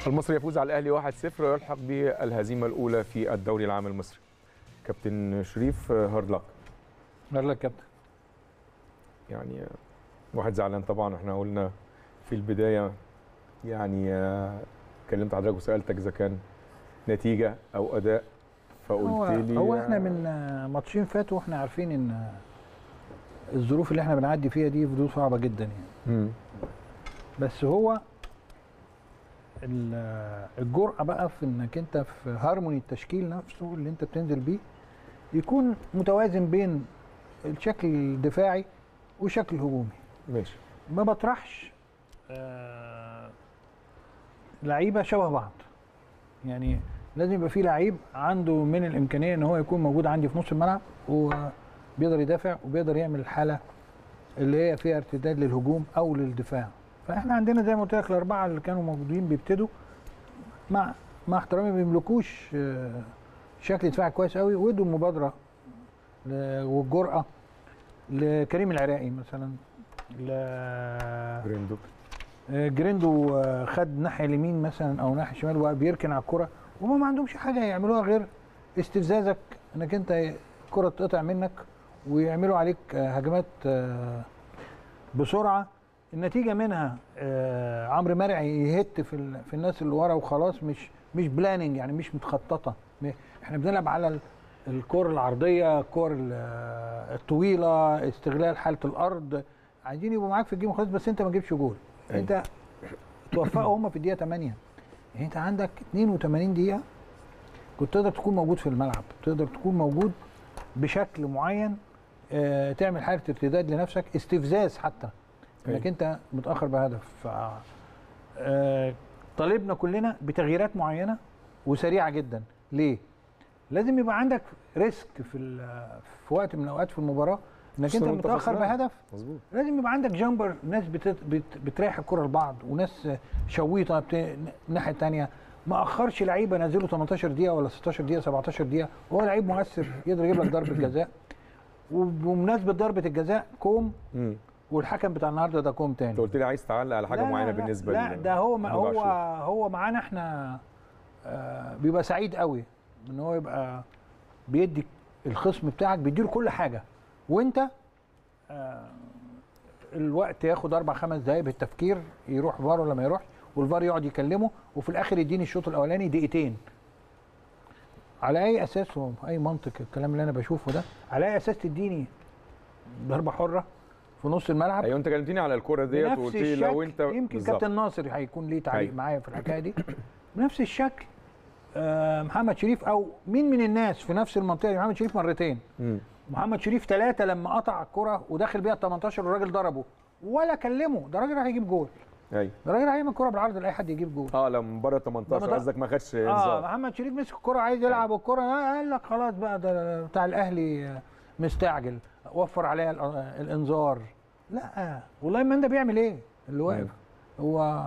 المصري يفوز على الاهلي 1-0 ويلحق بالهزيمه الاولى في الدوري العام المصري كابتن شريف هارد لك يلا يا كابتن يعني واحد زعلان طبعا احنا قلنا في البدايه يعني آه، كلمت حضرتك وسالتك اذا كان نتيجه او اداء هو, فقلت لي هو احنا من آه، ماتشين فاتوا واحنا عارفين ان آه، الظروف اللي احنا بنعدي فيها دي ظروف صعبه جدا يعني مم. بس هو ال- آه، الجرأة بقى في انك انت في هارموني التشكيل نفسه اللي انت بتنزل بيه يكون متوازن بين الشكل الدفاعي والشكل الهجومي ماشي ما بطرحش آه، لعيبه شبه بعض يعني لازم يبقى في لعيب عنده من الامكانيه ان هو يكون موجود عندي في نص الملعب وبيقدر يدافع وبيقدر يعمل الحاله اللي هي فيها ارتداد للهجوم او للدفاع فاحنا عندنا زي ما قلت لك الاربعه اللي كانوا موجودين بيبتدوا مع مع احترامي ما بيملكوش آه، شكل دفاعي كويس قوي وادوا المبادره ل- والجرأه لكريم العراقي مثلا ل بريندو آه، جريندو آه، خد ناحيه اليمين مثلا او ناحيه الشمال وبقى بيركن على الكره وهم ما عندهمش حاجه يعملوها غير استفزازك انك انت الكره تقطع منك ويعملوا عليك آه، هجمات آه، بسرعه النتيجه منها آه، عمرو مرعي يهت في ال- في الناس اللي ورا وخلاص مش مش بلاننج يعني مش متخططه م- احنا بنلعب على ال- الكور العرضيه الكور ال- آه، الطويله استغلال حاله الارض عايزين يبقوا معاك في الجيم خلاص بس انت ما تجيبش جول أيوة. انت توفقوا هم في الدقيقه 8 يعني انت عندك 82 دقيقه كنت تقدر تكون موجود في الملعب تقدر تكون موجود بشكل معين آه، تعمل حاله ارتداد لنفسك استفزاز حتى انك أيوة. انت متاخر بهدف ف آه، طالبنا كلنا بتغييرات معينه وسريعه جدا ليه لازم يبقى عندك ريسك في ال- في وقت من الاوقات في المباراه انك انت خصوصاً وانت متاخر خسران. بهدف مظبوط لازم يبقى عندك جامبر ناس بت... بت... بتريح الكره لبعض وناس شويطه بت... الناحيه الثانيه ما اخرش لعيبه نزله 18 دقيقه ولا 16 دقيقه 17 دقيقه وهو لعيب مؤثر يقدر يجيب لك ضربه جزاء وبمناسبه ضربه الجزاء كوم مم. والحكم بتاع النهارده ده كوم تاني انت قلت لي عايز تعلق على حاجه لا، لا، معينه لا، بالنسبه لا ل- ده هو ما محمود هو عاشور. هو معانا احنا آه بيبقى سعيد قوي ان هو يبقى بيدي الخصم بتاعك بيديله كل حاجه وانت آه الوقت ياخد اربع خمس دقايق بالتفكير يروح فار ولا ما يروحش والفار يقعد يكلمه وفي الاخر يديني الشوط الاولاني دقيقتين على اي اساس هو اي منطق الكلام اللي انا بشوفه ده على اي اساس تديني ضربه حره في نص الملعب ايوه انت كلمتني على الكوره ديت بنفس وقلت لي لو انت الشكل يمكن بالظبط. كابتن ناصر هيكون ليه تعليق أيوة. معايا في الحكايه دي بنفس الشكل آه محمد شريف او مين من الناس في نفس المنطقه دي محمد شريف مرتين مم. محمد شريف ثلاثه لما قطع الكره وداخل بيها ال 18 والراجل ضربه ولا كلمه ده راجل راح يجيب جول ايوه ده راجل راح يعمل كره بالعرض لاي حد يجيب جول اه لما بره 18 لما ده- قصدك ما خدش اه انذار محمد شريف مسك الكره عايز يلعب الكره آه قال لك خلاص بقى ده بتاع الاهلي آه، مستعجل وفر عليها ال- آه، الانذار لا والله ما ده بيعمل ايه اللي واقف هو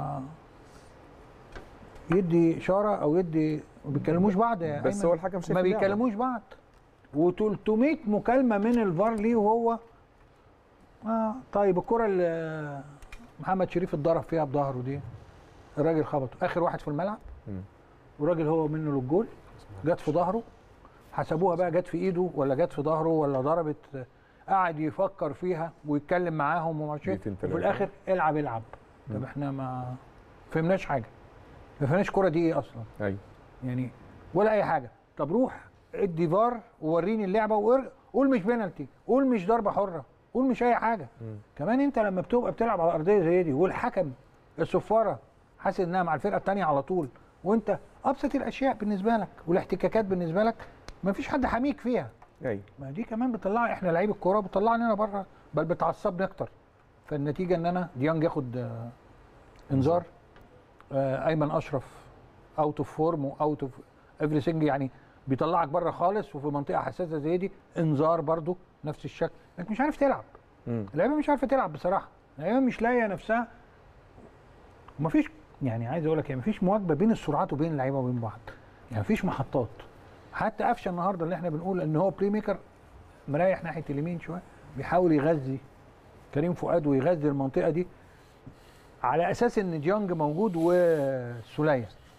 يدي اشاره او يدي ما بيكلموش بعض يا بس أيمن. هو الحكم شايف ما اللعبة. بيكلموش بعض و300 مكالمه من الفار ليه وهو اه طيب الكره اللي محمد شريف اتضرب فيها بظهره دي الراجل خبطه اخر واحد في الملعب مم. والراجل هو منه للجول جت في ظهره حسبوها بقى جت في ايده ولا جت في ظهره ولا ضربت قعد يفكر فيها ويتكلم معاهم وما اعرفش إيه. دقيقتين وفي تلاتة. الاخر العب العب طب احنا ما فهمناش حاجه ما فهمناش الكوره دي ايه اصلا ايوه يعني ولا اي حاجه طب روح ادي فار ووريني اللعبه وقول قول مش بينالتي قول مش ضربه حره قول مش اي حاجه مم. كمان انت لما بتبقى بتلعب على ارضيه زي دي والحكم الصفاره حاسس انها مع الفرقه الثانيه على طول وانت ابسط الاشياء بالنسبه لك والاحتكاكات بالنسبه لك ما فيش حد حميك فيها ايوه ما دي كمان بتطلع احنا لعيب الكوره بتطلعني انا بره بل بتعصبني اكتر فالنتيجه ان انا ديانج ياخد آه، انذار آه، ايمن اشرف اوت اوف فورم واوت اوف ايفري يعني بيطلعك بره خالص وفي منطقه حساسه زي دي انذار برضو نفس الشكل انك مش عارف تلعب مم. اللعيبه مش عارفه تلعب بصراحه اللعيبه مش لاقيه نفسها ومفيش يعني عايز اقول لك يعني مفيش مواكبه بين السرعات وبين اللعيبه وبين بعض يعني مفيش محطات حتى قفشه النهارده اللي احنا بنقول ان هو بلاي ميكر مريح ناحيه اليمين شويه بيحاول يغذي كريم فؤاد ويغذي المنطقه دي على اساس ان ديانج موجود وسوليه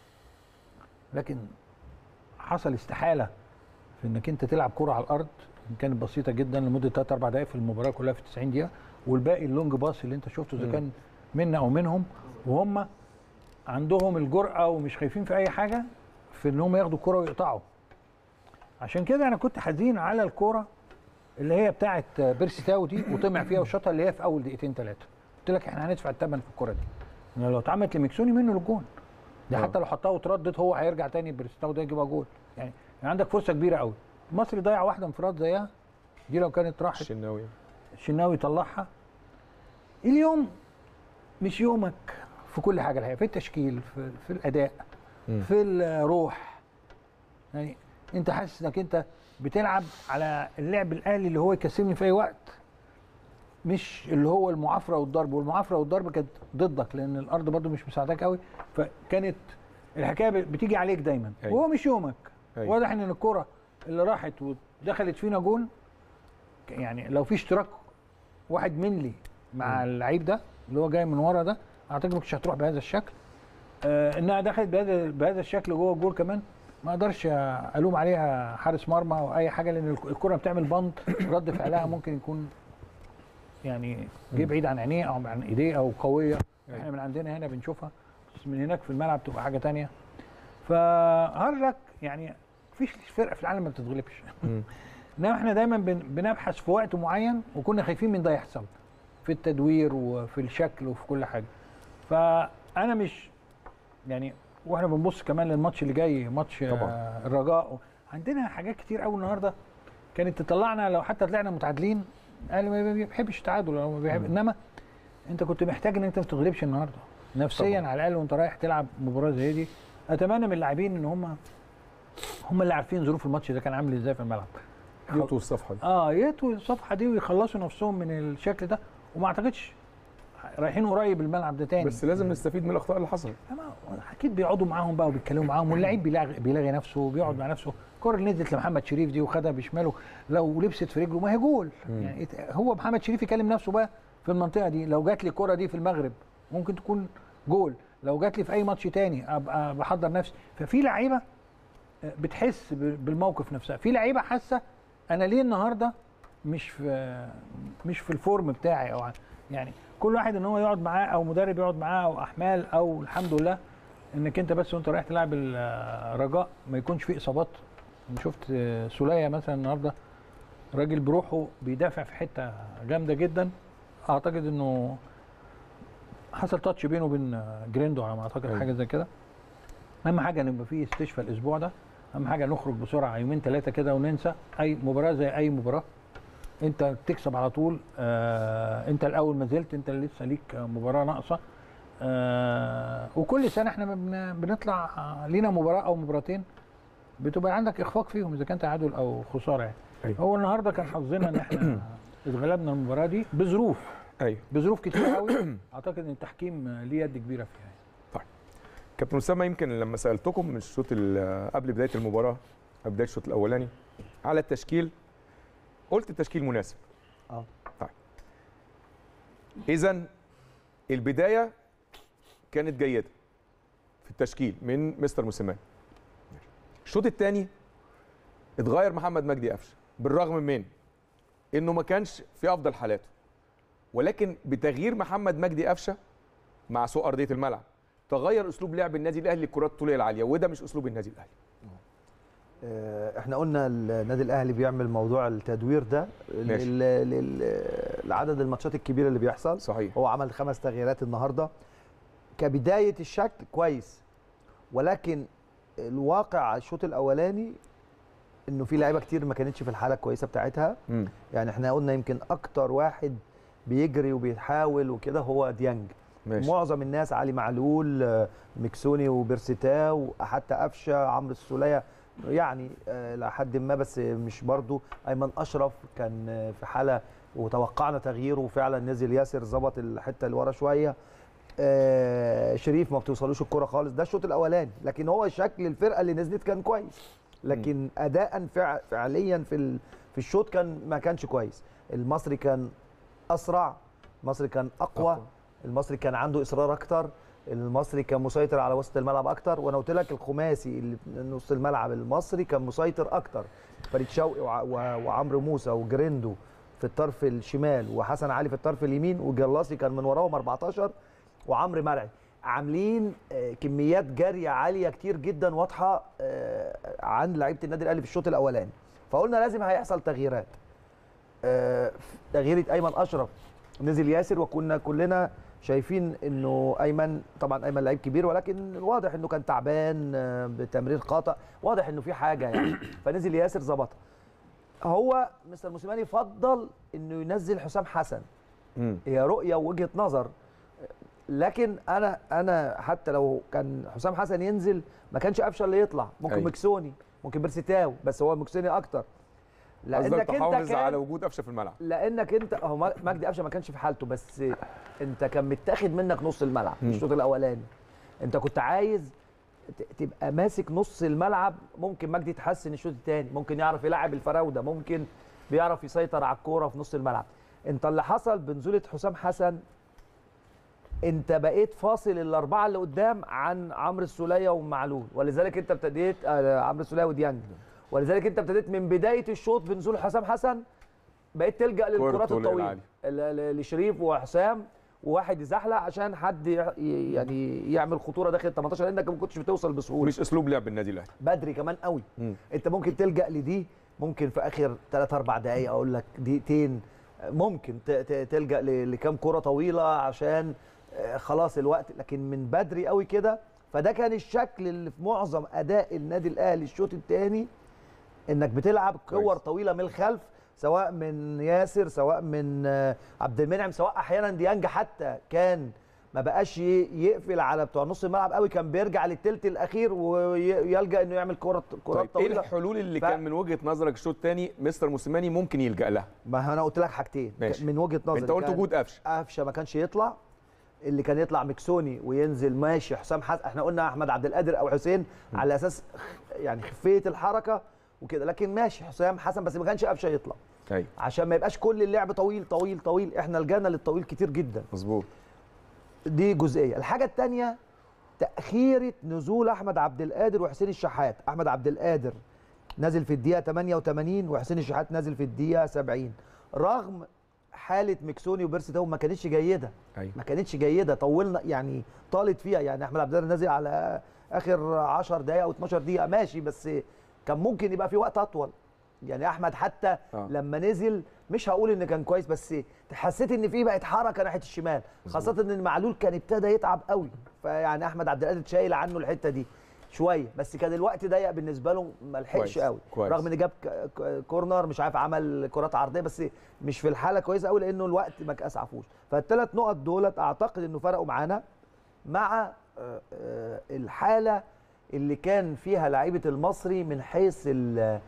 لكن حصل استحاله في انك انت تلعب كره على الارض كانت بسيطه جدا لمده 3 4 دقائق في المباراه كلها في 90 دقيقه والباقي اللونج باص اللي انت شفته اذا مم. كان منا او منهم وهم عندهم الجرأه ومش خايفين في اي حاجه في ان هم ياخدوا الكره ويقطعوا عشان كده انا كنت حزين على الكره اللي هي بتاعه بيرسي تاو دي وطمع فيها وشاطها اللي هي في اول دقيقتين ثلاثه قلت لك احنا هندفع الثمن في الكره دي إن لو اتعملت لميكسوني منه للجون ده آه. حتى لو حطها وتردد هو هيرجع تاني بيرسي تاو ده يجيبها جول يعني, يعني عندك فرصه كبيره قوي المصري ضيع واحده انفراد زيها دي لو كانت راحت الشناوي الشناوي يطلعها اليوم مش يومك في كل حاجه الحقيقه في التشكيل في, في الاداء مم. في الروح يعني انت حاسس انك انت بتلعب على اللعب الاهلي اللي هو يكسبني في اي وقت مش اللي هو المعافره والضرب والمعافره والضرب كانت ضدك لان الارض برضو مش مساعداك قوي فكانت الحكايه بتيجي عليك دايما أيوة. وهو مش يومك أيوة. واضح ان الكره اللي راحت ودخلت فينا جون يعني لو في اشتراك واحد منلي مع اللعيب ده اللي هو جاي من ورا ده اعتقد ما كنتش هتروح بهذا الشكل آه انها دخلت بهذا بهذا الشكل جوه الجول كمان ما اقدرش الوم عليها حارس مرمى او اي حاجه لان الك- الكره بتعمل بند رد فعلها ممكن يكون يعني جه بعيد عن عينيه او عن ايديه او قويه احنا من عندنا هنا بنشوفها بس من هناك في الملعب تبقى حاجه تانية فهرلك يعني مفيش فرقه في العالم ما بتتغلبش مم. انما احنا دايما بن- بنبحث في وقت معين وكنا خايفين من ده يحصل في التدوير وفي الشكل وفي كل حاجه فانا مش يعني واحنا بنبص كمان للماتش اللي جاي ماتش طبعاً. آه، الرجاء عندنا حاجات كتير قوي النهارده كانت تطلعنا لو حتى طلعنا متعادلين الاهلي ما بيحبش التعادل هو ما بيحب مم. انما انت كنت محتاج ان انت ما تغلبش النهارده نفسيا طبعاً. على الاقل وانت رايح تلعب مباراه زي دي اتمنى من اللاعبين ان هم هم اللي عارفين ظروف الماتش ده كان عامل ازاي في الملعب يطوا الصفحه دي اه يطوا الصفحه دي ويخلصوا نفسهم من الشكل ده وما اعتقدش رايحين قريب الملعب ده تاني بس لازم نستفيد من الاخطاء اللي حصلت أما اكيد بيقعدوا معاهم بقى وبيتكلموا معاهم واللعيب بيلاغي, بيلاغي نفسه وبيقعد مع نفسه الكره اللي نزلت لمحمد شريف دي وخدها بشماله لو لبست في رجله ما هي جول مم. يعني إت- هو محمد شريف يكلم نفسه بقى في المنطقه دي لو جات لي الكره دي في المغرب ممكن تكون جول لو جات لي في اي ماتش تاني ابقى بحضر نفسي ففي لعيبه آه، بتحس ب- بالموقف نفسها في لعيبه حاسه انا ليه النهارده مش في مش في الفورم بتاعي او ع- يعني كل واحد ان هو يقعد معاه او مدرب يقعد معاه او احمال او الحمد لله انك انت بس وانت رايح تلعب الرجاء ما يكونش فيه اصابات انا شفت آه، سوليه مثلا النهارده راجل بروحه بيدافع في حته جامده جدا اعتقد انه حصل تاتش بينه وبين آه، جريندو على ما اعتقد أيوة. حاجه زي كده اهم حاجه ان يبقى فيه استشفاء الاسبوع ده اهم حاجه نخرج بسرعه يومين ثلاثه كده وننسى اي مباراه زي اي مباراه انت تكسب على طول آه انت الاول ما زلت انت اللي لسه ليك مباراه ناقصه آه وكل سنه احنا بن- بنطلع آه، لينا مباراه او مباراتين بتبقى عندك اخفاق فيهم اذا كان تعادل او خساره يعني أيوة. هو النهارده كان حظنا ان احنا اتغلبنا المباراه دي بظروف ايوه بظروف كتير قوي اعتقد ان التحكيم آه، ليه يد كبيره فيها يعني. كابتن اسامه يمكن لما سالتكم من الشوط ال- قبل بدايه المباراه قبل بدايه الشوط الاولاني على التشكيل قلت التشكيل مناسب اه طيب اذا البدايه كانت جيده في التشكيل من مستر موسيماني الشوط الثاني اتغير محمد مجدي قفشه بالرغم من انه ما كانش في افضل حالاته ولكن بتغيير محمد مجدي قفشه مع سوء ارضيه الملعب تغير اسلوب لعب النادي الاهلي للكرات الطوليه العاليه وده مش اسلوب النادي الاهلي آه، احنا قلنا النادي الاهلي بيعمل موضوع التدوير ده ماشي. لل- لل- لعدد الماتشات الكبيره اللي بيحصل صحيح هو عمل خمس تغييرات النهارده كبدايه الشكل كويس ولكن الواقع على الشوط الاولاني انه في لعيبه كتير ما كانتش في الحاله الكويسه بتاعتها مم. يعني احنا قلنا يمكن اكتر واحد بيجري وبيحاول وكده هو ديانج ماشي معظم الناس علي معلول آه، مكسوني وبرسيتاو حتى قفشه عمرو السوليه يعني آه، لحد ما بس مش برضو ايمن اشرف كان آه، في حاله وتوقعنا تغييره وفعلا نزل ياسر ظبط الحته اللي ورا شويه آه، شريف ما بتوصلوش الكره خالص ده الشوط الاولاني لكن هو شكل الفرقه اللي نزلت كان كويس لكن اداء فع- فعليا في ال- في الشوط كان ما كانش كويس المصري كان اسرع المصري كان اقوى أقوى. المصري كان عنده اصرار اكتر المصري كان مسيطر على وسط الملعب اكتر وانا قلت لك الخماسي اللي في نص الملعب المصري كان مسيطر اكتر فريد شوقي وع- وع- وعمرو موسى وجريندو في الطرف الشمال وحسن علي في الطرف اليمين وجلاصي كان من وراهم 14 وعمرو مرعي عاملين آه، كميات جري عاليه كتير جدا واضحه آه، عن لعيبه النادي الاهلي في الشوط الاولاني فقلنا لازم هيحصل تغييرات آه، تغيير ايمن اشرف نزل ياسر وكنا كلنا شايفين انه ايمن طبعا ايمن لعيب كبير ولكن واضح انه كان تعبان آه، بتمرير قاطع واضح انه في حاجه يعني فنزل ياسر ظبطها هو مستر موسيماني فضل انه ينزل حسام حسن مم. هي رؤيه ووجهه نظر لكن انا انا حتى لو كان حسام حسن ينزل ما كانش قفشه اللي يطلع ممكن أيوة. مكسوني ممكن بيرسيتاو بس هو مكسوني اكتر قصدك لانك انت تحافظ كان على وجود قفشه في الملعب لانك انت هو مجدي قفشه ما كانش في حالته بس انت كان متاخد منك نص الملعب مم. الشوط الاولاني انت كنت عايز ت- تبقى ماسك نص الملعب ممكن مجدي يتحسن الشوط الثاني ممكن يعرف يلعب الفراوده ممكن بيعرف يسيطر على الكوره في نص الملعب انت اللي حصل بنزوله حسام حسن انت بقيت فاصل الاربعه اللي قدام عن عمرو السوليه ومعلول ولذلك انت ابتديت آه، عمرو السوليه وديانج ولذلك انت ابتديت من بدايه الشوط بنزول حسام حسن بقيت تلجا للكرات طولية الطويله العالية. ل- ل- لشريف وحسام وواحد يزحلق عشان حد ي- ي- يعني يعمل خطوره داخل ال 18 لانك ما كنتش بتوصل بسهوله مش اسلوب لعب النادي الاهلي بدري كمان قوي مم. انت ممكن تلجا لدي ممكن في اخر 3 4 دقائق اقول لك دقيقتين ممكن ت- ت- تلجا ل- لكام كره طويله عشان آه، خلاص الوقت لكن من بدري قوي كده فده كان الشكل اللي في معظم اداء النادي الاهلي الشوط الثاني انك بتلعب كور كويس. طويله من الخلف سواء من ياسر سواء من آه، عبد المنعم سواء احيانا ديانج حتى كان ما بقاش ي- يقفل على بتوع نص الملعب قوي كان بيرجع للثلث الاخير ويلجا انه يعمل كره كرات طيب ايه طويله الحلول اللي ف- كان من وجهه نظرك الشوط الثاني مستر موسيماني ممكن يلجا لها ما انا قلت لك حاجتين ماشي. من وجهه نظري انت قلت كان وجود قفشه قفشه ما كانش يطلع اللي كان يطلع مكسوني وينزل ماشي حسام حسن احنا قلنا احمد عبد القادر او حسين على اساس خ- يعني خفيه الحركه وكده لكن ماشي حسام حسن بس ما كانش قفشه يطلع ايوه عشان ما يبقاش كل اللعب طويل طويل طويل احنا لجانا للطويل كتير جدا مظبوط دي جزئيه الحاجه الثانيه تاخيره نزول احمد عبد القادر وحسين الشحات احمد عبد القادر نازل في الدقيقه 88 وحسين الشحات نازل في الدقيقه 70 رغم حاله مكسوني وبيرسي تاو ما كانتش جيده ايوه ما كانتش جيده طولنا يعني طالت فيها يعني احمد عبد القادر نازل على اخر 10 دقائق او 12 دقيقه ماشي بس كان ممكن يبقى في وقت اطول يعني احمد حتى آه. لما نزل مش هقول ان كان كويس بس حسيت ان في بقت حركه ناحيه الشمال خاصه ان المعلول كان ابتدى يتعب قوي فيعني احمد عبد القادر شايل عنه الحته دي شويه بس كان الوقت ضيق بالنسبه له ما لحقش كويس، قوي كويس. رغم ان جاب ك- ك- كورنر مش عارف عمل كرات عرضيه بس مش في الحاله كويسه قوي لانه الوقت ما اسعفوش فالثلاث نقط دولت اعتقد انه فرقوا معانا مع آه، آه، الحاله اللي كان فيها لعيبه المصري من حيث ال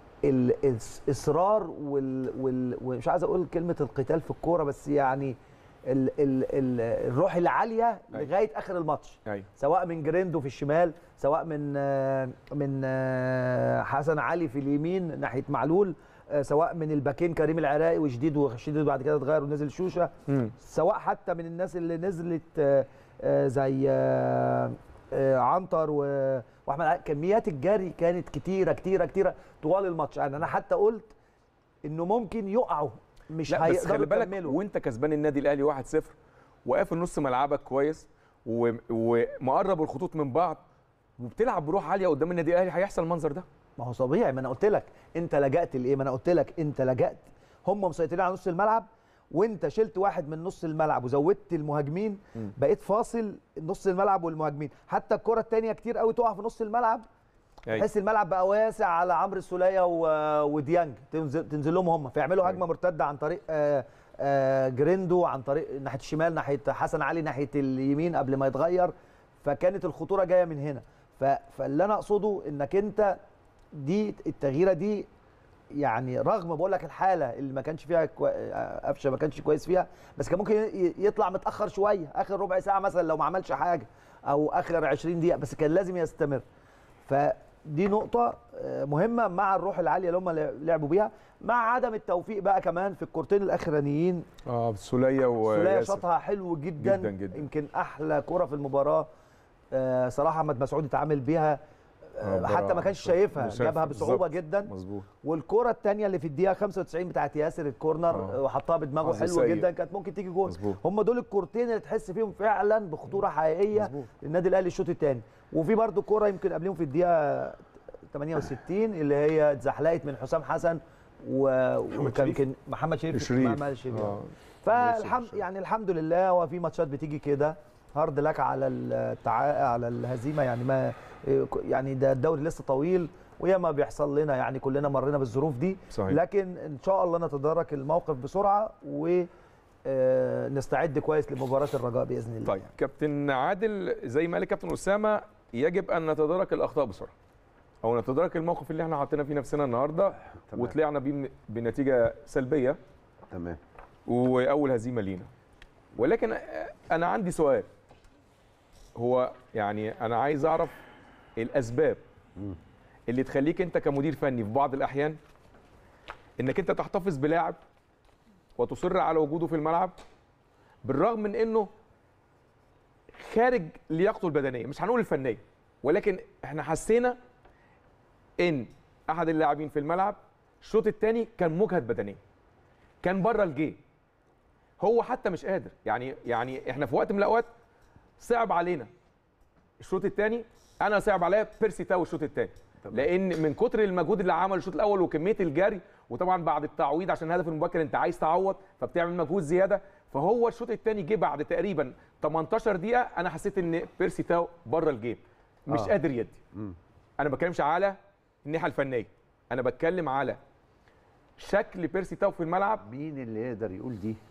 الاصرار وال, وال ومش عايز اقول كلمه القتال في الكوره بس يعني ال ال ال الروح العاليه أيوة. لغايه اخر الماتش ايوه سواء من جريندو في الشمال سواء من آه، من آه، حسن علي في اليمين ناحيه معلول آه، سواء من الباكين كريم العراقي وشديد وشديد بعد كده اتغير ونزل شوشه مم. سواء حتى من الناس اللي نزلت آه، آه، زي آه، آه، عنتر و- واحمد علي. كميات الجري كانت كتيره كتيره كتيره طوال الماتش يعني انا حتى قلت انه ممكن يقعوا مش لا بس هيقدروا خلي بالك يكملوا وانت كسبان النادي الاهلي 1-0 وقافل نص ملعبك كويس و- ومقرب الخطوط من بعض وبتلعب بروح عاليه قدام النادي الاهلي هيحصل المنظر ده ما هو طبيعي ما انا قلت لك انت لجأت لايه ما انا قلت لك انت لجأت هم مسيطرين على نص الملعب وانت شلت واحد من نص الملعب وزودت المهاجمين مم. بقيت فاصل نص الملعب والمهاجمين حتى الكره الثانيه كتير قوي تقع في نص الملعب أيوة. تحس الملعب بقى واسع على عمرو السوليه و- وديانج تنزل, تنزل لهم هم فيعملوا هجمه أيوة. مرتده عن طريق آه، آه، جريندو عن طريق ناحيه الشمال ناحيه حسن علي ناحيه اليمين قبل ما يتغير فكانت الخطوره جايه من هنا ف- فاللي انا اقصده انك انت دي التغييره دي يعني رغم بقول لك الحاله اللي ما كانش فيها كوي... آه، قفشه ما كانش كويس فيها بس كان ممكن ي- يطلع متاخر شويه اخر ربع ساعه مثلا لو ما عملش حاجه او اخر 20 دقيقه بس كان لازم يستمر دي نقطه آه، مهمه مع الروح العاليه اللي هم لعبوا بيها مع عدم التوفيق بقى كمان في الكورتين الاخرانيين اه سوليه سولية وياسر شاطها حلو جدا جداً جداً. يمكن احلى كره في المباراه آه، صراحه احمد مسعود اتعامل بيها آه، آه، حتى ما كانش شايفها مش شايف- جابها بصعوبه بالظبط. جدا مظبوط والكره الثانيه اللي في الدقيقه 95 بتاعت ياسر الكورنر آه. آه، وحطها بدماغه حظ حلوه سيء. جدا كانت ممكن تيجي جول مظبوط هم دول الكورتين اللي تحس فيهم فعلا بخطوره حقيقيه مظبوط للنادي الاهلي الشوط الثاني وفي برضو كوره يمكن قبلهم في الدقيقه 68 اللي هي اتزحلقت من حسام حسن و- وكان شريف. يمكن محمد شريف شريف محمد شريف آه. فالحمد شريف. يعني الحمد لله هو في ماتشات بتيجي كده هارد لك على التع... على الهزيمه يعني ما يعني ده الدوري لسه طويل وياما بيحصل لنا يعني كلنا مرينا بالظروف دي صحيح لكن ان شاء الله نتدارك الموقف بسرعه و آه، نستعد كويس لمباراه الرجاء باذن الله طيب كابتن عادل زي ما قال كابتن اسامه يجب ان نتدارك الاخطاء بسرعه او نتدارك الموقف اللي احنا حاطين فيه نفسنا النهارده تمام وطلعنا بيه من- بنتيجه سلبيه تمام واول هزيمه لينا ولكن انا عندي سؤال هو يعني انا عايز اعرف الاسباب مم. اللي تخليك انت كمدير فني في بعض الاحيان انك انت تحتفظ بلاعب وتصر على وجوده في الملعب بالرغم من انه خارج لياقته البدنيه مش هنقول الفنيه ولكن احنا حسينا ان احد اللاعبين في الملعب الشوط الثاني كان مجهد بدنيا كان بره الجيم هو حتى مش قادر يعني يعني احنا في وقت من الاوقات صعب علينا الشوط الثاني انا صعب عليا بيرسي تاو الشوط الثاني تمام. لان من كتر المجهود اللي عمله الشوط الاول وكميه الجري وطبعا بعد التعويض عشان الهدف المبكر انت عايز تعوض فبتعمل مجهود زياده فهو الشوط الثاني جه بعد تقريبا 18 دقيقه انا حسيت ان بيرسي تاو بره الجيم مش آه. قادر يدي مم. انا ما بتكلمش على الناحيه الفنيه انا بتكلم على شكل بيرسي تاو في الملعب مين اللي يقدر يقول دي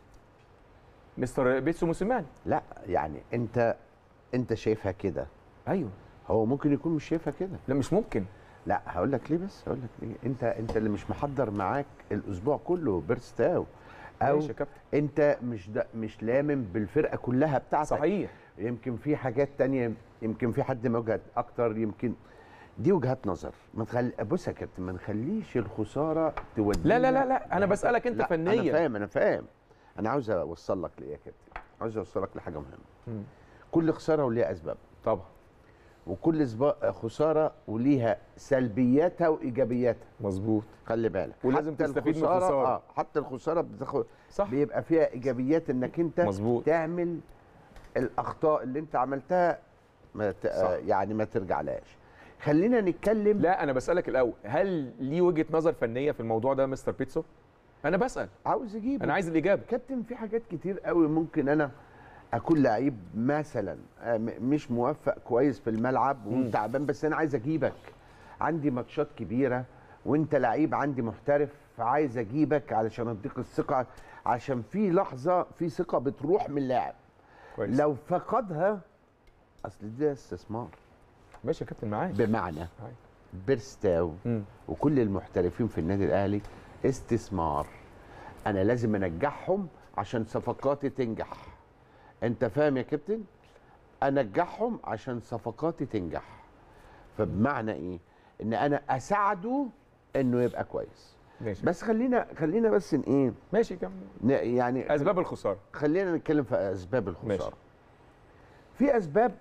مستر بيتسو موسيماني لا يعني انت انت شايفها كده ايوه هو ممكن يكون مش شايفها كده لا مش ممكن لا هقول لك ليه بس هقول لك ليه انت انت اللي مش محضر معاك الاسبوع كله بيرستاو او ماشي يا كابتن انت مش دا مش لامم بالفرقه كلها بتاعتك صحيح يمكن في حاجات تانية يمكن في حد موجود اكتر يمكن دي وجهات نظر ما تخلي بص يا كابتن ما نخليش الخساره تودينا لا لا لا لا انا بسالك انت لا، فنيا انا فاهم انا فاهم انا عاوز اوصل لك ليه يا كابتن عاوز اوصلك لحاجه مهمه مم. كل خساره وليها اسباب طبعا وكل سبا- خساره وليها سلبياتها وايجابياتها مظبوط خلي بالك ولازم حتى تستفيد من الخسارة- الخسارة. اه حتى الخساره بتاخد صح بيبقى فيها ايجابيات انك انت مظبوط تعمل الاخطاء اللي انت عملتها ما ت... صح. آه يعني ما ترجعلهاش خلينا نتكلم لا انا بسالك الاول هل ليه وجهه نظر فنيه في الموضوع ده مستر بيتسو انا بسال عاوز اجيبه انا عايز الاجابه كابتن في حاجات كتير قوي ممكن انا اكون لعيب مثلا آه، م- مش موفق كويس في الملعب مم. وتعبان بس انا عايز اجيبك عندي ماتشات كبيره وانت لعيب عندي محترف فعايز اجيبك علشان اديك الثقه عشان في لحظه في ثقه بتروح من اللاعب كويس لو فقدها اصل ده استثمار ماشي يا كابتن معاك بمعنى معاك. بيرستاو مم. وكل المحترفين في النادي الاهلي استثمار انا لازم انجحهم عشان صفقاتي تنجح انت فاهم يا كابتن انجحهم عشان صفقاتي تنجح فبمعنى ايه ان انا اساعده انه يبقى كويس ماشي بس خلينا خلينا بس ن- ايه ماشي كمل ن- يعني اسباب الخساره خلينا نتكلم في اسباب الخساره ماشي. في اسباب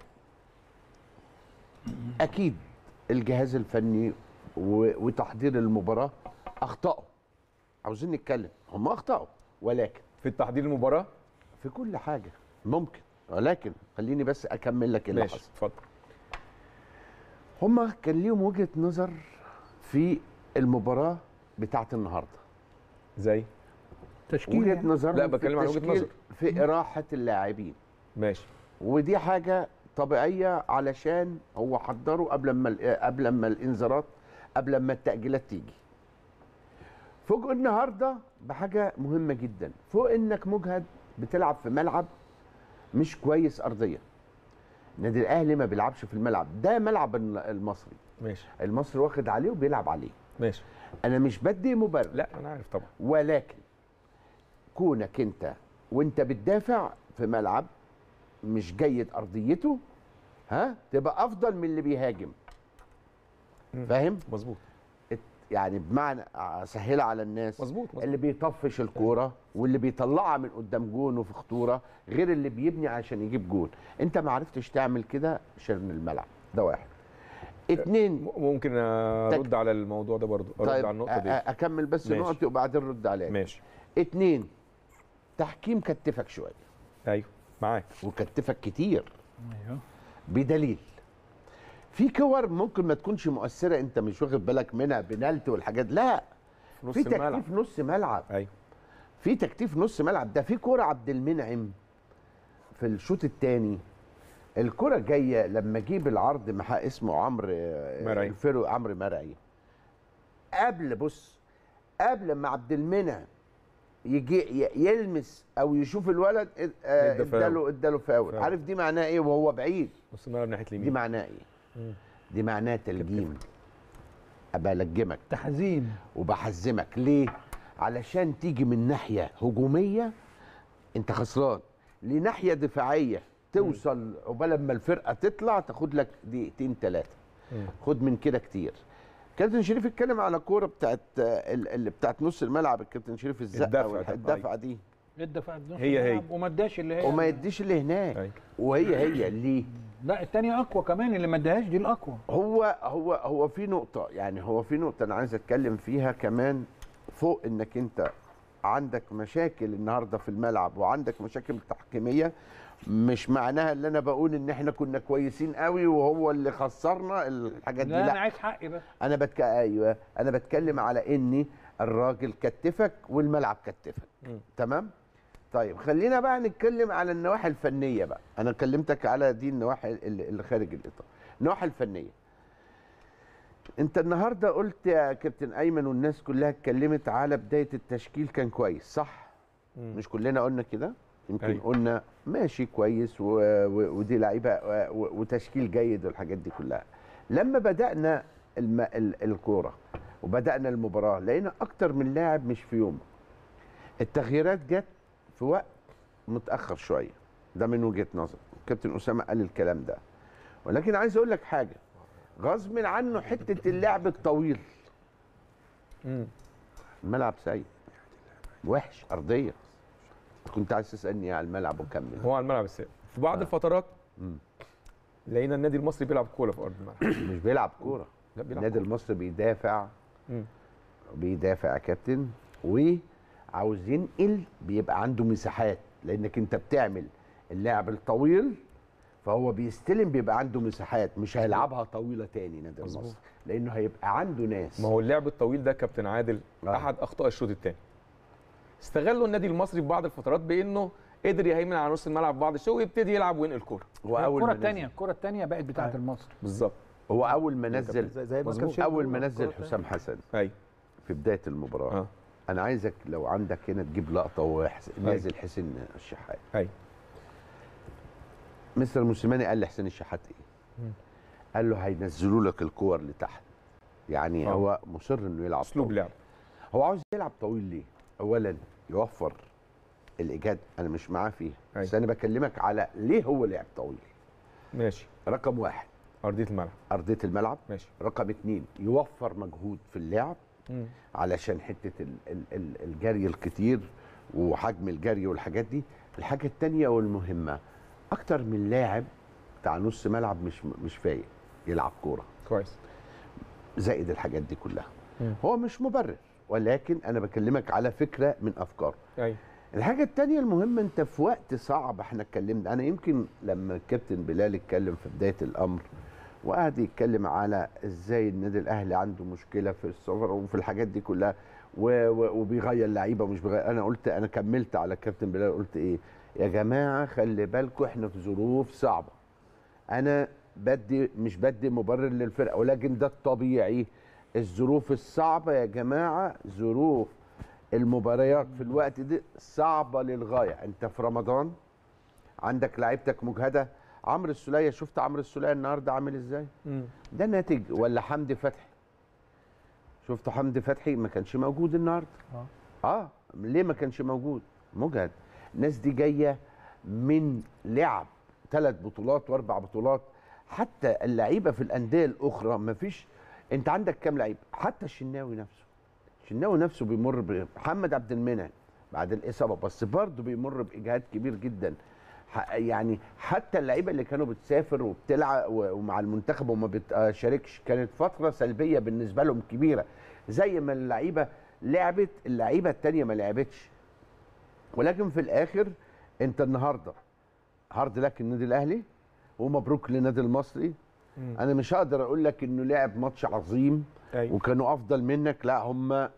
اكيد الجهاز الفني و- وتحضير المباراه اخطاوا عاوزين نتكلم هم اخطاوا ولكن في التحضير المباراه في كل حاجه ممكن ولكن خليني بس اكمل لك اللي ماشي حصل اتفضل هم كان ليهم وجهه نظر في المباراه بتاعت النهارده زي تشكيل وجهه يعني. نظر لا، بتكلم عن وجهة نظر. في اراحه اللاعبين ماشي ودي حاجه طبيعيه علشان هو حضره قبل ما ال- قبل ما الانذارات قبل ما التاجيلات تيجي فوجئوا النهارده بحاجه مهمه جدا فوق انك مجهد بتلعب في ملعب مش كويس ارضيا النادي الاهلي ما بيلعبش في الملعب ده ملعب الن- المصري ماشي المصري واخد عليه وبيلعب عليه ماشي انا مش بدي مبرر لا انا عارف طبعا ولكن كونك انت وانت بتدافع في ملعب مش جيد ارضيته ها تبقى افضل من اللي بيهاجم فاهم مظبوط ات- يعني بمعنى اسهلها على الناس مظبوط مظبوط اللي بيطفش الكوره واللي بيطلعها من قدام جون وفي خطوره غير اللي بيبني عشان يجيب جون انت ما عرفتش تعمل كده شرن الملعب ده واحد اتنين م- ممكن ارد على الموضوع ده برضو ارد طيب على النقطه أ- دي أ- اكمل بس ماشي. نقطي وبعدين رد عليها ماشي اتنين تحكيم كتفك شويه ايوه معاك وكتفك كتير ايوه بدليل في كور ممكن ما تكونش مؤثره انت مش واخد بالك منها بنالتي والحاجات لا في نص في الملعب تكتيف نص ملعب ايوه في تكتيف نص ملعب ده في كوره عبد المنعم في الشوط الثاني الكرة جاية لما جيب العرض مع اسمه عمرو آه، مرعي. الفرو عمرو مرعي قبل بص قبل ما عبد المنعم يجي ي- يلمس او يشوف الولد اد- آه، ادى فاول. اداله اداله فاول فاول. عارف دي معناها ايه وهو بعيد نص الملعب ناحيه دي اليمين معناها ايه دي معناها تلجيم ابقى الجمك تحزين وبحزمك ليه علشان تيجي من ناحيه هجوميه انت خسران لناحيه دفاعيه توصل عقبال ما الفرقه تطلع تاخد لك دقيقتين ثلاثه خد من كده كتير كابتن شريف اتكلم على كوره بتاعت آه، ال- اللي بتاعت نص الملعب الكابتن شريف الزقه الدفع والح- ده، الدفعه دي الدفاع النص هي هي. الملعب وما اداش اللي هي وما يديش اللي هناك أيوة. وهي هي ليه لا الثانيه اقوى كمان اللي ما اداهاش دي الاقوى هو هو هو في نقطة يعني هو في نقطة أنا عايز أتكلم فيها كمان فوق إنك أنت عندك مشاكل النهاردة في الملعب وعندك مشاكل تحكيمية مش معناها اللي أنا بقول إن إحنا كنا كويسين قوي وهو اللي خسرنا الحاجات دي لا انا لا عايز حقي بس أنا بتك... أيوه أنا بتكلم على إني الراجل كتفك والملعب كتفك تمام طيب خلينا بقى نتكلم على النواحي الفنيه بقى انا كلمتك على دي النواحي اللي اللي خارج الاطار النواحي الفنيه انت النهارده قلت يا كابتن ايمن والناس كلها اتكلمت على بدايه التشكيل كان كويس صح مش كلنا قلنا كده يمكن أيوة. قلنا ماشي كويس و... و... ودي لعيبه و... و... وتشكيل جيد والحاجات دي كلها لما بدانا الم... ال... الكوره وبدانا المباراه لقينا اكتر من لاعب مش في يوم التغييرات جت في وقت متاخر شويه ده من وجهه نظر كابتن اسامه قال الكلام ده ولكن عايز اقول لك حاجه غصب عنه حته اللعب الطويل مم. الملعب سيء وحش ارضيه كنت عايز تسالني إيه على الملعب وكمل هو على الملعب السابق في بعض الفترات مم. لقينا النادي المصري بيلعب كوره في ارض الملعب مش بيلعب كوره لا بيلعب النادي كورة. المصري بيدافع مم. بيدافع يا كابتن وعاوز ينقل بيبقى عنده مساحات لانك انت بتعمل اللعب الطويل فهو بيستلم بيبقى عنده مساحات مش هيلعبها طويله تاني نادي مظبوط. المصري لانه هيبقى عنده ناس ما هو اللعب الطويل ده كابتن عادل آه. احد اخطاء الشوط الثاني استغلوا النادي المصري في بعض الفترات بانه قدر يهيمن على نص الملعب في بعض الشوط ويبتدي يلعب وينقل كوره هو اول الكره ما الثانيه نزل الكره الثانيه بقت بتاعه المصري بالظبط هو اول ما نزل زي- زي ما مظبوط. كان شايف اول ما جوه نزل الكرة حسام حسن ايوه في بدايه المباراه اه انا عايزك لو عندك هنا تجيب لقطه وهو حس- أيوة. نازل حسين الشحات ايوه مستر موسيماني قال لحسين الشحات ايه مم. قال له هينزلوا لك الكور لتحت يعني آه. هو مصر انه يلعب اسلوب طويل. لعب هو عاوز يلعب طويل ليه اولا يوفر الايجاد انا مش معاه فيها بس أيوة. انا بكلمك على ليه هو لعب طويل ماشي رقم واحد ارضيه الملعب ارضيه الملعب ماشي رقم اتنين يوفر مجهود في اللعب مم. علشان حته ال- ال- ال- الجري الكتير وحجم الجري والحاجات دي الحاجه التانية والمهمه اكتر من لاعب بتاع نص ملعب مش مش فايق يلعب كوره كويس زائد الحاجات دي كلها مم. هو مش مبرر ولكن انا بكلمك على فكره من افكار ايوه الحاجه التانية المهمه انت في وقت صعب احنا اتكلمنا انا يمكن لما الكابتن بلال اتكلم في بدايه الامر وقعد يتكلم على ازاي النادي الاهلي عنده مشكله في السفر وفي الحاجات دي كلها و- و- وبيغير لعيبه ومش بيغير انا قلت انا كملت على الكابتن بلال قلت ايه يا جماعه خلي بالكم احنا في ظروف صعبه انا بدي مش بدي مبرر للفرقه ولكن ده الطبيعي الظروف الصعبه يا جماعه ظروف المباريات في الوقت ده صعبه للغايه انت في رمضان عندك لعيبتك مجهده عمرو السوليه شفت عمرو السوليه النهارده عامل ازاي مم. ده ناتج ولا حمدي فتحي شفت حمدي فتحي ما كانش موجود النهارده آه. اه ليه ما كانش موجود مجهد الناس دي جايه من لعب ثلاث بطولات واربع بطولات حتى اللعيبه في الانديه الاخرى ما فيش انت عندك كام لعيب حتى الشناوي نفسه الشناوي نفسه بيمر ب- محمد عبد المنعم بعد الاصابه بس برضه بيمر باجهاد كبير جدا ح- يعني حتى اللعيبه اللي كانوا بتسافر وبتلعب و- ومع المنتخب وما بتشاركش كانت فتره سلبيه بالنسبه لهم كبيره زي ما اللعيبه لعبت اللعيبه التانيه ما لعبتش ولكن في الاخر انت النهارده هارد لك النادي الاهلي ومبروك للنادي المصري مم. انا مش هقدر اقول لك انه لعب ماتش عظيم أيوة. وكانوا افضل منك لا هم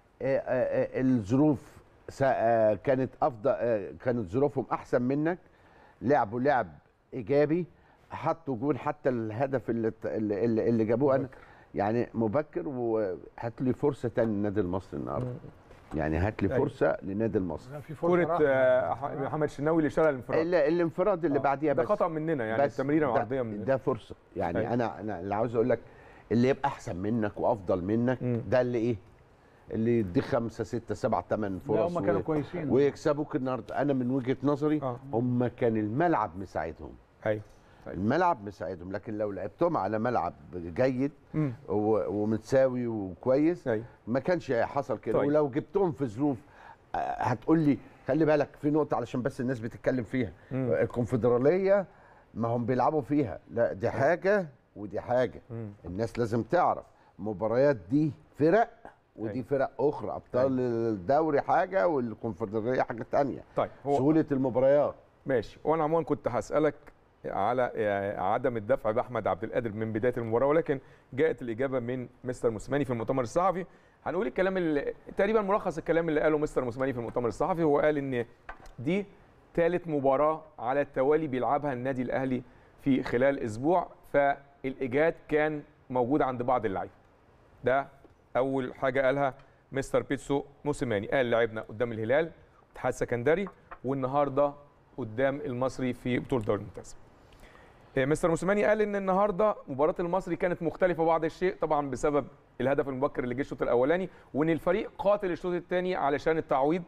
الظروف سا- آه، كانت افضل آه، كانت ظروفهم احسن منك لعبوا لعب ايجابي حطوا جول حتى الهدف اللي اللي, اللي- اللي جابوه انا يعني مبكر وهات لي فرصه تاني للنادي المصري النهارده يعني هات لي أيوة. فرصه للنادي المصري لا، في فرصة كرة راحة. آه، ح- محمد الشناوي اللي شال الانفراد ال- الانفراد اللي آه. بعديها ده بس خطأ مننا يعني بس التمريره ده- العرضيه من ده فرصه يعني أيوة. انا انا اللي عاوز اقول لك اللي يبقى احسن منك وافضل منك مم. ده اللي ايه اللي يديك خمسه سته سبعه ثمان لا فرص هم كانوا و- كويسين ويكسبوك النهارده انا من وجهه نظري آه. هم كان الملعب مساعدهم ايوه طيب. الملعب مساعدهم لكن لو لعبتهم على ملعب جيد مم. و- ومتساوي وكويس ايوه ما كانش حصل كده طيب. ولو جبتهم في ظروف آه، هتقول لي خلي بالك في نقطه علشان بس الناس بتتكلم فيها مم. الكونفدراليه ما هم بيلعبوا فيها لا دي حاجه ودي حاجه مم. الناس لازم تعرف المباريات دي فرق ودي أيوة. فرق اخرى ابطال الدوري حاجه والكونفدراليه حاجه تانية طيب هو سهوله المباريات ماشي وانا عموما كنت هسالك على آه، عدم الدفع باحمد عبد القادر من بدايه المباراه ولكن جاءت الاجابه من مستر موسيماني في المؤتمر الصحفي هنقول الكلام اللي تقريبا ملخص الكلام اللي قاله مستر موسيماني في المؤتمر الصحفي هو قال ان دي ثالث مباراه على التوالي بيلعبها النادي الاهلي في خلال اسبوع فالاجهاد كان موجود عند بعض اللعيبه ده اول حاجه قالها مستر بيتسو موسيماني قال لعبنا قدام الهلال اتحاد سكندري والنهارده قدام المصري في بطوله الدوري الممتاز آه، مستر موسيماني قال ان النهارده مباراه المصري كانت مختلفه بعض الشيء طبعا بسبب الهدف المبكر اللي جه الشوط الاولاني وان الفريق قاتل الشوط الثاني علشان التعويض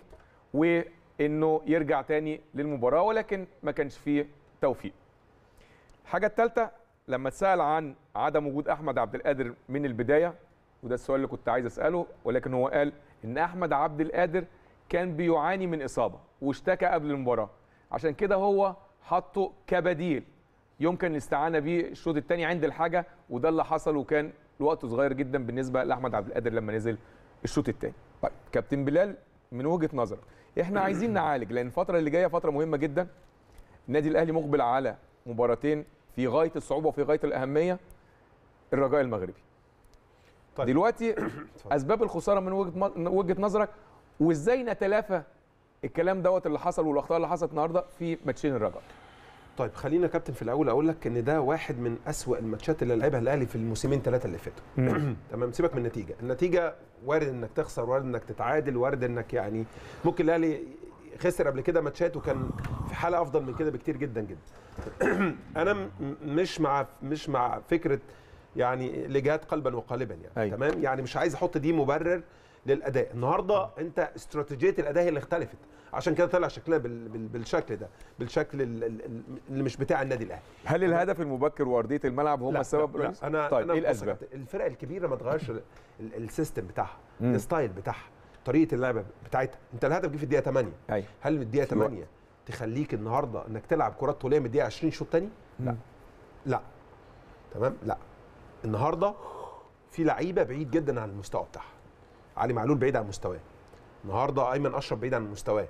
وانه يرجع تاني للمباراه ولكن ما كانش فيه توفيق الحاجه الثالثه لما اتسال عن عدم وجود احمد عبد القادر من البدايه وده السؤال اللي كنت عايز اساله ولكن هو قال ان احمد عبد القادر كان بيعاني من اصابه واشتكى قبل المباراه عشان كده هو حطه كبديل يمكن الاستعانه بيه الشوط الثاني عند الحاجه وده اللي حصل وكان الوقت صغير جدا بالنسبه لاحمد عبد القادر لما نزل الشوط الثاني طيب كابتن بلال من وجهه نظرك احنا عايزين نعالج لان الفتره اللي جايه فتره مهمه جدا النادي الاهلي مقبل على مباراتين في غايه الصعوبه وفي غايه الاهميه الرجاء المغربي طيب. دلوقتي اسباب الخساره من وجهه من وجهه نظرك وازاي نتلافى الكلام دوت اللي حصل والاخطاء اللي حصلت النهارده في ماتشين الرجاء طيب خلينا يا كابتن في الاول اقول لك ان ده واحد من اسوأ الماتشات اللي لعبها الاهلي في الموسمين ثلاثه اللي فاتوا تمام سيبك من النتيجه النتيجه وارد انك تخسر وارد انك تتعادل وارد انك يعني ممكن الاهلي خسر قبل كده ماتشات وكان في حاله افضل من كده بكتير جدا جدا انا م- مش مع مش مع فكره يعني الاجهاد قلبا وقالبا يعني أيوة. تمام يعني مش عايز احط دي مبرر للاداء النهارده انت استراتيجيه الاداء هي اللي اختلفت عشان كده طلع شكلها بال بال بالشكل ده بالشكل ال- ال- اللي مش بتاع النادي الاهلي هل الهدف المبكر وارضيه الملعب هم لا، السبب لا, الرئيسي؟ لا انا طيب أنا ايه بص يا الاسباب؟ كابتن، الفرق الكبيره ما تغيرش ال- ال- السيستم بتاعها مم. الستايل بتاعها طريقه اللعبه بتاعتها انت الهدف جه في الدقيقه 8 ايوه هل من الدقيقه في الوقت. 8 تخليك النهارده انك تلعب كرات طوليه من الدقيقه 20 شوط تاني لا لا تمام لا النهارده في لعيبه بعيد جدا عن المستوى بتاعها علي معلول بعيد عن مستواه النهارده ايمن اشرف بعيد عن مستواه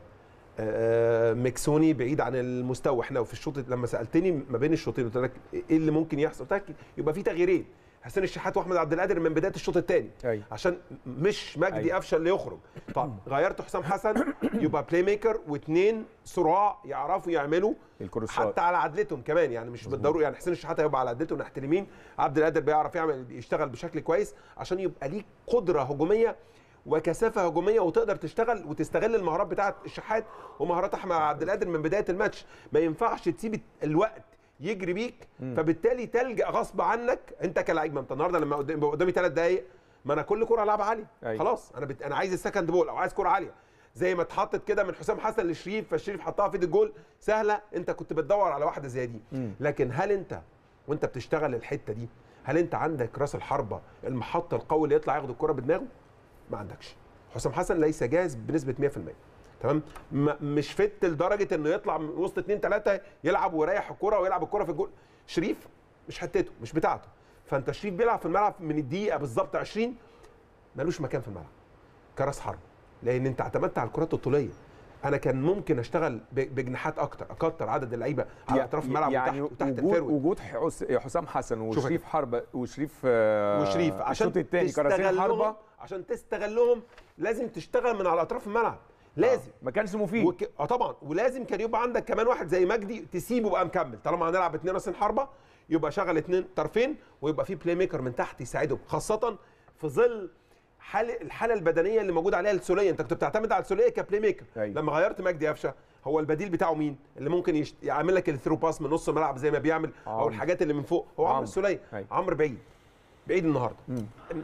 آه، ميكسوني بعيد عن المستوى احنا في الشوط لما سالتني ما بين الشوطين قلت لك ايه اللي ممكن يحصل قلت لك يبقى في تغييرين حسين الشحات واحمد عبد القادر من بدايه الشوط الثاني ايوه عشان مش مجدي أيوة. قفشه اللي يخرج طب غيرت حسام حسن يبقى بلاي ميكر واثنين صراع يعرفوا يعملوا الكروسات حتى على عدلتهم كمان يعني مش بالضروره يعني حسين الشحات هيبقى على عدلته ناحيه اليمين عبد القادر بيعرف يعمل يشتغل بشكل كويس عشان يبقى ليك قدره هجوميه وكثافه هجوميه وتقدر تشتغل وتستغل المهارات بتاعه الشحات ومهارات احمد عبد القادر من بدايه الماتش ما ينفعش تسيب الوقت يجري بيك فبالتالي تلجا غصب عنك انت كلاعب ما انت النهارده لما قدام- يبقى قدامي ثلاث دقائق ما انا كل كره العبها عاليه أيوة. خلاص انا بت... انا عايز السكند بول او عايز كره عاليه زي ما اتحطت كده من حسام حسن لشريف فالشريف حطها في ايد الجول سهله انت كنت بتدور على واحده زي دي مم. لكن هل انت وانت بتشتغل الحته دي هل انت عندك راس الحربه المحط القوي اللي يطلع ياخد الكره بدماغه ما عندكش حسام حسن ليس جاهز بنسبه 100% تمام ما- مش فت لدرجه انه يطلع من وسط اثنين ثلاثه يلعب ويريح الكره ويلعب الكره في الجول شريف مش حتته مش بتاعته فانت شريف بيلعب في الملعب من الدقيقه بالظبط 20 ملوش مكان في الملعب كراس حرب لان انت اعتمدت على الكرات الطوليه انا كان ممكن اشتغل ب- بجناحات اكتر اكتر عدد اللعيبه على اطراف الملعب يعني وتحت وتحت وجود, الفيرود وجود حس- حسام حسن شوف وشريف حربه وشريف آه، وشريف عشان الشوط الثاني كراسين حربه تستغلهم عشان تستغلهم لازم تشتغل من على اطراف الملعب لازم ما كانش مفيد وك... اه طبعا ولازم كان يبقى عندك كمان واحد زي مجدي تسيبه بقى مكمل طالما هنلعب اتنين راسين حربه يبقى شغل اتنين طرفين ويبقى في بلاي ميكر من تحت يساعدهم خاصه في ظل حال الحاله البدنيه اللي موجود عليها السوليه انت كنت بتعتمد على السوليه كبلاي ميكر أيوة. لما غيرت مجدي قفشه هو البديل بتاعه مين اللي ممكن يشت... يعمل لك الثرو باس من نص الملعب زي ما بيعمل او عمرو. الحاجات اللي من فوق هو عمرو عمرو. السوليه أيوة. عمرو بعيد بعيد النهارده م-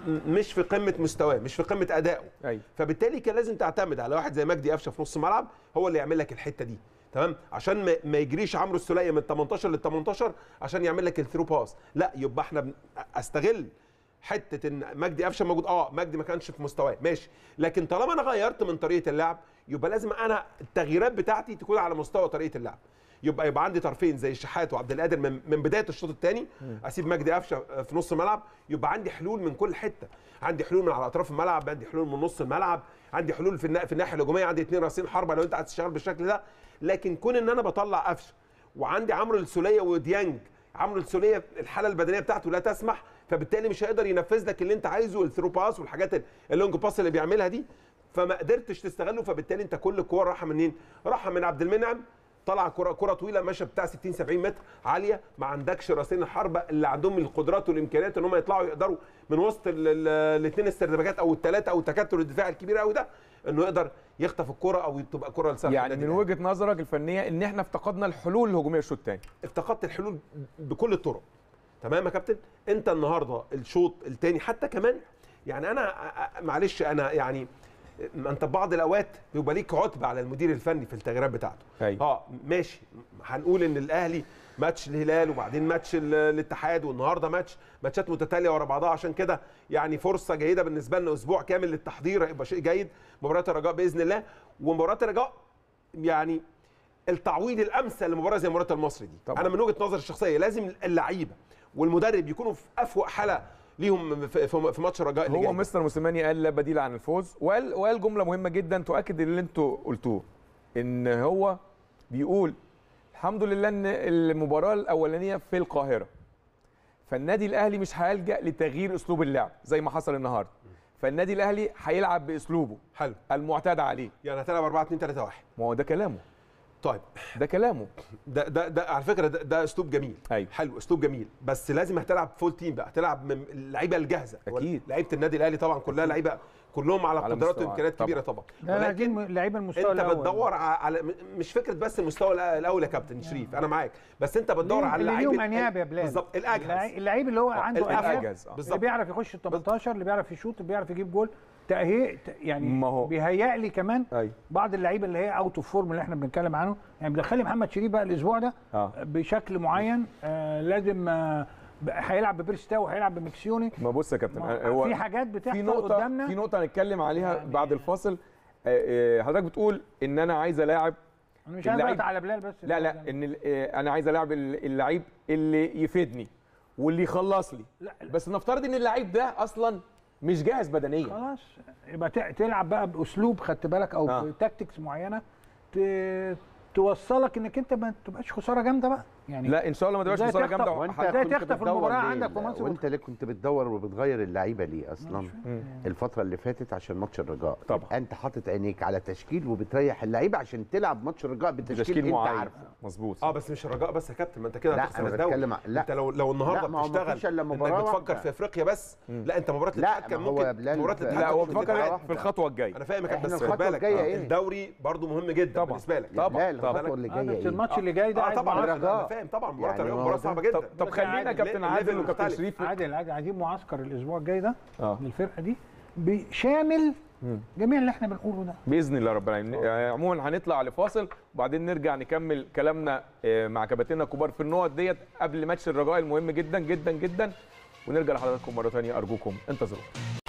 مش في قمه مستواه مش في قمه ادائه ايوه فبالتالي كان لازم تعتمد على واحد زي مجدي قفشه في نص الملعب هو اللي يعمل لك الحته دي تمام عشان ما, ما يجريش عمرو السوليه من 18 لل 18 عشان يعمل لك الثرو باس لا يبقى احنا بن- استغل حته ان مجدي قفشه موجود اه مجدي ما كانش في مستواه ماشي لكن طالما انا غيرت من طريقه اللعب يبقى لازم انا التغييرات بتاعتي تكون على مستوى طريقه اللعب يبقى يبقى عندي طرفين زي الشحات وعبد القادر من, من بدايه الشوط الثاني اسيب مجدي قفشه في نص الملعب يبقى عندي حلول من كل حته عندي حلول من على اطراف الملعب عندي حلول من نص الملعب عندي حلول في النا- في الناحيه الهجوميه عندي اثنين راسين حربه لو انت عايز تشتغل بالشكل ده لكن كون ان انا بطلع قفشه وعندي عمرو السوليه وديانج عمرو السوليه الحاله البدنيه بتاعته لا تسمح فبالتالي مش هيقدر ينفذ لك اللي انت عايزه الثرو باس والحاجات ال- اللونج باس اللي بيعملها دي فما قدرتش تستغله فبالتالي انت كل الكور رايحه منين؟ رايحه من عبد المنعم طلع كره كره طويله ماشيه بتاع 60 70 متر عاليه ما عندكش راسين الحربه اللي عندهم القدرات والامكانيات ان هم يطلعوا يقدروا من وسط الاثنين استرتباكات او الثلاثه او التكتل الدفاعي الكبير قوي ده انه يقدر يخطف الكره او تبقى كره لصالح يعني النادي من الأهلي. وجهه نظرك الفنيه ان احنا افتقدنا الحلول الهجوميه الشوط الثاني افتقدت الحلول بكل الطرق تمام يا كابتن انت النهارده الشوط الثاني حتى كمان يعني انا أ- أ- معلش انا يعني ما انت بعض الاوقات بيبقى ليك عتبه على المدير الفني في التغييرات بتاعته أيوة. اه ماشي هنقول ان الاهلي ماتش الهلال وبعدين ماتش ال- الاتحاد والنهارده ماتش ماتشات متتاليه ورا بعضها عشان كده يعني فرصه جيده بالنسبه لنا اسبوع كامل للتحضير هيبقى شيء جيد مباراه الرجاء باذن الله ومباراه الرجاء يعني التعويض الامثل لمباراه زي مباراه المصري دي طبعا. انا من وجهه نظري الشخصيه لازم اللعيبه والمدرب يكونوا في اسوأ حاله ليهم في, في في ماتش الرجاء اللي هو جاي ده. مستر موسيماني قال لا بديل عن الفوز وقال وقال جمله مهمه جدا تؤكد اللي انتوا قلتوه ان هو بيقول الحمد لله ان المباراه الاولانيه في القاهره فالنادي الاهلي مش هيلجا لتغيير اسلوب اللعب زي ما حصل النهارده فالنادي الاهلي هيلعب باسلوبه حلو المعتاد عليه يعني هتلعب 4 2 3 1 ما هو ده كلامه طيب ده كلامه ده ده ده على فكره ده, ده اسلوب جميل أيوة. حلو اسلوب جميل بس لازم هتلعب فول تيم بقى هتلعب من اللعيبه الجاهزه أكيد. لعيبه النادي الاهلي طبعا كلها لعيبه كلهم على على قدرات مستوى وامكانيات طبعا. كبيره طبعا لا لا دي ولكن الم- لعيبه المستوى انت الأول. بتدور ع- على م- مش فكره بس المستوى الأ- الاول يا كابتن شريف انا معاك بس انت بتدور على اللي اللعيب ليهم ال- انياب يا بلال بالظبط الاجهز اللعي- اللعيب اللي هو عنده الأجهز. انياب الأجهز، آه. اللي بالظبط بيعرف يخش ال 18 اللي بيعرف يشوط اللي بيعرف يجيب جول تأهي ت- يعني ما هو- بيهيأ لي كمان ايوه بعض اللعيبه اللي هي اوت اوف فورم اللي احنا بنتكلم عنه يعني بدخلي محمد شريف بقى الاسبوع ده اه بشكل معين آه لازم آه ب- هيلعب ببيرستاو وهيلعب بمكسيوني ما بص يا كابتن ما- هو في حاجات في بتحصل نقطة قدامنا في نقطة هنتكلم عليها يعني- بعد الفاصل آه، آه، حضرتك بتقول ان انا عايز الاعب انا مش عايز اللعيب- اقطع على بلال بس لا لا ان ال- آه، انا عايز الاعب ال- اللعيب اللي يفيدني واللي يخلص لي لا لا، بس نفترض ان اللعيب ده اصلا مش جاهز بدنيا خلاص يبقى ت- تلعب بقى باسلوب خدت بالك او آه. بتاكتكس معينه ت- توصلك انك انت ما تبقاش خساره جامده بقى يعني لا ان شاء الله ما تبقاش إزاي خساره تخطف- جامده وانت ازاي كنت تخطف بتدور المباراة ليه؟ عندك في لا، منصب وانت ليه كنت بتدور وبتغير اللعيبه ليه اصلا مم. الفتره اللي فاتت عشان ماتش الرجاء طبعا. يبقى انت حاطط عينيك على تشكيل وبتريح اللعيبه عشان تلعب ماتش الرجاء بتشكيل تشكيل انت معين عارفه مظبوط اه بس مش الرجاء بس يا كابتن ما انت كده لا هتخسر انا الدوري بتكلم ع- لا انت لو لو النهارده لا، ما هو ما بتشتغل فيش إلا انك مباراة بتفكر واحدة. في افريقيا بس لا انت مباراه لا، الاتحاد كان ما هو ممكن يا بلال مباراه ب- الاتحاد لا هو كان ممكن بيفكر تتعاد. في الخطوه الجايه انا فاهمك يا إحنا بس خد الخطوة بالك الجاية آه، إيه؟ الدوري برضو مهم جدا طبعا. بالنسبه لك طبعا. لا طبعا. الخطوه اللي آه، جايه بس ايه الماتش اللي جاي ده اه عايز طبعا معسكر. انا الرجاء. فاهم طبعا مباراه يعني الرجاء هو مباراه ده- صعبه جدا طب طب خلينا كابتن الليفل عادل وكابتن مختلف. شريف عادل عادل عايزين معسكر الاسبوع الجاي ده اه للفرقه دي بشامل جميع اللي احنا بنقوله ده باذن الله رب العالمين آه، عموما هنطلع لفاصل وبعدين نرجع نكمل كلامنا آه، مع كباتننا الكبار في النقط ديت قبل ماتش الرجاء المهم جدا جدا جدا ونرجع لحضراتكم مره ثانيه ارجوكم انتظروا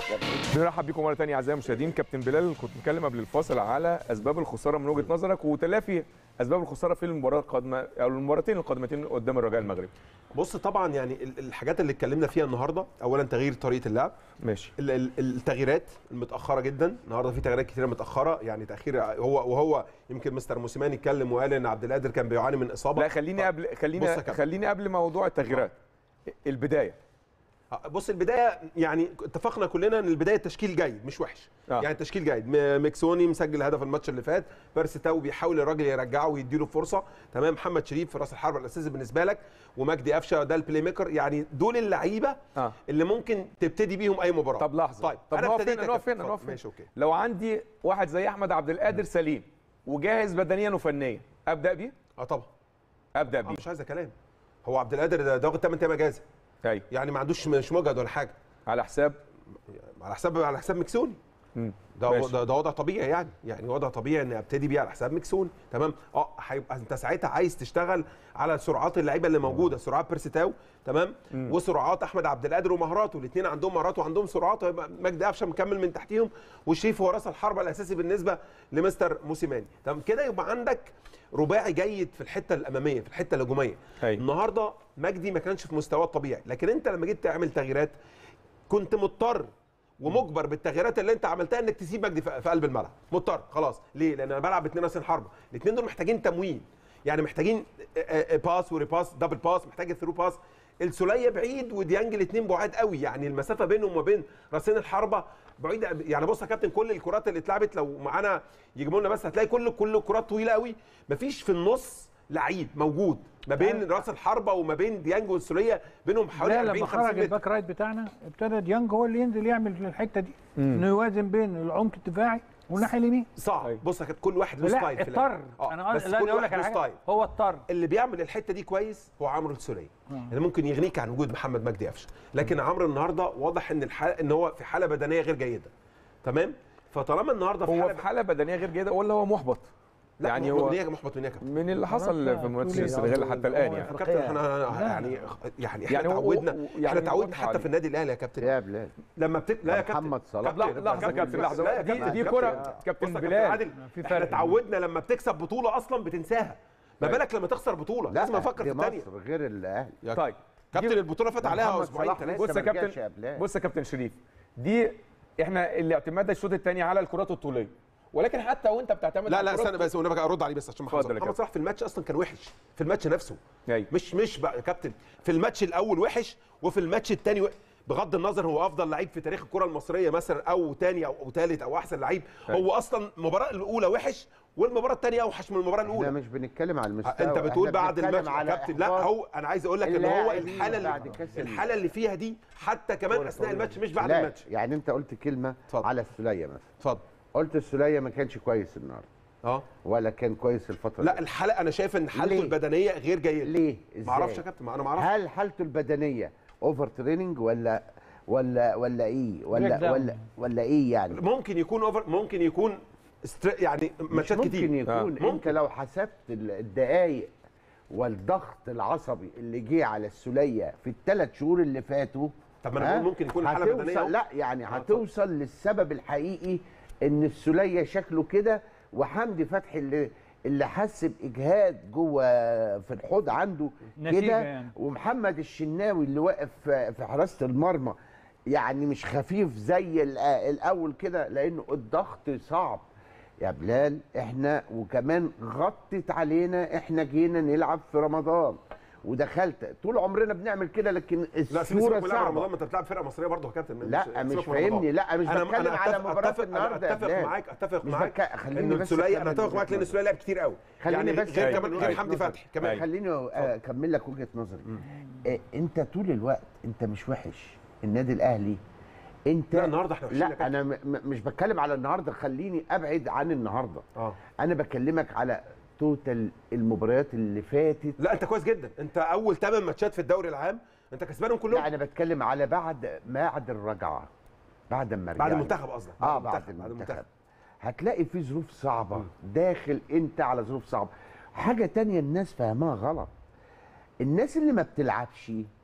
بنرحب بكم مره ثانيه اعزائي المشاهدين كابتن بلال كنت متكلم قبل الفاصل على اسباب الخساره من وجهه نظرك وتلافي اسباب الخساره في المباراه القادمه او المباراتين القادمتين قدام الرجاء المغربي بص طبعا يعني ال- الحاجات اللي اتكلمنا فيها النهارده اولا تغيير طريقه اللعب ماشي ال- ال- التغييرات المتاخره جدا النهارده في تغييرات كتيره متاخره يعني تاخير هو وهو يمكن مستر موسيماني اتكلم وقال ان عبد القادر كان بيعاني من اصابه لا خليني قبل بص يا خليني كابتن. خليني قبل موضوع التغييرات البدايه بص البدايه يعني اتفقنا كلنا ان البدايه تشكيل جيد مش وحش آه. يعني تشكيل جيد م- ميكسوني مسجل هدف الماتش اللي فات بيرسي تاو بيحاول الراجل يرجعه ويديله فرصه تمام محمد شريف في راس الحربه الاساسي بالنسبه لك ومجدي قفشه ده البلاي ميكر يعني دول اللعيبه اه اللي ممكن تبتدي بيهم اي مباراه طب لحظه طيب طب أنا نقف ابتديت هنا يا نقف كابتن. هنا نقف هنا ماشي اوكي لو عندي واحد زي احمد عبد القادر سليم وجاهز بدنيا وفنيا ابدا بيه اه طبعا ابدا آه بيه مش عايز كلام هو عبد القادر ده ده واخد 8 ايام اجازه ايوه يعني ما عندوش مش مجهد ولا حاجه على حساب على حساب على حساب مكسوني مم. ده ماشي. ده, ده وضع طبيعي يعني يعني وضع طبيعي ان ابتدي بيه على حساب مكسوني تمام اه هيبقى انت ساعتها عايز تشتغل على سرعات اللعيبه اللي موجوده سرعات بيرسيتاو تمام وسرعات احمد عبد القادر ومهاراته الاثنين عندهم مهارات وعندهم سرعات ويبقى مجدي قفشه مكمل من تحتيهم والشريف هو راس الحربه الاساسي بالنسبه لمستر موسيماني تمام كده يبقى عندك رباعي جيد في الحته الاماميه في الحته الهجوميه أيوة. النهارده مجدي ما كانش في مستواه الطبيعي لكن انت لما جيت تعمل تغييرات كنت مضطر ومجبر بالتغييرات اللي انت عملتها انك تسيب مجدي في في قلب الملعب مضطر خلاص ليه لان انا بلعب باثنين راسين حربه الاثنين دول محتاجين تموين يعني محتاجين آه، آه، باس وريباس دبل باس محتاج الثرو باس السوليه بعيد وديانج الاثنين بعاد قوي يعني المسافه بينهم وبين راسين الحربه بعيده يعني بص يا كابتن كل الكرات اللي اتلعبت لو معانا يجيبوا لنا بس هتلاقي كل كل الكرات طويله قوي مفيش في النص لعيب موجود ما بين راس الحربه وما بين ديانج والسوليه بينهم حوالي لا 40 لما 50 خرج متر الباك رايت بتاعنا ابتدى ديانج هو اللي ينزل يعمل في الحته دي انه يوازن بين العمق الدفاعي والناحيه اليمين صعب أيوة. بص يا كابتن كل واحد له لا ستايل في اضطر اللعب. آه، انا بس قصدي لا كل اقول لك واحد على له حاجه ستايل هو اضطر اللي بيعمل الحته دي كويس هو عمرو السوليه اللي ممكن يغنيك عن وجود محمد مجدي قفشه لكن عمرو النهارده واضح ان الحالة ان هو في حاله بدنيه غير جيده تمام فطالما النهارده في هو حاله في حاله بدنيه غير جيده ولا هو محبط لا يعني يعني هو- هو محبط من يا كابتن من اللي خلاص حصل بقى، في ماتش تقول إيه؟ السنغال حتى الان يعني هو كابتن احنا لا. يعني يعني احنا يعني هو- اتعودنا هو- احنا يعني اتعودنا واضح حتى عليه. في النادي الاهلي يا كابتن يا بلال لما بتك... لا يا كابتن محمد صلاح طب لا- كده. لحظه كابتن، كابتن لا لحظه يا دي كابتن، دي كابتن. كره بص يا كابتن كابتن بلال عادل في احنا فرق. اتعودنا لما بتكسب بطوله اصلا بتنساها ما طيب. بالك لما تخسر بطوله لا لازم افكر دي في الثانيه مصر غير الاهلي يا طيب كابتن البطوله فات عليها محمد اسبوعين صلاح ثلاثه بص لسه يا ما رجعش كابتن يا بلال. بص يا كابتن شريف دي احنا اللي اعتمادنا الشوط الثاني على الكرات الطوليه ولكن حتى وانت بتعتمد لا على لا الكرات استنى بس وانا بقى ارد عليه بس عشان محمد اتفضل صلاح يا محمد كابتن. صلاح في الماتش اصلا كان وحش في الماتش نفسه أيوة. مش مش بقى يا كابتن في الماتش الاول وحش وفي الماتش الثاني وحش. بغض النظر هو افضل لعيب في تاريخ الكره المصريه مثلا او ثاني او ثالث او احسن لعيب أيوة. هو اصلا المباراه الاولى وحش والمباراه الثانيه اوحش من المباراه احنا الاولى مش بنتكلم على المستوى انت بتقول احنا بعد بنتكلم الماتش يا على كابتن لا إحباط هو انا عايز اقول لك ان هو اللاعبين الحاله بعد اللي كأس ال- الحاله اللي فيها دي حتى كمان اثناء الماتش مش بعد لا، الماتش يعني انت قلت كلمه اتفضل. على السوليه مثلا اتفضل قلت السوليه ما كانش كويس النهارده اه ولا كان كويس الفتره لا دي. الحاله انا شايف ان حالته ليه؟ البدنيه غير جيده ليه ازاي ما اعرفش يا كابتن ما انا ما اعرفش هل حالته البدنيه اوفر تريننج ولا ولا ولا ايه Break ولا down. ولا ولا ايه يعني ممكن يكون اوفر ممكن يكون استر... يعني مش ماتشات ممكن كتير يكون آه. انت ممكن. لو حسبت ال- الدقايق والضغط العصبي اللي جه على السوليه في الثلاث شهور اللي فاتوا طب ما أنا ها؟ بقول ممكن يكون حالة هتوصل- بدنية أهو. لا يعني هتوصل للسبب الحقيقي ان السوليه شكله كده وحمدي فتحي اللي اللي حس باجهاد جوه في الحوض عنده نتيجة كده يعني. ومحمد الشناوي اللي واقف في في حراسه المرمى يعني مش خفيف زي الأ- الاول كده لانه الضغط صعب يا بلال احنا وكمان غطت علينا احنا جينا نلعب في رمضان ودخلت طول عمرنا بنعمل كده لكن لا سيبك الصوره من لعب رمضان صعبه ما انت بتلعب فرقه مصريه برضه يا كابتن لا سيبك مش من فاهمني رمضان. لا مش أنا- بتكلم أنا على أتفق- مباراه أتفق- النهارده يا اتفق بلال. معاك اتفق مش معاك بك- خليني ان بس السوليه أكمل انا اتفق وجهة معاك لان نظري. السوليه لعب كتير قوي خليني يعني بس غير أكمل كمان وجهة غير حمدي نظري. فتحي كمان أيوة. خليني آه، اكمل لك وجهه نظري آه، انت طول الوقت انت مش وحش النادي الاهلي انت لا، النهاردة إحنا وحشين يا لا كابتن. انا م- م- مش بتكلم على النهارده خليني ابعد عن النهارده اه انا بكلمك على توتال المباريات اللي فاتت لا انت كويس جدا انت اول 8 ماتشات في الدوري العام انت كسبانهم لا كلهم انا بتكلم على بعد بعد الرجعه بعد ما بعد رجعنا. المنتخب قصدك اه بعد المنتخب هتلاقي في ظروف صعبه داخل انت على ظروف صعبه حاجه تانية الناس فاهمها غلط الناس اللي ما بتلعبش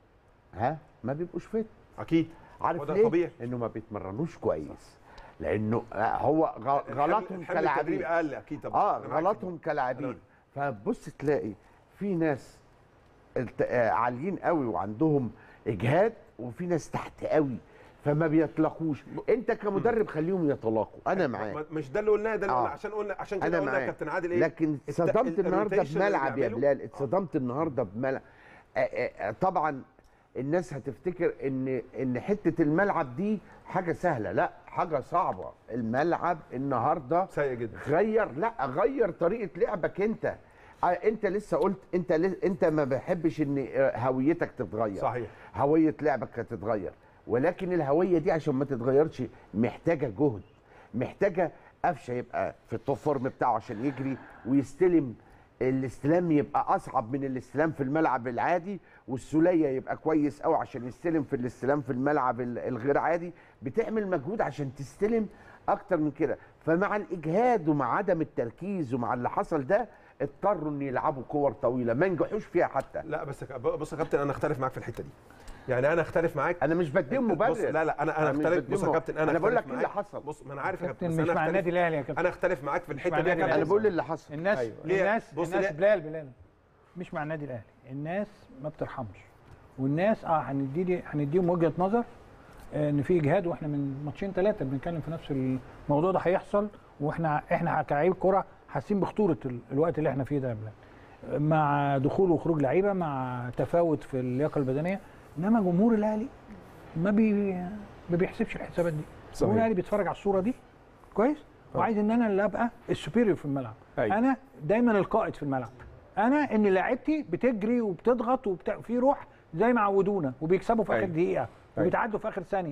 ها ما بيبقوش فت اكيد عارف وده ليه؟ طبيعي. انه ما بيتمرنوش كويس لانه آه، هو غ- غلطهم الحمل كلاعبين التدريبي اقل اكيد طبعا اه أنا معاك غلطهم كلاعبين فبص تلاقي في ناس الت- آه، عاليين قوي وعندهم اجهاد وفي ناس تحت قوي فما بيطلقوش انت كمدرب خليهم يتلاقوا انا معاك ما- مش ده اللي قلناه ده اللي آه. قلنا عشان قلنا عشان كده انا قلنا يا معاك كابتن عادل ايه لكن الت- اتصدمت ال- النهارده الروتيشن اللي بملعب يا بيعمله. بلال اتصدمت النهارده بملعب آه، آه، آه، طبعا الناس هتفتكر ان ان حته الملعب دي حاجه سهله لا حاجه صعبه الملعب النهارده سيء جدا غير لا غير طريقه لعبك انت آه، انت لسه قلت انت ل... انت ما بحبش ان آه، هويتك تتغير صحيح هويه لعبك هتتغير ولكن الهويه دي عشان ما تتغيرش محتاجه جهد محتاجه قفشه يبقى في التوب فورم بتاعه عشان يجري ويستلم الاستلام يبقى اصعب من الاستلام في الملعب العادي والسوليه يبقى كويس قوي عشان يستلم في الاستلام في الملعب ال- الغير عادي بتعمل مجهود عشان تستلم اكتر من كده فمع الاجهاد ومع عدم التركيز ومع اللي حصل ده اضطروا ان يلعبوا كور طويله ما نجحوش فيها حتى لا بس يا- بص يا كابتن انا اختلف معاك في الحته دي يعني انا اختلف معاك انا مش بديهم بص مبرر لا لا انا انا أنا مش اختلف بص يا بديهم- كابتن انا أنا بقول أختلف لك إيه اللي معاك. حصل. بص ما انا عارف يا كابتن كابتن بس مش أنا مع أختلف- النادي الاهلي يا كابتن انا اختلف معاك في مش الحته مع دي يا النادي كابتن انا بقول اللي حصل الناس أيوة. ليه؟ الناس بص الناس ليه؟ بلال بلال مش مع النادي الاهلي الناس ما بترحمش والناس اه هندي لي هنديهم وجهه نظر آه، ان في اجهاد واحنا من ماتشين ثلاثه بنتكلم في نفس الموضوع ده هيحصل واحنا احنا كلاعيب كوره حاسين بخطوره ال- الوقت اللي احنا فيه ده يا بلال مع دخول وخروج لعيبه مع تفاوت في اللياقه البدنيه انما جمهور الاهلي ما بي ما بيحسبش الحسابات دي صحيح. جمهور الاهلي بيتفرج على الصوره دي كويس وعايز ان انا اللي ابقى السوبيريور في الملعب أيوة. انا دايما القائد في الملعب انا ان لعيبتي بتجري وبتضغط وبتاع في روح زي ما عودونا وبيكسبوا في اخر أيوة. دقيقه أيوة. وبيتعدوا في اخر ثانيه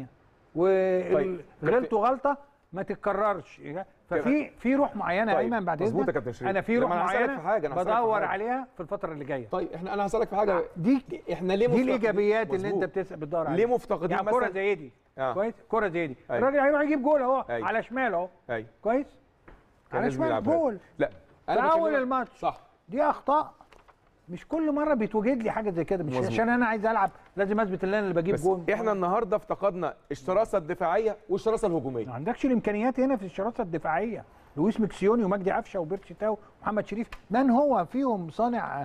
طيب. وغلطوا غلطه ما تتكررش ففي في روح معينه يا طيب. ايمن بعد مظبوط يا اذنك كابتن شريف. انا في لما روح أنا هسألك معينه في حاجة، أنا هسألك في بدور حاجة. عليها في الفتره اللي جايه طيب احنا انا هسالك في حاجه دي احنا ليه دي مفتقدين- الايجابيات اللي انت مظبوط. بتس- بتدور عليها ليه مفتقدين يعني كره مثلا زي دي آه. كويس كره زي دي أيوة. الراجل هيروح يجيب جول اهو أيوة. على شمال اهو ايوه كويس كان على لازم شمال يلعبها. جول لا في أنا اول بكلمك- الماتش صح دي اخطاء مش كل مره بيتوجد لي حاجه زي كده مش مظبوط. عشان انا عايز العب لازم اثبت ان انا اللي بجيب بس جول احنا النهارده افتقدنا الشراسه الدفاعيه والشراسه الهجوميه ما عندكش الامكانيات هنا في الشراسه الدفاعيه لويس مكسيوني ومجدي قفشه وبيرتشي تاو ومحمد شريف من هو فيهم صانع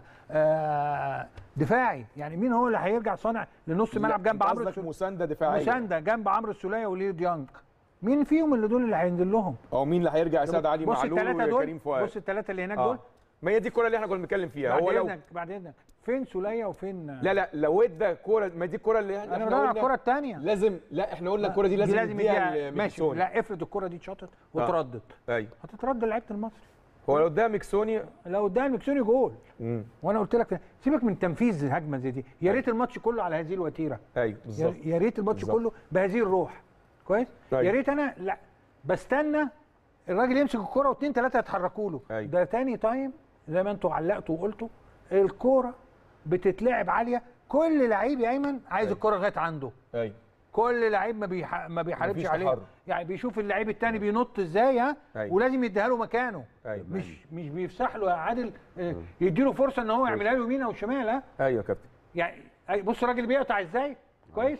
آه، دفاعي يعني مين هو اللي هيرجع صانع لنص ملعب جنب عمرو قصدك السولية مسانده دفاعيه مسانده جنب عمرو السوليه وليو ديانج مين فيهم اللي دول اللي هينزل لهم او مين اللي هيرجع يساعد علي بص معلول الثلاثه دول وكريم فؤاد بص الثلاثه اللي هناك آه. دول ما هي دي الكره اللي احنا كنا بنتكلم فيها بعد هو لو اذنك بعد اذنك فين سوليه وفين لا لا لو ادى كوره ما دي الكره اللي احنا انا بدور على قلنا الكره الثانيه لازم لا احنا قلنا الكره دي لازم لازم نديها يديها ماشي لميكسوني. لا افرض الكره دي اتشاطت واتردت ايوه هتترد لعيبه المصري هو لو اداها ميكسوني لو اداها المكسوني جول مم. وانا قلت لك سيبك من تنفيذ هجمه زي دي يا ريت الماتش كله على هذه الوتيره ايوه يا بالظبط يا ريت الماتش بالظبط. كله بهذه الروح كويس أيوة. يا ريت انا لا بستنى الراجل يمسك الكرة واثنين ثلاثه يتحركوا له أيوة. ده تاني تايم زي ما انتوا علقتوا وقلتوا الكوره بتتلعب عاليه كل لعيب يا ايمن عايز أيوة. الكرة لغايه عنده ايوه كل لعيب ما بيح... ما بيحاربش مفيش عليه تحرك. يعني بيشوف اللعيب التاني بينط ازاي ها أيوة. ولازم يديها له مكانه ايوه مش مش بيفسح له يا عادل آه، يديله فرصه ان هو يعملها له يمين او شمال ها ايوه يا كابتن يعني أي- بص الراجل بيقطع ازاي كويس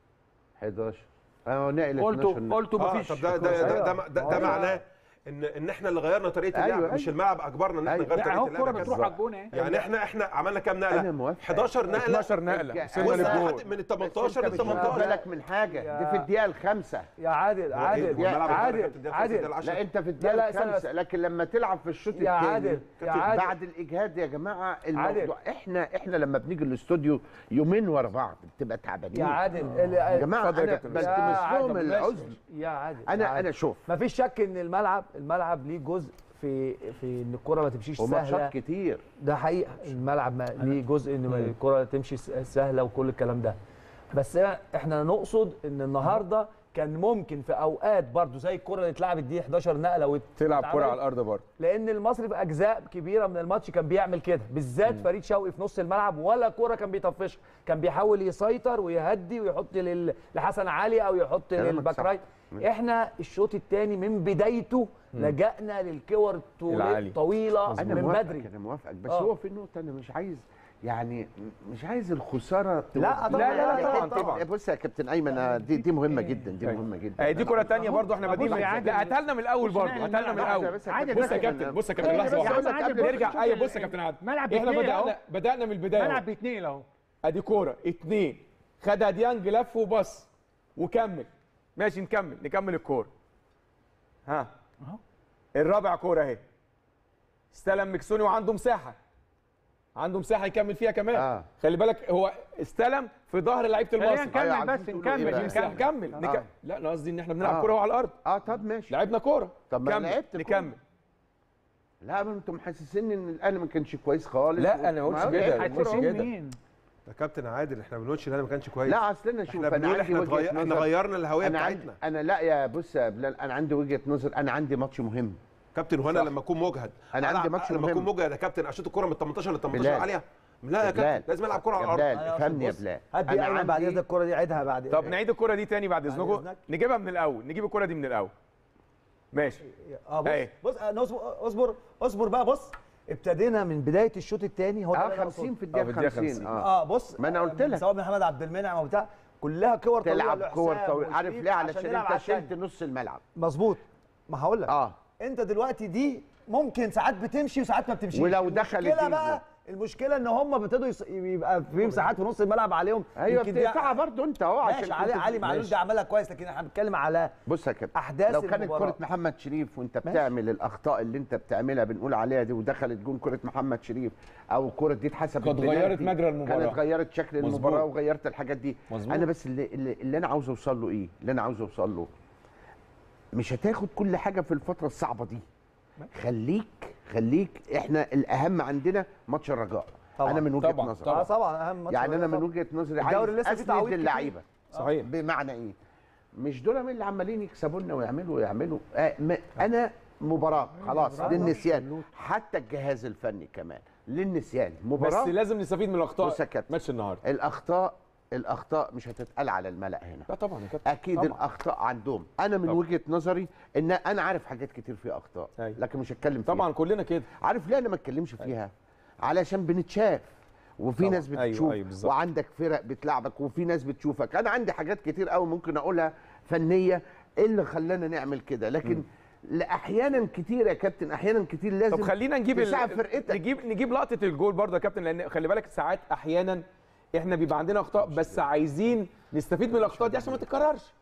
11 اه نقل قلتوا 12 قلتوا اه مفيش طب ده ده ده, ده, ده, ده أيوة. معناه ان ان احنا اللي غيرنا طريقه أيوة، اللعب مش أيوة. الملعب اجبرنا ان احنا أيوة. نغير لا طريقه اهو اللعب الكوره يا بتروح كابتن. على الجون اهي يعني احنا احنا عملنا كام نقله أنا موافق. 11 نقله 12 نقله وصلنا وصلنا للجول لحد من ال بس 18 انت لل مش واخد 18 بالك من حاجه دي في الدقيقه الخامسه يا عادل عادل والملعب عادل اتغير في الدقيقة عادل الخامسة، الدقيقة لا العشرة. انت في لا، الدقيقه لا، استنى الخامسه لكن لما تلعب في الشوط يا الثاني عادل يا عادل بعد الاجهاد يا جماعه عادل. الموضوع احنا احنا لما بنيجي الاستوديو يومين ورا بعض بتبقى تعبانين يا عادل يا جماعه اتفضل يا انا كابتن. بلتمس لهم ماشي. العذر يا عادل يا انا عادل. انا شوف ما فيش شك ان الملعب الملعب ليه جزء في في ان الكره ما تمشيش سهله وماتشات كتير ده حقيقه الملعب ما ليه جزء ان الكره تمشي س- سهله وكل الكلام ده بس احنا نقصد ان النهارده كان ممكن في اوقات برضو زي الكره اللي اتلعبت دي 11 نقله وات- تلعب كره واتعملت. على الارض برضه لان المصري في اجزاء كبيره من الماتش كان بيعمل كده بالذات فريد شوقي في نص الملعب ولا كوره كان بيطفشها كان بيحاول يسيطر ويهدي ويحط لل... لحسن علي او يحط كلامك للباك صح. رايت احنا الشوط الثاني من بدايته لجأنا للكور العالي. الطويله انا من موافقك بدري انا موافقك بس آه. هو في نقطه انا مش عايز يعني م- مش عايز الخساره لا، تودينا طبعاً، لا، لا، لحتة- طبعاً، طبعاً. بص يا كابتن ايمن آه، دي دي مهمه جدا دي مهمه جدا اهي دي كره تانية برضو احنا بص بادئين يا من- عادل، لا هاتها لنا من الاول بص برضو نعمل هاتها لنا من ملعب. الاول بس يا عادل، كابتن بص يا إيمن، كابتن آه، بص يا كابتن لحظه يا واحده عم عادل، بص نرجع شوف ايوه ال- بص يا كابتن عادل ملعب احنا بيتنقل أهو. بدانا بدانا من البدايه ملعب أهو. بيتنقل اهو ادي كوره اتنين خدها ديانج لف وبص وكمل ماشي نكمل نكمل الكوره ها أهو. الرابع كوره اهي استلم مكسوني وعنده مساحه عنده مساحه يكمل فيها كمان آه. خلي بالك هو استلم في ظهر لعيبه خلينا المصري نكمل عايزين بس تقولوا إيه نكمل بقى؟ مساحه نكمل نكمل نك... آه. لا انا قصدي ان احنا بنلعب آه. كوره وعلى الارض اه طب ماشي لعبنا كوره طب ما كمل لعبت كورة. نكمل لا ما انتم محسسيني ان الاهلي ما كانش كويس خالص لا، أنا ما قلتش هو كده. لعب ما كورة قلتش أهو. كده. مين يا كابتن عادل احنا ما بنقولش الاهلي ما كانش كويس لا اصل انا شوف احنا انا بنقول عندي احنا وجهه اتغير... احنا نظر غيرنا الهويه انا عندي بتاعتنا انا لا يا بص يا بلال انا عندي وجهه نظر انا عندي ماتش مهم كابتن وانا صح. لما اكون مجهد أنا عندي ألعب- ماتش لما مهم. اكون مجهد يا كابتن اشوط الكوره من 18 ل 18 بلال. عليها لا يا بلال. كابتن لازم العب كوره على يا الارض بلال أنا افهمني يا بص، بلال هات دي ايمن بعد عندي- اذنك الكوره دي عيدها بعد طب نعيد الكوره دي تاني بعد اذنكم إذنك. نجيبها من الاول نجيب الكوره دي من الاول ماشي اه بص أهي. بص أنا اصبر اصبر اصبر بقى بص ابتدينا من بدايه الشوط الثاني هو ده اللي اه أنا 50 في آه، في الدقيقه الدقيقة 50 50. اه اه بص ما أنا قلت آه، لك. سواء محمد عبد المنعم او بتاع كلها كور طويله تلعب لحسام كور طويل عارف وشريف ليه عشان علشان نلعب انت على شلت الثاني. نص الملعب مظبوط ما هقول لك اه انت دلوقتي دي ممكن ساعات بتمشي وساعات ما بتمشيش ولو دخلت المشكله دي بقى المشكله ان هم ابتدوا يص... يبقى في مساحات في نص الملعب عليهم ايوه يمكن دي- بتقطعها برضه انت اهو عشان ماشي علي كنت- علي معلول ماشي. ده عملها كويس لكن احنا بنتكلم على بص يا كابتن احداث لو كانت المباراة. كرة محمد شريف وانت بتعمل الاخطاء اللي انت بتعملها بنقول عليها دي ودخلت جون كرة محمد شريف او الكرة دي اتحسبت كانت بنالتي، غيرت مجرى المباراة. كانت غيرت شكل مظبوط. المباراة وغيرت الحاجات دي مظبوط. انا بس اللي, اللي, اللي انا عاوز اوصل له ايه اللي انا عاوز اوصل له مش هتاخد كل حاجة في الفترة الصعبة دي خليك خليك احنا الاهم عندنا ماتش الرجاء طبعاً. انا من وجهة طبعاً. نظري اه طبعا اهم ماتش يعني انا من طبعاً. وجهة نظري الدوري عايز لسه فيه اسند تعويض كتير. اللعيبة صحيح بمعنى ايه؟ مش دول من اللي عمالين يكسبوا لنا ويعملوا ويعملوا آه م- انا مباراه خلاص للنسيان حتى الجهاز الفني كمان للنسيان بس مباراه لازم نستفيد من الاخطاء بص يا كابتن. ماتش النهارده الاخطاء الاخطاء مش هتتقال على الملأ هنا لا طبعا يا كابتن اكيد طبعاً. الاخطاء عندهم انا من طبعاً. وجهه نظري ان انا عارف حاجات كتير فيها اخطاء أيوة. لكن مش هتكلم فيها طبعا كلنا كده عارف ليه انا ما اتكلمش فيها علشان بنتشاف وفي طبعاً. ناس أيوة، بتشوف أيوة، بالظبط. وعندك فرق بتلعبك وفي ناس بتشوفك انا عندي حاجات كتير قوي ممكن اقولها فنيه ايه اللي خلانا نعمل كده لكن لا احيانا كتير يا كابتن احيانا كتير لازم طب خلينا نجيب ال- تساعد فرقتك نجيب نجيب لقطه الجول برضه يا كابتن لان خلي بالك ساعات احيانا احنا بيبقى عندنا اخطاء بس عايزين نستفيد من الاخطاء دي عشان ما تتكررش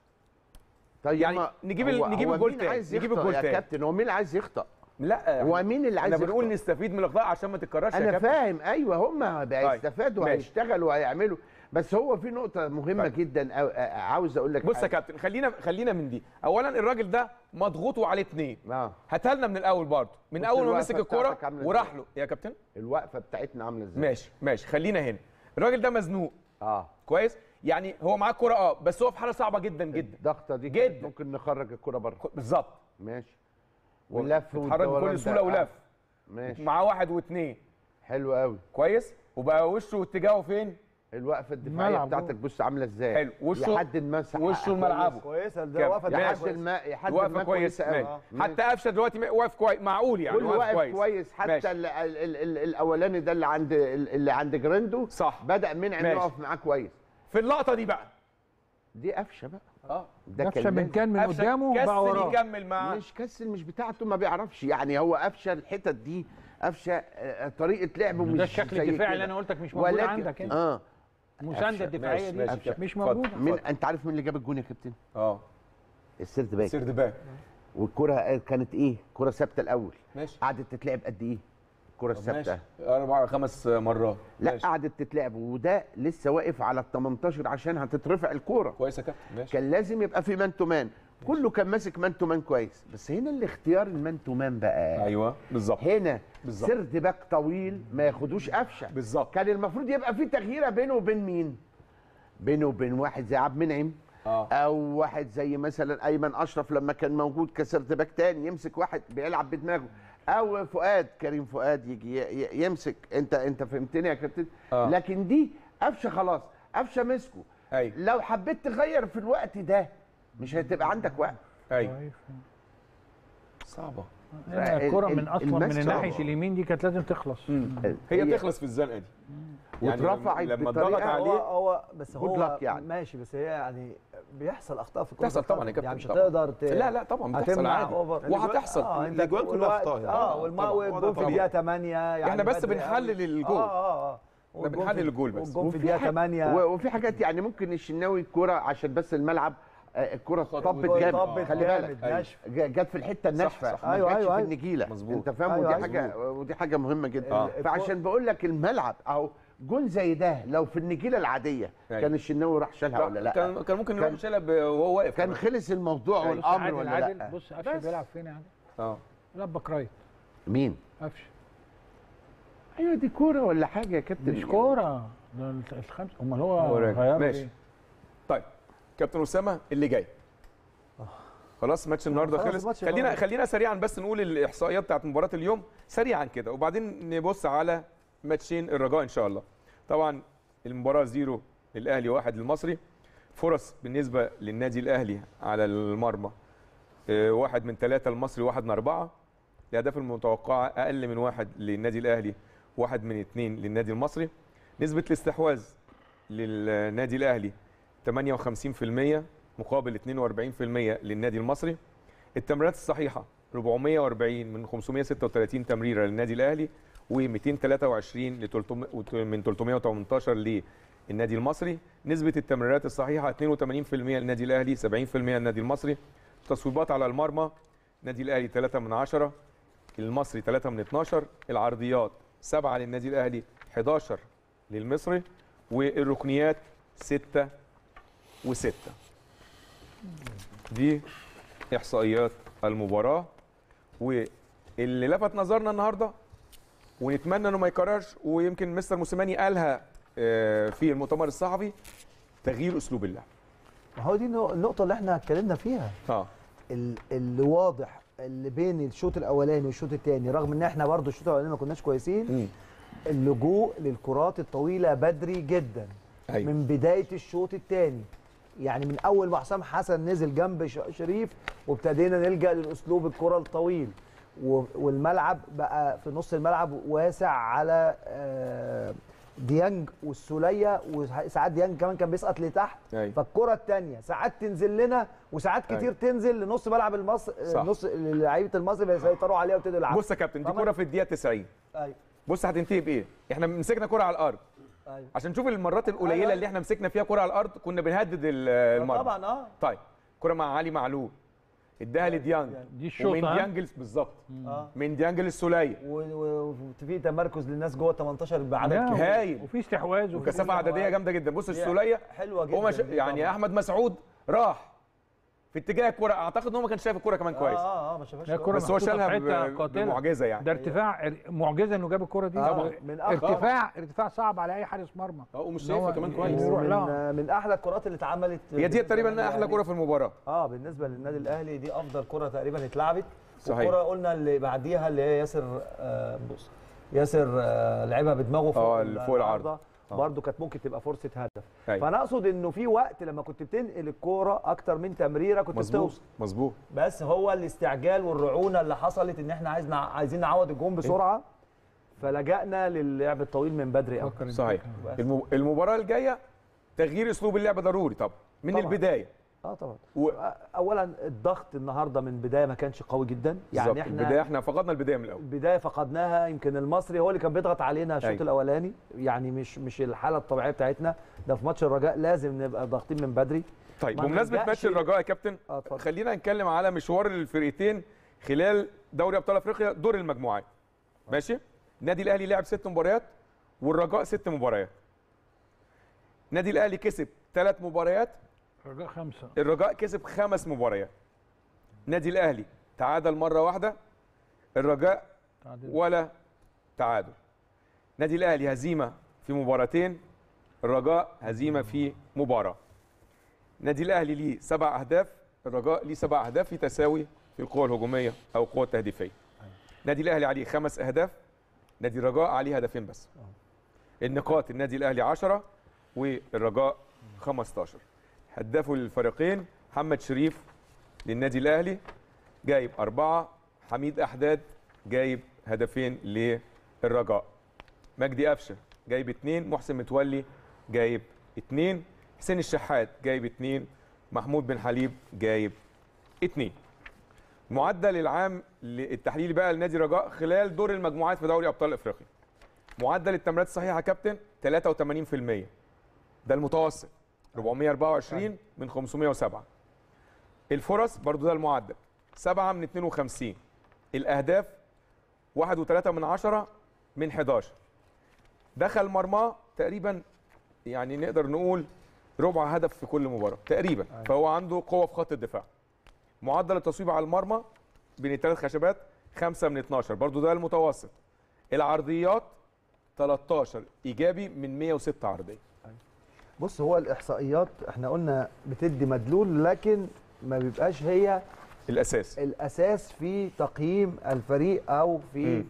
طيب يعني ما- نجيب ال- هو- نجيب هو الجول مين تاني، عايز نجيب يخطأ الجول يا تاني. كابتن هو مين اللي عايز يخطأ لا هو مين اللي عايز احنا بنقول يخطأ؟ نستفيد من الاخطاء عشان ما تتكررش يا انا كابتن فاهم ايوه هم هيستفادوا ماشي. وهيشتغلوا وهيعملوا بس هو في نقطه مهمه طيب. جدا أو- أ- عاوز اقول لك بص يا حاجة. كابتن خلينا خلينا من دي اولا الراجل ده مضغوط وعليه اثنين اه هاتها لنا من الاول برضه من بص اول ما الوقفة مسك الكوره بتاعتك عاملة وراح إزاي. له يا كابتن الوقفه بتاعتنا عامله ازاي ماشي ماشي خلينا هنا الراجل ده مزنوق اه كويس يعني هو معاه الكوره اه بس هو في حاله صعبه جدا جدا الضغطه دي كانت جدا. ممكن نخرج الكره بره بالظبط ماشي واللف اتحرك والدوران بكل ده. سهوله آه. ولف ماشي معاه واحد واثنين حلو قوي كويس وبقى وشه واتجاهه فين الوقفه الدفاعيه الملعب بتاعتك بص عامله ازاي حلو. وشه- يحدد مساحه وشه لملعبه كويسه كام؟ ده واقفه ماشي. دفاع يحدد كويس. ما يحدد واقفه ما كويس قوي ماشي. حتى قفشه دلوقتي واقف كويس معقول يعني كل واقف كويس, كويس حتى ماشي. ال ال ال ال الاولاني ده اللي عند اللي عند جريندو صح. بدا منعم ماشي. يقف معاه كويس في اللقطه دي بقى دي قفشه بقى اه ده قفشه من لازم. كان من قفشه قدامه بقى كسل وراه يكمل معاه مش كسل مش بتاعته ما بيعرفش يعني هو قفشه الحتت دي قفشه آه، طريقه لعبه مش ده الشكل زي الدفاعي كده. اللي انا قلتك مش موجود ولكن- عندك انت اه المسانده الدفاعيه ماشي، دي ماشي، كابتن. مش اتفضل. موجوده من انت عارف مين اللي جاب الجون يا كابتن اه السيرد باك سيرد باك والكره كانت ايه كره ثابته الاول ماشي قعدت تتلعب قد ايه الكره طب الثابته ماشي اربع خمس مرات لا ماشي. قعدت تتلعب وده لسه واقف على ال 18 عشان هتترفع الكوره كويس يا كابتن ماشي كان لازم يبقى في مان تو مان كله كان ماسك مان تو مان كويس بس هنا الاختيار المان تو مان بقى ايوه بالظبط هنا بالظبط. سرد باك طويل ما ياخدوش قفشه بالظبط كان المفروض يبقى في تغييره بينه وبين مين بينه وبين واحد زي عبد المنعم اه او واحد زي مثلا ايمن اشرف لما كان موجود كسرد باك تاني يمسك واحد بيلعب بدماغه او فؤاد كريم فؤاد يجي ي- ي- يمسك انت انت فهمتني يا كابتن آه. لكن دي قفشه خلاص قفشه مسكه ايوه لو حبيت تغير في الوقت ده مش هتبقى عندك وقت ايوه صعبه الكره ال- من اصلا من المسك- ناحيه اليمين دي كانت لازم تخلص هي هي- تخلص في الزنقه دي يعني واترفعت لما بطريقة ضغط هو عليه هو بس Good هو luck يعني. ماشي بس هي يعني بيحصل اخطاء في كرة بتحصل طبعاً يا القدم. كابتن يعني مش طبعاً. هتقدر ت... لا لا طبعا بتحصل هتمنع عادي أوفر. وهتحصل اه انت الأجوان كلها والوقت- أخطاء يعني. اه طبعاً. والما- وضع والجون في طبيعي. الدقيقه 8 يعني احنا بس بدري بنحلل قوي. الجول. اه اه اه احنا بنحلل الجول بس. والجون في وفي الدقيقه حاجة- 8 و- وفي حاجات يعني ممكن الشناوي الكوره عشان بس الملعب آه، الكوره طبت طبت جامد خلي جامد، بالك ناشف. ج- جت في الحته الناشفه صح. ما أيوة، جاتش أيوة، في أيوة. النجيله مظبوط. انت فاهم أيوة، ودي أيوة. حاجه ودي حاجه مهمه جدا آه. فعشان بقول لك الملعب اهو جون زي ده لو في النجيله العاديه أيوة. كان الشناوي راح شالها ولا لا كان كان ممكن يروح كان- يشيلها ب- وهو واقف كان كمان. خلص الموضوع بص والامر عادل ولا عادل لا بص قفشه بس. بيلعب فين يا عادل؟ اه بيلعب باك رايت مين قفشه ايوه دي كوره ولا حاجه يا كابتن مش كوره ده الخمسه امال هو هو راجع. غيره ماشي. ايه؟ طيب كابتن اسامه اللي جاي خلاص ماتش النهارده خلاص خلص الماتش خلينا خلاص. خلينا سريعا بس نقول الاحصائيات بتاعت مباراه اليوم سريعا كده وبعدين نبص على ماتشين الرجاء ان شاء الله طبعا المباراه زيرو للاهلي واحد للمصري فرص بالنسبه للنادي الاهلي على المرمى آه، واحد من ثلاثه المصري واحد من اربعه الاهداف المتوقعه اقل من واحد للنادي الاهلي واحد من اثنين للنادي المصري نسبه الاستحواذ للنادي الاهلي 58% مقابل 42% للنادي المصري التمريرات الصحيحه 440 من 536 تمريره للنادي الاهلي و223 ل 300 من 318 للنادي المصري نسبه التمريرات الصحيحه 82% للنادي الاهلي 70% للنادي المصري تصويبات على المرمى النادي الاهلي 3 من 10 المصري 3 من 12 العرضيات 7 للنادي الاهلي 11 للمصري والركنيات 6 و6 دي احصائيات المباراه واللي لفت نظرنا النهارده ونتمنى انه ما يكررش ويمكن مستر موسيماني قالها آه، في المؤتمر الصحفي تغيير اسلوب اللعب ما هو دي النق- النقطه اللي احنا اتكلمنا فيها اه ال- اللي واضح اللي بين الشوط الاولاني والشوط الثاني رغم ان احنا برضو الشوط الاولاني ما كناش كويسين اللجوء للكرات الطويله بدري جدا أيوة. من بدايه الشوط الثاني يعني من اول ما حسام حسن نزل جنب ش- شريف وابتدينا نلجا للاسلوب الكره الطويل و- والملعب بقى في نص الملعب واسع على آه، ديانج والسوليه وساعات ديانج كمان كان بيسقط لتحت أيوة. فالكره الثانيه ساعات تنزل لنا وساعات كتير أيوة. تنزل لنص ملعب المصر صح. نص لعيبه المصري بيسيطروا عليها ويبتدوا يلعبوا بص يا كابتن دي طبعاً. كوره في الدقيقه 90 ايوه بص هتنتهي بايه احنا مسكنا كوره على الارض ايوه عشان نشوف المرات القليله أيوة. اللي احنا مسكنا فيها كوره على الارض كنا بنهدد ال- المرمى طبعا اه طيب كره مع علي معلول اداها لديانج دي الشوط ومن ها؟ ديانج بالظبط اه من ديانج للسوليه و- و- وفي تمركز للناس جوه 18 بعدد لا، كبير. هايل وفي استحواذ وفي وكثافه عدديه جامده جدا بص دي السوليه حلوه جدا هو مش... دي يعني طبعاً. احمد مسعود راح في اتجاه الكره اعتقد ان هو ما كانش شايف الكره كمان كويس اه اه ما شافهاش لا، كويس. كرة بس هو محطوطة شالها في حتة ب- قاتلة. بمعجزه يعني ده ارتفاع معجزه انه جاب الكره دي آه، طبعاً. من أخطر. ارتفاع ارتفاع صعب على اي حارس مرمى اه ومش إن هو شايفها كمان كويس يروح ومن لها. من احلى الكرات اللي اتعملت هي دي تقريبا احلى كره في المباراه اه بالنسبه للنادي الاهلي دي افضل كره تقريبا اتلعبت صحيح. والكره قلنا اللي بعديها اللي هي ياسر آه بص ياسر آه لعبها بدماغه فوق آه، ال- فوق العرض. العارضة. آه. برضه كانت ممكن تبقى فرصه هدف أيوة. فانا اقصد انه في وقت لما كنت بتنقل الكوره اكتر من تمريره كنت مظبوط بتوصل مظبوط بس هو الاستعجال والرعونه اللي حصلت ان احنا عايزين عايزين نعوض الجون بسرعه فلجأنا للعب الطويل من بدري قوي فكر أنت صحيح كده. بس. الم- المباراه الجايه تغيير اسلوب اللعب ضروري طبعا من طبعاً. البدايه اه طبعا و... اولا الضغط النهارده من بدايه ما كانش قوي جدا يعني بالظبط. احنا البدايه احنا فقدنا البدايه من الاول البدايه فقدناها يمكن المصري هو اللي كان بيضغط علينا الشوط أيوة. الاولاني يعني مش مش الحاله الطبيعيه بتاعتنا ده في ماتش الرجاء لازم نبقى ضاغطين من بدري طيب ما بمناسبه نرجعش- ماتش الرجاء يا كابتن اه اتفضل خلينا نتكلم على مشوار الفرقتين خلال دوري ابطال افريقيا دور المجموعات ماشي النادي الاهلي لعب ست مباريات والرجاء ست مباريات النادي الاهلي كسب ثلاث مباريات رجاء خمسه الرجاء كسب خمس مباريات النادي الاهلي تعادل مره واحده الرجاء تعادل. ولا تعادل النادي الاهلي هزيمه في مباراتين الرجاء هزيمه في مباراه النادي الاهلي ليه سبع اهداف الرجاء ليه سبع اهداف في تساوي في القوه الهجوميه او القوه التهديفيه النادي الاهلي عليه خمس اهداف نادي الرجاء عليه هدفين بس النقاط النادي الاهلي 10 والرجاء 15 هدافه للفريقين محمد شريف للنادي الاهلي جايب أربعة حميد أحداد جايب هدفين للرجاء مجدي قفشه جايب اتنين محسن متولي جايب اتنين حسين الشحات جايب اتنين محمود بن حليب جايب اتنين معدل العام التحليلي بقى لنادي رجاء خلال دور المجموعات في دوري ابطال افريقيا معدل التمريرات الصحيحه يا كابتن 83% ده المتوسط 424 من 507 الفرص برضو ده المعدل 7 من 52 الاهداف 1.3 من 10 من 11 دخل مرماه تقريبا يعني نقدر نقول ربع هدف في كل مباراه تقريبا فهو عنده قوه في خط الدفاع معدل التصويب على المرمى بين الثلاث خشبات 5 من 12 برضو ده المتوسط العرضيات 13 ايجابي من 106 عرضيه بص هو الاحصائيات احنا قلنا بتدي مدلول لكن ما بيبقاش هي الاساس الاساس في تقييم الفريق او في مم.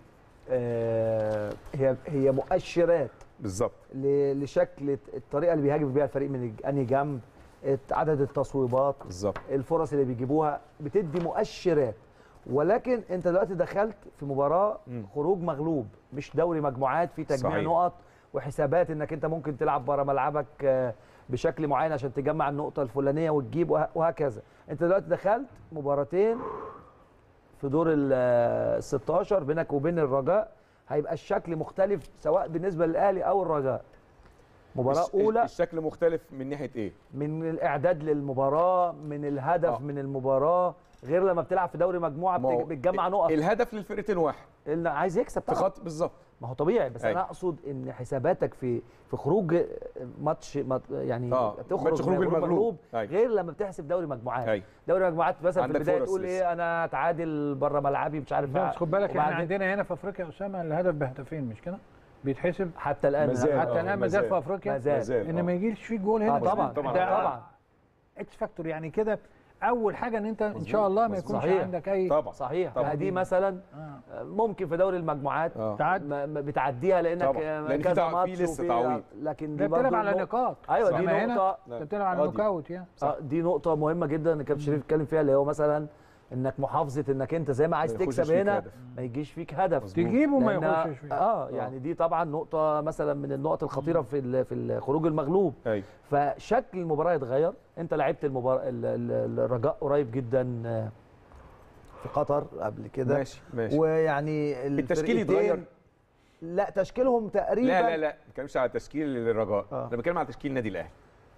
آه هي هي مؤشرات بالظبط ل- لشكل الطريقه اللي بيهاجم بيها الفريق من الج- انهي جنب الت- عدد التصويبات بالظبط الفرص اللي بيجيبوها بتدي مؤشرات ولكن انت دلوقتي دخلت في مباراه مم. خروج مغلوب مش دوري مجموعات في تجميع صحيح. نقط وحسابات انك انت ممكن تلعب بره ملعبك آه، بشكل معين عشان تجمع النقطه الفلانيه وتجيب وه- وهكذا انت دلوقتي دخلت مباراتين في دور ال 16 بينك وبين الرجاء هيبقى الشكل مختلف سواء بالنسبه للاهلي او الرجاء مباراه الش- اولى الشكل مختلف من ناحيه ايه من الاعداد للمباراه من الهدف آه. من المباراه غير لما بتلعب في دوري مجموعه ما هو بتج- بتجمع نقط الهدف للفرقتين واحد اللي عايز يكسب في طبعا خط بالظبط ما هو طبيعي بس أيوة. انا اقصد ان حساباتك في في خروج ماتش مات- يعني آه، تخرج ماتش خروج من المغلوب. مغلوب أيوة. غير لما بتحسب دوري مجموعات أيوة. دوري مجموعات مثلا في عندك البدايه فرص تقول لسه. ايه انا اتعادل بره ملعبي مش عارف بس خد بالك احنا وبعدين عندنا هنا في افريقيا يا اسامه الهدف بهدفين مش كده؟ بيتحسب حتى الان ما زال. حتى آه، الان ما ما زال زال. في افريقيا ما زال. ما زال. ان آه. ما يجيش فيه جول هنا آه طبعا طبعاً. طبعا طبعا اكس فاكتور يعني كده اول حاجه ان انت ان شاء الله ما مظبوط. يكونش صحيح. عندك اي طبعا صحيح طبعاً. دي مثلا آه. ممكن في دوري المجموعات آه. تعاد ما ما بتعديها لانك طبعاً. آه، لأن في كذا تع- في ماتش لسه وفي- تعويض. لكن دي ده بتلعب برضو على نقطة- نقاط ايوه دي أما هنا نقطه انت بتلعب على قاضي. نوك اوت يعني آه، دي نقطة مهمة جدا ان كابتن شريف اتكلم فيها اللي هو مثلا انك محافظة انك انت زي ما عايز ما يخشش تكسب فيك هنا هدف. ما يجيش فيك هدف مظبوط. تجيبه ما لأن- يخشش فيه اه يعني دي طبعا نقطة مثلا من النقط الخطيرة في ال- في الخروج المغلوب ايوه فشكل المباراة يتغير انت لعبت المباراة ال- ال- الرجاء قريب جدا آه، في قطر قبل كده ماشي ماشي ويعني التشكيل الفرقتين- يتغير لا تشكيلهم تقريبا لا لا لا ما بتكلمش على تشكيل الرجاء آه. انا بتكلم على تشكيل النادي الاهلي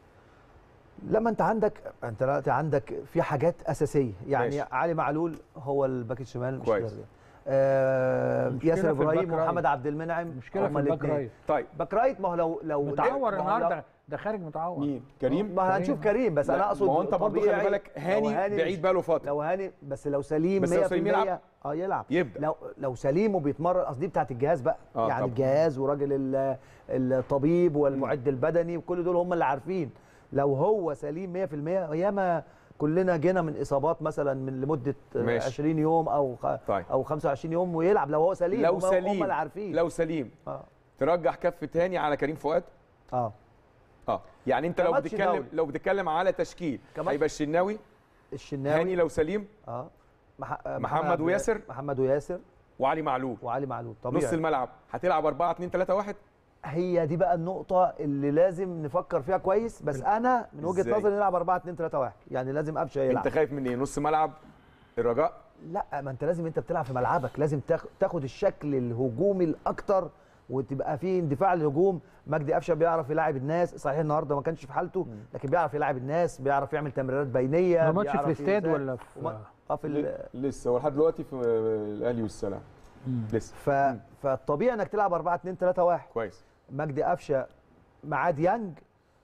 لما انت عندك انت دلوقتي عندك في حاجات اساسيه يعني ماشي. علي معلول هو الباك الشمال مش كويس. ده. آه المشكلة ياسر في الباك ابراهيم رايت. ومحمد عبد المنعم المشكله في هما الباك الاتنين. رايت طيب باك رايت ما هو لو لو متعور ما هو لو- النهارده ده خارج متعور مين كريم ما هنشوف كريم بس لا، انا اقصد ما هو انت برضه خلي طبيعي بالك لو هاني مش- بعيد بقاله فتره لو هاني بس لو سليم بس 100% لو سليم يلعب. اه يلعب يبدا لو لو سليم وبيتمرن قصدي بتاعت الجهاز بقى آه، يعني طبعا. الجهاز وراجل ال- الطبيب والمعد البدني وكل دول هم اللي عارفين لو هو سليم 100% ياما كلنا جينا من اصابات مثلا من لمده ماشي. 20 يوم او خ- طيب. او 25 يوم ويلعب لو هو سليم لو هم سليم هم اللي عارفين لو سليم اه ترجح كف تاني على كريم فؤاد اه اه يعني انت لو كماتش بتتكلم دولي. لو بتتكلم على تشكيل كماتش- هيبقى الشناوي الشناوي هاني لو سليم اه مح... محمد عبد- وياسر. محمد وياسر وعلي معلول وعلي معلول طبيعي نص الملعب هتلعب 4 2 3 1 هي دي بقى النقطة اللي لازم نفكر فيها كويس بس أنا من وجهة إزاي؟ نظري نلعب 4 2 3 1 يعني لازم قفشة يلعب انت خايف من ايه نص ملعب الرجاء لا ما أنت لازم أنت بتلعب في ملعبك لازم تاخ- تاخد الشكل الهجومي الأكتر وتبقى فيه اندفاع للهجوم مجدي قفشه بيعرف يلاعب الناس صحيح النهارده ما كانش في حالته لكن بيعرف يلاعب الناس بيعرف يعمل تمريرات بينيه ده ماتش في بيعرف الاستاد يساعد. ولا في وما- اه في ال- لسه هو لحد دلوقتي في الاهلي والسلام لسه ف... فالطبيعي انك تلعب 4 2 3 1 كويس مجدي قفشه معاه ديانج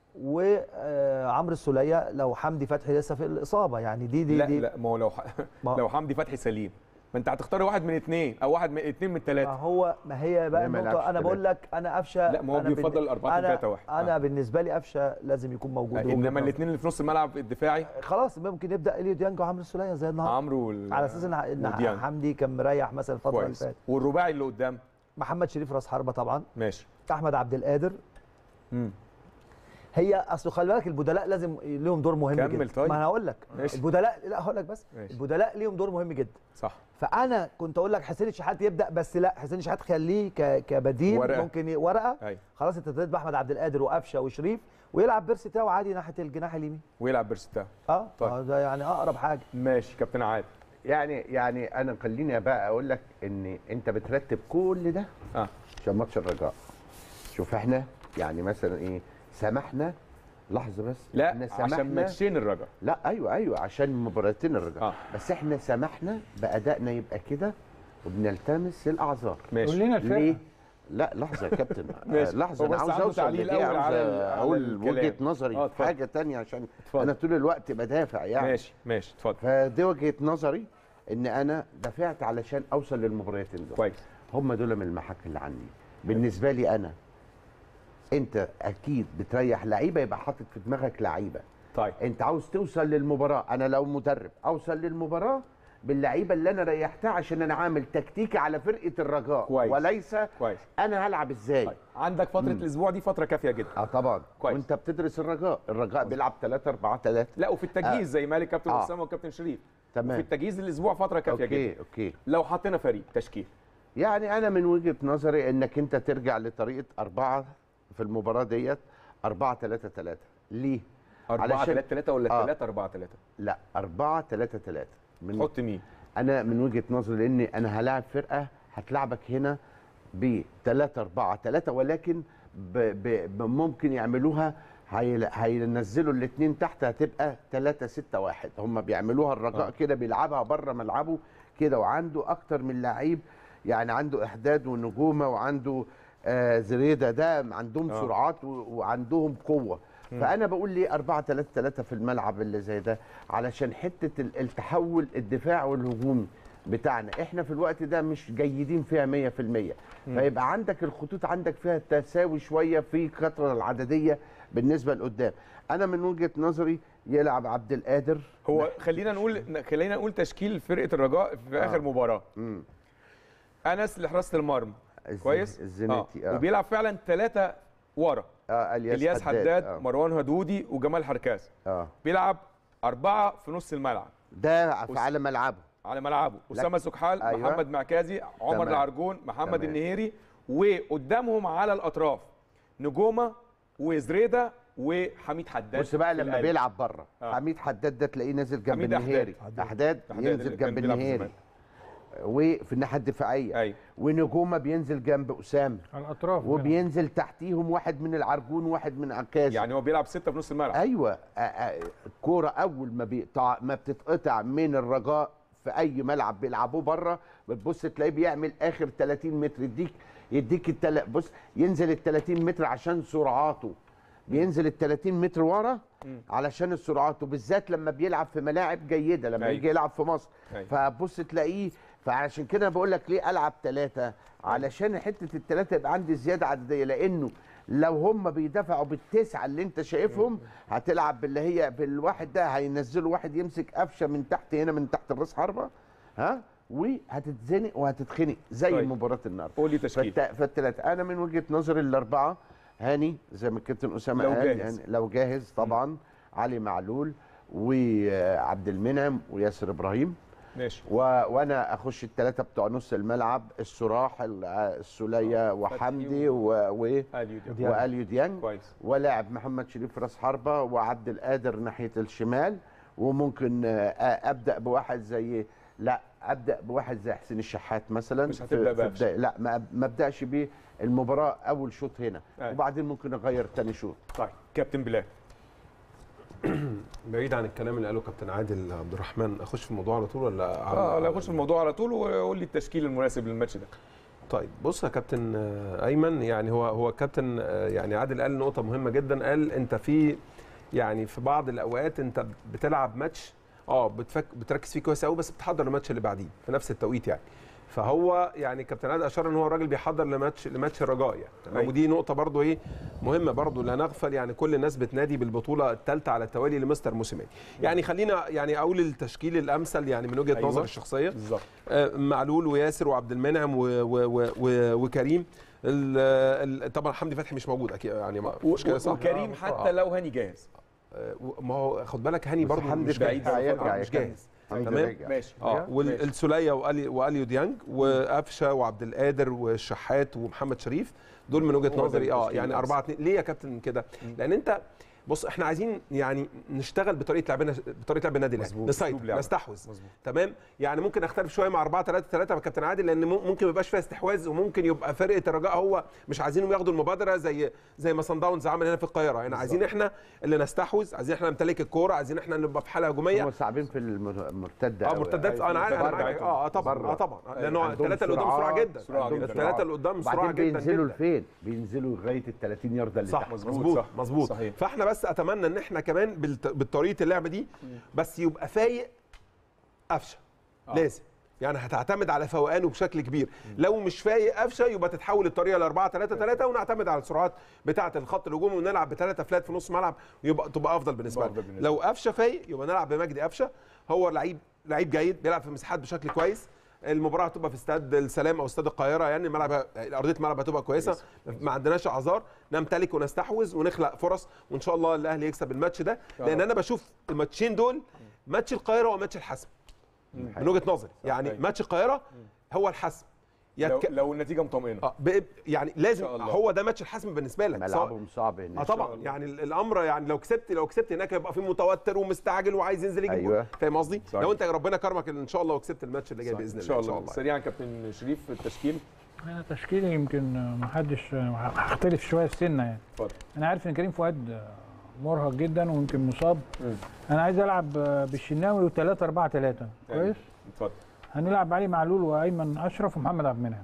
وعمرو السوليه لو حمدي فتحي لسه في الاصابه يعني دي دي لا دي لا ما هو لو ح... ما- لو حمدي فتحي سليم ما انت هتختار واحد من اثنين او واحد من اثنين من ما ثلاثه هو ما هي بقى لا، ما النقطه يلعبش انا بقول لك انا قفشه لا، ما هو أنا بيفضل بالن- 4 2 أنا- 3 1 انا آه. بالنسبه لي قفشه لازم يكون موجود هو انما وجهة الاثنين اللي في نص الملعب الدفاعي نظري. خلاص ممكن يبدا اليو ديانج وعمرو السوليه زي النهارده عمرو وال... على اساس ان إن وديانج. حمدي كان مريح مثلا الفتره اللي كويس فاتت والرباعي اللي قدام محمد شريف راس حربه طبعا ماشي احمد عبد القادر امم هي اصل خلي بالك البدلاء لازم ليهم دور مهم كمل جدا طيب. ما انا هقول لك ماشي. البدلاء لا هقول لك بس ماشي. البدلاء ليهم دور مهم جدا صح فانا كنت اقول لك حسين الشحات يبدا بس لا حسين الشحات خليه ك- كبديل ورقة. ممكن ي- ورقه ايوه خلاص انت ابتديت باحمد عبد القادر وقفشه وشريف ويلعب بيرسي تاو عادي ناحيه الجناح اليمين ويلعب بيرستاو اه طيب. طيب. ده يعني اقرب حاجه ماشي كابتن عادل يعني يعني انا خليني بقى اقول لك ان انت بترتب كل ده اه عشان ماتش الرجاء شوف احنا يعني مثلا ايه سمحنا لحظه بس لا احنا عشان ماتشين الرجاء لا ايوه ايوه عشان مباراتين الرجاء آه. بس احنا سمحنا بادائنا يبقى كده وبنلتمس الاعذار قول ماشي لنا الفرقه ليه؟ لا لحظه يا كابتن ماشي. آه، لحظه هو انا بس عاوز عنده اوصل تعليق لدي الأول عاوز على ال- على اقول الكلام. وجهه نظري آه، في اتفضل. حاجه تانية عشان اتفضل. انا طول الوقت بدافع يعني ماشي ماشي اتفضل فدي وجهه نظري ان انا دافعت علشان اوصل للمباراتين دول كويس هم دول من المحك اللي عندي بالنسبه لي انا انت اكيد بتريح لعيبه يبقى حاطط في دماغك لعيبه طيب انت عاوز توصل للمباراه انا لو مدرب اوصل للمباراه باللعيبه اللي انا ريحتها عشان انا عامل تكتيكي على فرقه الرجاء كويس. وليس كويس انا هلعب ازاي طيب عندك فتره الاسبوع دي فتره كافيه جدا اه طبعا كويس. وانت بتدرس الرجاء الرجاء بيلعب 3 4 3 لا وفي التجهيز زي مالك كابتن آه. اسامه وكابتن شريف تمام. وفي التجهيز للاسبوع فتره كافيه اوكي جدا اوكي لو حطينا فريق تشكيل يعني انا من وجهه نظري انك انت ترجع لطريقه أربعة في المباراه ديت 4 3 3 ليه 4 علشان- 3 3 ولا آه. 3 4 3 لا 4 3 3 من حط مين انا من وجهه نظري لان انا هلاعب فرقه هتلعبك هنا ب 3 4 3 ولكن ب ب ب ممكن يعملوها هيل- هينزلوا الاثنين تحت هتبقى 3 6 1 هم بيعملوها الرجاء آه. كده بيلعبها بره ملعبه كده وعنده اكتر من لعيب يعني عنده احداد ونجومه وعنده آه زريده ده عندهم آه. سرعات و- وعندهم قوه فانا بقول ليه 4 3 3 في الملعب اللي زي ده علشان حته ال- التحول الدفاع والهجوم بتاعنا احنا في الوقت ده مش جيدين فيها 100% فيبقى عندك الخطوط عندك فيها تساوي شويه في الكثره العدديه بالنسبه لقدام انا من وجهه نظري يلعب عبد القادر هو خلينا نقول خلينا نقول تشكيل فرقه الرجاء في اخر مباراه مم. انس لحراسه المرمى الز- كويس الزناتي آه. اه, وبيلعب فعلا ثلاثه ورا آه. الياس, الياس حداد آه. مروان هدودي وجمال حركاس اه بيلعب اربعه في نص الملعب ده في على ملعبه على ملعبه اسامه سكحال أيوة. محمد معكازي عمر تمام. العرجون محمد تمام. النهيري وقدامهم على الاطراف نجومه وزريده وحميد حداد بص بقى في لما القلب. بيلعب بره آه. حميد حداد ده تلاقيه نازل جنب حميد أحداد. النهيري أحداد. احداد أحداد اللي ينزل كان جنب بيلعب في النهيري الزمالك. وفي الناحيه الدفاعيه ايوه ونجومه بينزل جنب اسامه على الاطراف وبينزل تحتيهم واحد من العرجون واحد من عكاز يعني هو بيلعب سته في نص الملعب ايوه آه، آه، الكوره اول ما بيقطع ما بتتقطع من الرجاء في اي ملعب بيلعبوه بره بتبص تلاقيه بيعمل اخر 30 متر يديك يديك التل... بص ينزل ال 30 متر عشان سرعاته بينزل ال 30 متر ورا علشان السرعات وبالذات لما بيلعب في ملاعب جيده لما أيوة. يجي يلعب في مصر أيوة. فبص تلاقيه فعشان كده بقول لك ليه العب ثلاثه علشان حته الثلاثه يبقى عندي زياده عدديه لانه لو هم بيدافعوا بالتسعه اللي انت شايفهم هتلعب باللي هي بالواحد ده هينزلوا واحد يمسك قفشه من تحت هنا من تحت الراس حربه ها وهتتزنق وهتتخنق زي طيب. مباراه النهارده قول لي تشكيل فالت- فالتلاته انا من وجهه نظري الاربعه هاني زي ما الكابتن اسامه لو قال جاهز. يعني لو جاهز طبعا علي معلول وعبد المنعم وياسر ابراهيم ماشي و... وانا اخش الثلاثه بتوع نص الملعب السراح ال- السوليه وحمدي و... و... اليو دي. ديانج. واليو ديانج كويس ولاعب محمد شريف راس حربه وعبد القادر ناحيه الشمال وممكن آه، ابدا بواحد زي لا ابدا بواحد زي حسين الشحات مثلا مش في- هتبدأ في بقفشة. بداية- لا ما ما ابداش بيه المباراه اول شوط هنا أيوة. وبعدين ممكن اغير تاني شوط طيب كابتن بلال بعيد عن الكلام اللي قاله كابتن عادل عبد الرحمن اخش في الموضوع على طول ولا اه لا اخش في الموضوع على طول وقول لي التشكيل المناسب للماتش ده طيب بص يا كابتن آه، ايمن يعني هو هو كابتن آه، يعني عادل قال نقطه مهمه جدا قال انت في يعني في بعض الاوقات انت بتلعب ماتش اه بتفك بتركز فيه كويس قوي بس بتحضر الماتش اللي بعديه في نفس التوقيت يعني فهو يعني كابتن عادل اشار ان هو الراجل بيحضر لماتش لماتش الرجاء يعني تمام؟ أيوة. ودي نقطه برضو ايه مهمه برضو لا نغفل يعني كل الناس بتنادي بالبطوله الثالثه على التوالي لمستر موسيماني يعني خلينا يعني اقول التشكيل الامثل يعني من وجهه أيوة. نظري الشخصيه بالظبط آه، معلول وياسر وعبد المنعم و و و و وكريم ال- ال- طبعا حمدي فتحي مش موجود اكيد يعني ما- مش كده صح وكريم آه، حتى آه. لو هاني جاهز آه، ما هو خد بالك هاني بس برضه حمدي مش بعيد بعيد هيرجع آه، مش يكمل. جاهز حمدي تمام. رجع. ماشي اه ماشي. والسوليه والي واليو ديانج وقفشه وعبد القادر والشحات ومحمد شريف دول من وجهه هو ده نظري اه التشكيل يعني الأساسي. 4 2 ليه يا كابتن كده؟ لان انت بص احنا عايزين يعني نشتغل بطريقه لعبنا بطريقه لعب النادي الاهلي مظبوط. أسلوب نسيطر لعب. نستحوذ مظبوط. تمام يعني ممكن اختلف شويه مع 4 3 3 مع كابتن عادل لان مم- ممكن ما يبقاش فيها استحواذ وممكن يبقى فرقه الرجاء هو مش عايزينهم ياخدوا المبادره زي زي ما صن داونز عمل هنا في القاهره يعني عايزين احنا اللي نستحوذ عايزين احنا نمتلك الكوره عايزين احنا نبقى في حاله هجوميه هم صعبين في المر- المرتده اه أوي. مرتدات اه انا عارف انا بره. معاك اه آه، طبعا بره. اه طبعا لانه عندهم الثلاثه اللي قدام سرعه سرعات، جدا سرعة عندهم جدا. الثلاثه اللي قدام سرعه وبعدين جدا بينزلوا جدا لفين؟ بينزلوا لغايه ال 30 يارده اللي صح تحت مظبوط، مظبوط صح. مظبوط صحيح. فاحنا بس اتمنى ان احنا كمان بالت- بالطريقه اللعبه دي بس يبقى فايق قفشه آه. لازم يعني هتعتمد على فوقانه بشكل كبير لو مش فايق قفشه يبقى تتحول الطريقه ل 4 3 3 ونعتمد على السرعات بتاعه الخط الهجومي ونلعب بثلاثه فلات في نص ملعب ويبقى تبقى افضل بالنسبه أفضل لنا بالنسبة لو قفشه فايق يبقى نلعب بمجدي قفشه هو لعيب لعيب جيد بيلعب في مساحات بشكل كويس المباراه هتبقى في استاد السلام او استاد القاهره يعني الملعب ارضيه الملعب هتبقى كويسه ما عندناش اعذار نمتلك ونستحوذ ونخلق فرص وان شاء الله الاهلي يكسب الماتش ده لان انا بشوف الماتشين دول ماتش القاهره وماتش الحسم من وجهه نظري يعني أيوة. ماتش القاهره هو الحسم يا لو, ك- لو النتيجه مطمئنه آه، ب- يعني لازم شاء الله. هو ده ماتش الحسم بالنسبه لك سواء- ملعبهم صعب اه هناك طبعا يعني ال- الامر يعني لو كسبت لو كسبت هناك هيبقى في متوتر ومستعجل وعايز ينزل يجيب أيوة. جول. فاهم قصدي؟ صحيح. لو انت ربنا كرمك ان شاء الله وكسبت الماتش اللي جاي صح. باذن ان الله شاء الله سريعا كابتن شريف في التشكيل انا تشكيلي يمكن ما حدش هختلف شويه في سنه يعني اتفضل انا عارف ان كريم فؤاد مرهق جدا ويمكن مصاب مم. انا عايز العب بالشناوي و3 4 3 أيوة. كويس اتفضل هنلعب علي معلول وايمن اشرف ومحمد عبد المنعم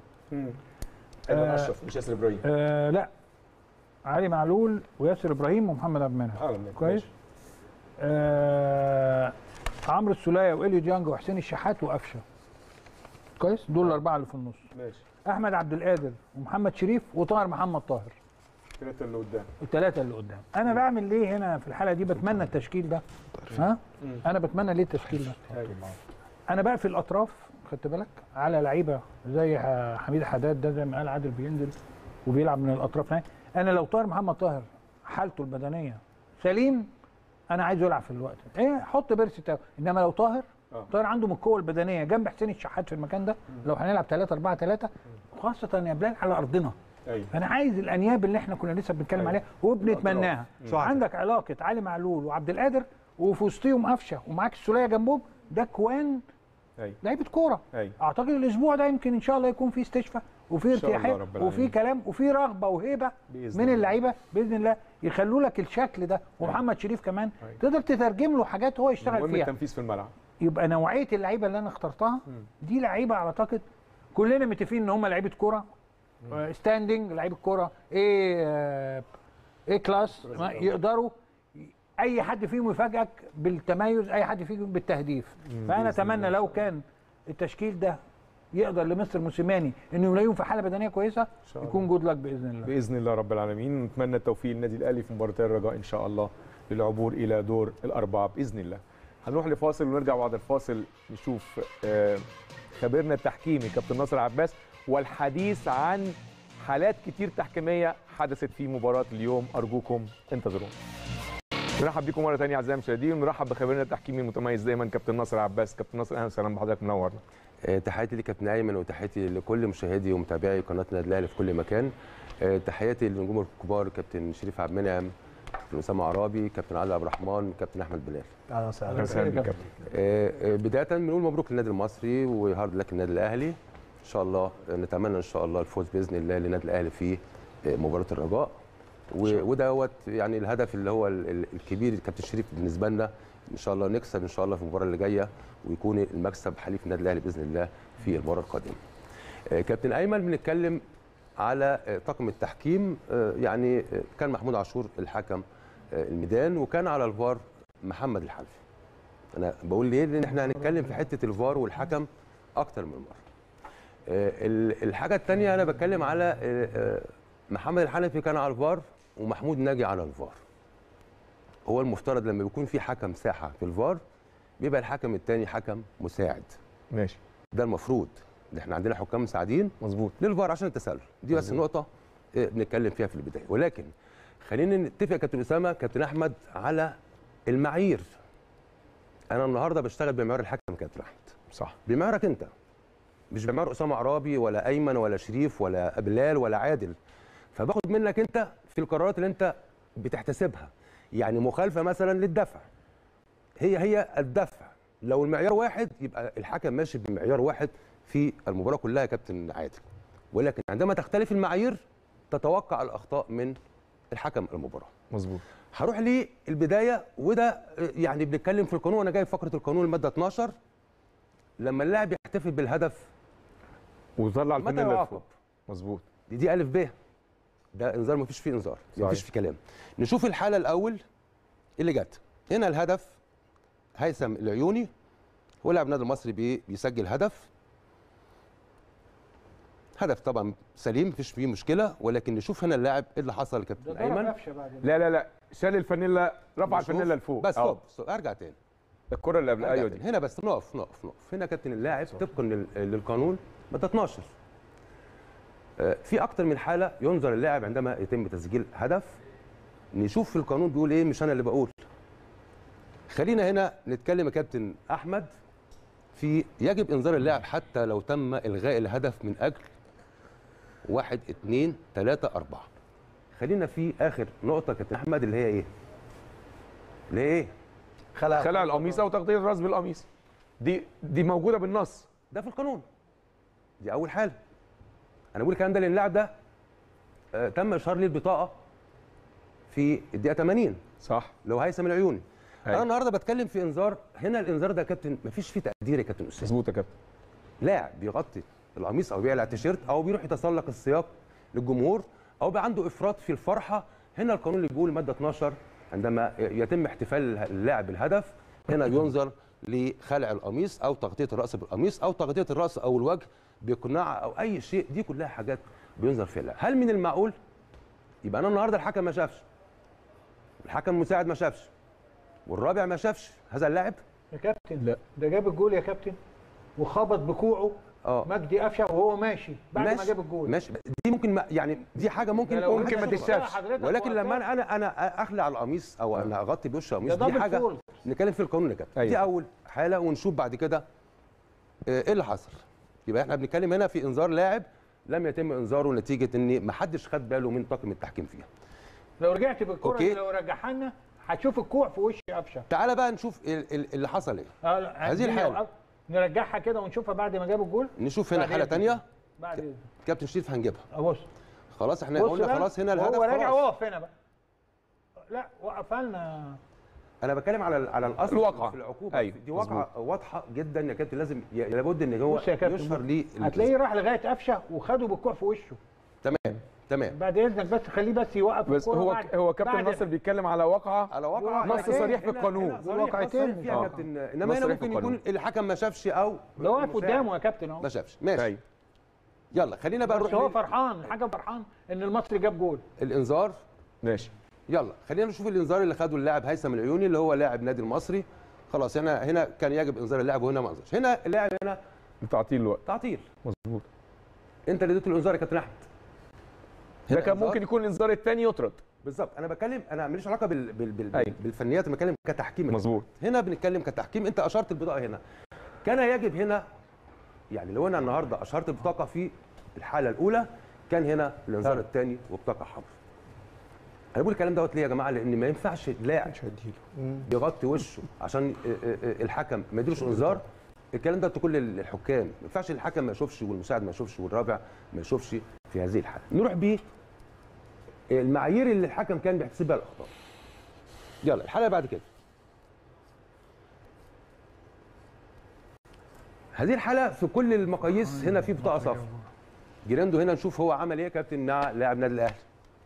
ايمن آه. اشرف مش ياسر ابراهيم آه لا علي معلول وياسر ابراهيم ومحمد عبد المنعم اعلم كويس آه عمرو السوليه واليو ديانج وحسين الشحات وقفشه كويس دول الاربعه اللي في النص ماشي احمد عبد القادر ومحمد شريف وطاهر محمد طاهر الثلاثه اللي قدام الثلاثه اللي قدام انا بعمل ليه هنا في الحاله دي بتمنى التشكيل ده ها انا بتمنى ليه التشكيل ده انا بقى في الاطراف خدت بالك على لعيبه زي ح- حميد حداد ده زي ما قال عادل بينزل وبيلعب من الاطراف هناك. انا لو طاهر محمد طاهر حالته البدنيه سليم انا عايزه يلعب في الوقت ده. ايه حط بيرسي تاو انما لو طاهر آه. طاهر عنده من القوه البدنيه جنب حسين الشحات في المكان ده لو هنلعب 3 4 3 خاصه يا بلال على ارضنا ايوه فانا عايز الانياب اللي احنا كنا لسه بنتكلم أيوة. عليها وبنتمناها صح. عندك علاقه علي معلول وعبد القادر وفي وسطهم قفشه ومعاك السوليه جنبهم ده كوان ايوه لعيبه كوره ايوه اعتقد الاسبوع ده يمكن ان شاء الله يكون فيه استشفاء وفي إن شاء الله ارتياحيه رب العالمين. وفي كلام وفي رغبه وهيبه بإذن من الله. اللعيبه باذن الله يخلوا لك الشكل ده ومحمد شريف كمان أيوة. تقدر تترجم له حاجات هو يشتغل المهم فيها التنفيذ في الملعب يبقى نوعيه اللعيبه اللي انا اخترتها دي لعيبه اعتقد كلنا متفقين ان هم لعيبه كوره آه، ستاندنج لعيبه كوره ايه آه، ايه كلاس ما يقدروا اي حد فيهم يفاجئك بالتميز اي حد فيهم بالتهديف فانا اتمنى لو كان التشكيل ده يقدر لمستر موسيماني انه يلاقيهم في حاله بدنيه كويسه شاء الله. يكون جود لك باذن الله باذن الله رب العالمين نتمنى التوفيق للنادي الاهلي في مباراتي الرجاء ان شاء الله للعبور الى دور الاربعه باذن الله هنروح لفاصل ونرجع بعد الفاصل نشوف آه، خبيرنا التحكيمي كابتن ناصر عباس والحديث عن حالات كتير تحكيميه حدثت في مباراه اليوم ارجوكم انتظرونا نرحب بكم مره ثانيه اعزائي المشاهدين ونرحب بخبيرنا التحكيمي المتميز دايما كابتن ناصر عباس كابتن ناصر اهلا وسهلا بحضرتك منورنا آه، تحياتي لكابتن ايمن وتحياتي لكل مشاهدي ومتابعي قناه النادي الاهلي في كل مكان آه، تحياتي للنجوم الكبار كابتن شريف عبد المنعم كابتن اسامه عرابي كابتن عادل عبد الرحمن كابتن احمد بلال اهلا وسهلا اهلا وسهلا بك كابتن آه، آه، بدايه بنقول مبروك للنادي المصري وهارد لك النادي الاهلي ان شاء الله آه، نتمنى ان شاء الله الفوز باذن الله للنادي الاهلي في آه، مباراه الرجاء و- ودوت يعني الهدف اللي هو ال- ال- الكبير الكابتن شريف بالنسبه لنا ان شاء الله نكسب ان شاء الله في المباراه اللي جايه ويكون المكسب حليف النادي الاهلي باذن الله في المباراه القادمه. آه، كابتن ايمن بنتكلم على آه، طاقم التحكيم آه، يعني آه، كان محمود عاشور الحكم آه، الميدان وكان على الفار محمد الحلفي. انا بقول ليه؟ لان احنا هنتكلم في حته الفار والحكم اكتر من مره. آه، ال- الحاجه الثانيه انا بتكلم على آه، آه، محمد الحنفي كان على الفار ومحمود ناجي على الفار. هو المفترض لما بيكون في حكم ساحه في الفار بيبقى الحكم الثاني حكم مساعد. ماشي ده المفروض ده احنا عندنا حكام مساعدين مظبوط للفار عشان التسلل دي بس نقطه آه، بنتكلم فيها في البدايه ولكن خلينا نتفق يا كابتن اسامه كابتن احمد على المعايير انا النهارده بشتغل بمعيار الحكم كابتن احمد صح بمعيارك انت مش بمعيار اسامه عرابي ولا ايمن ولا شريف ولا بلال ولا عادل فباخد منك انت في القرارات اللي انت بتحتسبها يعني مخالفه مثلا للدفع هي هي الدفع لو المعيار واحد يبقى الحكم ماشي بمعيار واحد في المباراه كلها يا كابتن عادل ولكن عندما تختلف المعايير تتوقع الاخطاء من الحكم المباراه مظبوط هروح للبدايه وده يعني بنتكلم في القانون انا جايب فقره القانون الماده 12 لما اللاعب يحتفل بالهدف وطلع متى الفانيلا يعاقب؟ لفوق مظبوط دي دي الف ب ده انذار مفيش فيه انذار صحيح. مفيش فيه كلام نشوف الحاله الاول اللي جت هنا الهدف هيثم العيوني هو لاعب النادي المصري بي بيسجل هدف هدف طبعا سليم مفيش فيه مشكله ولكن نشوف هنا اللاعب ايه اللي حصل ده لكابتن ضرب ايمن قفشه بعد لا لا لا شال الفانيلا رفع نشوف. الفانيلا لفوق بس أهو. ستوب ستوب، ارجع تاني الكره اللي قبل أرجع ايوه تاني. دي هنا بس نقف نقف نقف هنا كابتن اللاعب طبقا لل- للقانون ماده 12 آه، في اكتر من حاله ينظر اللاعب عندما يتم تسجيل هدف نشوف في القانون بيقول ايه مش انا اللي بقول خلينا هنا نتكلم يا كابتن احمد في يجب انذار اللاعب حتى لو تم الغاء الهدف من اجل واحد اتنين تلاته اربعه خلينا في اخر نقطه يا كابتن احمد اللي هي ايه؟ اللي هي ايه؟ خلع خلع القميص او تغطيه الراس بالقميص دي دي موجوده بالنص ده في القانون دي اول حاله انا بقول الكلام ده لان اللاعب ده آه، تم اشهار ليه البطاقه في الدقيقه 80 صح لو هيثم العيوني أيوة. انا النهارده بتكلم في انذار هنا الانذار ده يا كابتن مفيش فيه تقدير يا كابتن اسامه مظبوط يا كابتن لاعب بيغطي القميص او بيقلع التيشيرت او بيروح يتسلق السياق للجمهور او بقى عنده افراط في الفرحه هنا القانون اللي بيقول ماده 12 عندما يتم احتفال اللاعب بالهدف هنا ينظر لخلع القميص او تغطيه الراس بالقميص او تغطيه الراس او الوجه بقناع او اي شيء دي كلها حاجات بينظر فيها اللاعب هل من المعقول يبقى انا النهارده الحكم ما شافش الحكم المساعد ما شافش والرابع ما شافش هذا اللاعب يا كابتن لا. ده جاب الجول يا كابتن وخبط بكوعه اه مجدي قفشه وهو ماشي بعد ما ماشي جاب الجول ماشي دي ممكن ما يعني دي حاجه ممكن ده لو ممكن ما أنت تتشافش. حضرتك ولكن لما وقتها- انا انا انا اخلع القميص او انا اغطي بوش القميص ده دي دبل حاجه فول. نتكلم في القانون يا كابتن أيوة. دي اول حاله ونشوف بعد كده آه، ايه اللي حصل يبقى احنا بنتكلم هنا في انذار لاعب لم يتم انذاره نتيجه ان ما حدش خد باله من طاقم التحكيم فيها لو رجعت بالكره أوكي. دي لو رجعها لنا هتشوف الكوع في وش قفشه تعالى بقى نشوف ال- ال- اللي حصل ايه آه، لا، هذه عايزين الحالة. لو- نرجعها كده ونشوفها بعد ما جاب الجول نشوف هنا بعد حاله إذنك. ثانيه بعد إذنك. كابتن شريف هنجيبها بص خلاص احنا بص قلنا بقى، خلاص هنا الهدف وهو راجع خلاص واقف هنا بقى لا وقفها لنا انا بتكلم على على الاصل الواقعة. في العقوبه أيوة، دي واقعه واضحه جدا يا كابتن لازم ي- لابد ان هو بص يا كابتن يشهر ليه هتلاقيه راح لغايه قفشه وخده بالكوع في وشه تمام تمام بعد اذنك بس خليه بس يوقف بس الكرة هو بعد- هو كابتن بعد- ناصر بيتكلم على واقعه على واقع نص صريح في القانون. واقعتين واقعتين. فيها آه. كابتن انما نص هنا صريح في ممكن يكون القانون. الحكم ما شافش او ده واقف المساعد قدامه يا كابتن اهو ما شافش ماشي ايوه يلا خلينا بقى بس نروح هو لل- فرحان الحكم فرحان ان المصري جاب جول الانذار ماشي يلا خلينا نشوف الانذار اللي خده اللاعب هيثم العيوني اللي هو لاعب نادي المصري خلاص هنا هنا كان يجب انذار اللاعب وهنا ما انذرش هنا اللاعب هنا تعطيل الوقت تعطيل مظبوط انت اللي اديته الانذار يا كابتن احمد ده هنا كان إنذار. ممكن يكون الانذار الثاني يطرد بالظبط انا بتكلم انا ماليش علاقه بال... بال... بال... أيوة. بالفنيات انا بتكلم كتحكيم مظبوط هنا بنتكلم كتحكيم انت اشرت البطاقه هنا كان يجب هنا يعني لو انا النهارده اشرت البطاقه في الحاله الاولى كان هنا الانذار الثاني وبطاقه حمراء انا بقول الكلام دوت ليه يا جماعه لان ما ينفعش لاعب يغطي وشه عشان اه، اه، اه، الحكم ما يديلوش انذار الكلام ده لكل الحكام ما ينفعش الحكم ما يشوفش والمساعد ما يشوفش والرابع ما يشوفش في هذه الحاله نروح بيه المعايير اللي الحكم كان بيحسبها الاخطاء يلا الحاله اللي بعد كده هذه الحاله في كل المقاييس هنا في بطاقه صفراء جيراندو هنا نشوف هو عمل ايه يا كابتن مع لاعب نادي الاهلي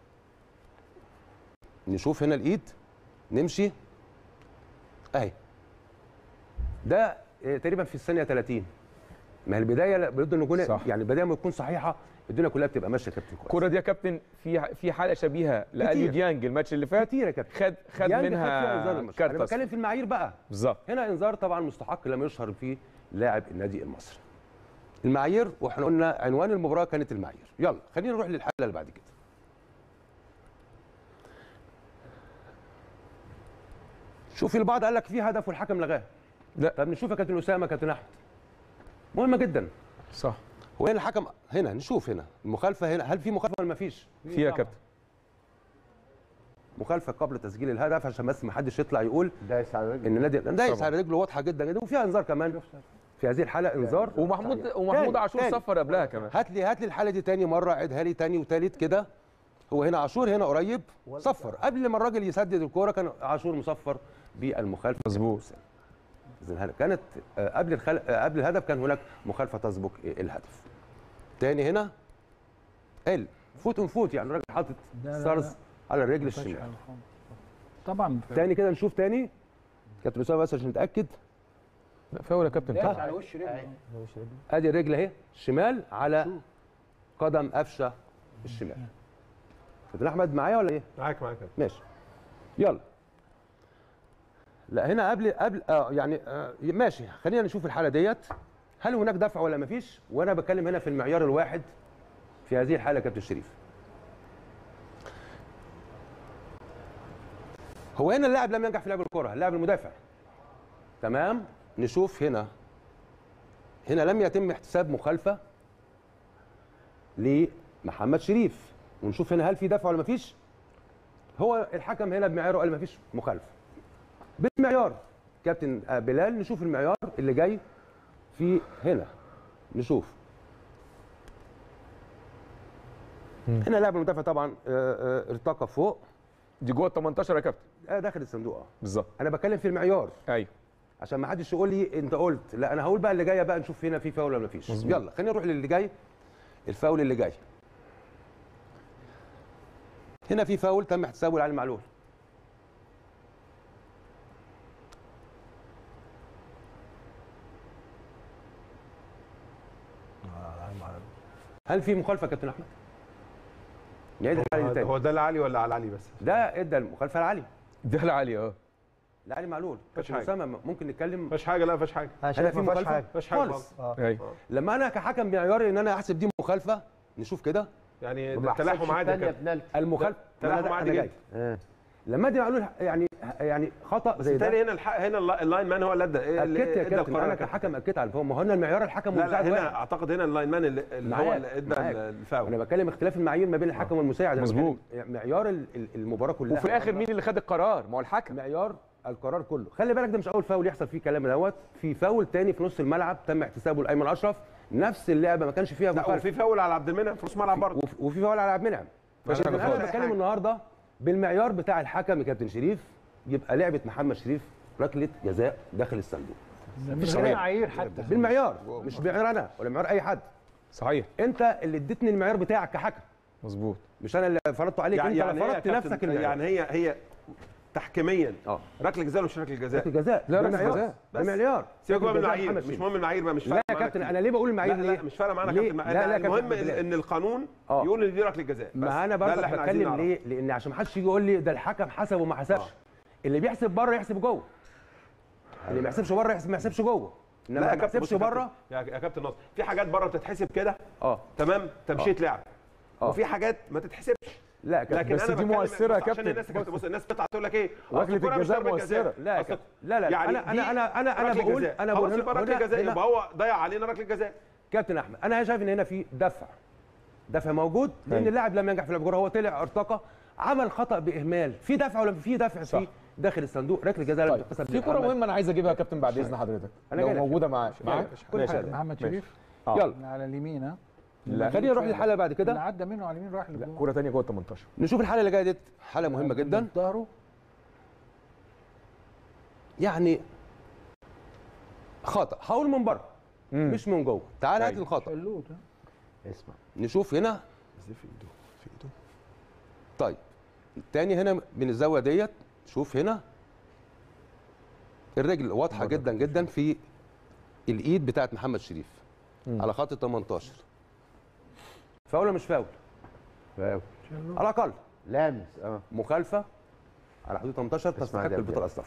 نشوف هنا الايد نمشي اهي ده آه، تقريبا في الثانيه 30 ما هي البدايه لابد ان يكون صح. يعني البدايه ما تكون صحيحه الدنيا كلها بتبقى ماشيه يا كابتن كويس الكره دي يا كابتن في في حلقه شبيهه لاليو كتير. ديانج الماتش اللي فات كتير يا كابتن خد خد ديانج فيها منها إنذار الماتش. كارت انا أصفر. بتكلم في المعايير بقى بالظبط هنا انذار طبعا مستحق لم يشهر فيه لاعب النادي المصري المعايير واحنا قلنا عنوان المباراه كانت المعايير يلا خلينا نروح للحاله اللي بعد كده شوف البعض قال لك في هدف والحكم لغاه لا. طب نشوف يا كابتن اسامه يا كابتن احمد مهمه جدا صح هو هنا الحكم هنا نشوف هنا المخالفه هنا هل في مخالفه ولا ما فيش في يا كابتن مخالفه قبل تسجيل الهدف عشان بس ما حدش يطلع يقول دايس على رجله ان نادي دايس طبعا. على رجله واضحه جدا جدا وفيها انذار كمان في هذه الحاله انذار ومحمود ومحمود تاني، عاشور تاني. صفر قبلها كمان هات لي هات لي الحاله دي تاني مره عيدها لي تاني وتالت كده هو هنا عاشور هنا قريب صفر قبل ما الراجل يسدد الكوره كان عاشور مصفر بالمخالفه مظبوط إذن هنا كانت آه، قبل الخل... آه، قبل الهدف كان هناك مخالفه تسبق آه، الهدف تاني هنا ال فوت اون فوت يعني الراجل حاطط لا، لا، سارز لا. على الرجل ما فيهاش الشمال حاجة خالص. طبعا تاني كده نشوف تاني كابتن اسامه بس عشان نتاكد لا فاول يا كابتن داس طبعا على وش رجله ادي الرجل اهي شمال على قدم قفشه الشمال كابتن احمد معايا ولا ايه معاك معاك ماشي يلا لا هنا قبل قبل اه يعني آه ماشي خلينا نشوف الحاله ديت هل هناك دفع ولا مفيش وانا بتكلم هنا في المعيار الواحد في هذه الحاله يا كابتن شريف هو هنا اللاعب لم ينجح في لعب الكره اللاعب المدافع تمام نشوف هنا هنا لم يتم احتساب مخالفه لمحمد شريف ونشوف هنا هل في دفع ولا مفيش هو الحكم هنا بمعياره قال مفيش مخالفه بالمعيار كابتن آه، بلال نشوف المعيار اللي جاي في هنا نشوف هنا لاعب المدافع طبعا آه، آه، ارتقى فوق دي جوه ال 18 يا كابتن آه، داخل الصندوق اه بالظبط انا بتكلم في المعيار ايوه عشان ما حدش يقول لي انت قلت لا انا هقول بقى اللي جايه بقى نشوف هنا في فاول ولا مفيش مظبوط. يلا خلينا نروح للي جاي الفاول اللي جاي هنا في فاول تم احتسابه لعلي معلول هل في مخالفه يا كابتن احمد؟ نعيد الحاله دي تاني هو ده لعلي ولا على علي بس ده ادى المخالفه لعلي ده العالي اه لعلي معلول مفيش كابتن حاجة. اسامه ممكن نتكلم مفيش حاجه لا مفيش حاجه انا هل شايف في ما فيهاش مخالفه؟ حاجه مفيش حاجه خالص. خالص اه ايوه لما انا كحكم معياري ان انا احسب دي مخالفه نشوف كده يعني ما ده تلاحم حسبش عادي الثانيه كده بنالتي المخالفه تلاحم أنا- عادي أنا جدا. جاي. آه. لما ادي معلول يعني يعني خطا بس زي ده تاني هنا الحق هنا اللا- اللاين مان هو اللي ادى إيه اللي اكدت يا ادى كابتن القرار انا كده. كحكم اكدت على الفاول ما هو هنا المعيار الحكم لا لا والمساعد هنا واحد اعتقد هنا اللاين مان اللي, اللي هو معاك، اللي ادى معاك. الفاول انا بتكلم اختلاف المعايير ما بين الحكم والمساعد أنا مظبوط. بتكلم معيار ال- ال- المباراه كلها وفي الاخر مين اللي خد القرار ما هو الحكم معيار القرار كله خلي بالك ده مش اول فاول يحصل فيه كلام دوت في فاول تاني في نص الملعب تم احتسابه لايمن اشرف نفس اللعبه ما كانش فيها لا مخالفه وفي فاول على عبد المنعم في نص ملعب برضه وفي- وفي فاول على عبد المنعم مفيش حاجة لكن انا خالص. بتكلم النهارده بالمعيار بتاع الحكم يا كابتن شريف يبقى لعبه محمد شريف ركله جزاء داخل الصندوق مش صحيح. غير معايير حتى بالمعيار مش معيار انا ولا معيار اي حد صحيح انت اللي اديتني المعيار بتاعك كحكم مظبوط مش انا اللي فرضته عليك انت اللي هي يا فرضت كابتن- نفسك المعيار يعني هي هي تحكيميا اه ركله جزاء ولا مش ركله جزاء ركله جزاء لا، ده ركلة معيار. جزاء. ده بس. معيار سيبك بقى من ركلة جزاء المعايير محمد مش شريف. مهم المعايير بقى مش لا فارقه يا معانا كابتن كتير. انا ليه بقول لا المعايير لا ليه؟ مش فارقه معانا ليه؟ كابتن لا، لا يا كابتن المهم بلال. ان القانون آه. يقول ان دي ركله جزاء بس. ما انا ده برضه اللي احنا عايزين بتكلم نعرفه. ليه؟ لان عشان ما حدش يجي يقول لي ده الحكم حسب وما حسبش اللي بيحسب بره يحسب جوه اللي ما يحسبش بره يحسب ما يحسبش جوه انما لا ما يا كابتن يحسبش بص يا بره كابتن- يا يا كابتن ناصر في حاجات بره بتتحسب كده اه تمام تمشيه لعب آه. وفي حاجات ما تتحسبش لا يا كابتن لكن بس انا دي بتكلم- مؤثرة يا بص عشان كابتن. الناس كابتن بص الناس بتطلع تقول لك ايه ركلة أصل الكرة مش الجزاء ضربة مؤثرة. لا يا أصل- كابتن لا لا يعني انا دي انا انا انا انا ركلة بقول جزاء. انا خلاص بقول يبقى هنا- ركله جزاء هنا- يبقى هو ضيع علينا ركله جزاء كابتن احمد انا شايف ان هنا في دفع دفع موجود لان أيوة. اللاعب لم ينجح في لعب الكوره هو طلع ارتقى عمل خطا باهمال في دفع ولا في دفع صح. في داخل الصندوق ركله جزاء لم طيب تحتسب في كوره لمحمد. مهمه انا عايز اجيبها يا كابتن بعد اذن حضرتك أنا لو جاي لك. موجوده معاك معاك كل ماشي. حاجة. محمد ماشي. شريف آه. يلا اللي على اليمين ها لا خلينا نروح للحاله بعد اللي كده عدى منه على اليمين راح لجوه كوره ثانيه جوه ال 18 نشوف الحاله اللي جايه دي حاله مهمه جدا ظهره يعني خطا هقول من بره مم. مش من جوه تعال هات أيوة. الخطا شلوت ها اسمع نشوف هنا طيب تاني هنا من الزاويه ديت شوف هنا الرجل واضحه جدا جدا في الايد بتاعت محمد شريف مم. على خط ال 18 فاول ولا مش فاول فاول. على الاقل لامس اه مخالفه على حدود 18 اسمع تستحق ده البطاقه بجد. الصفراء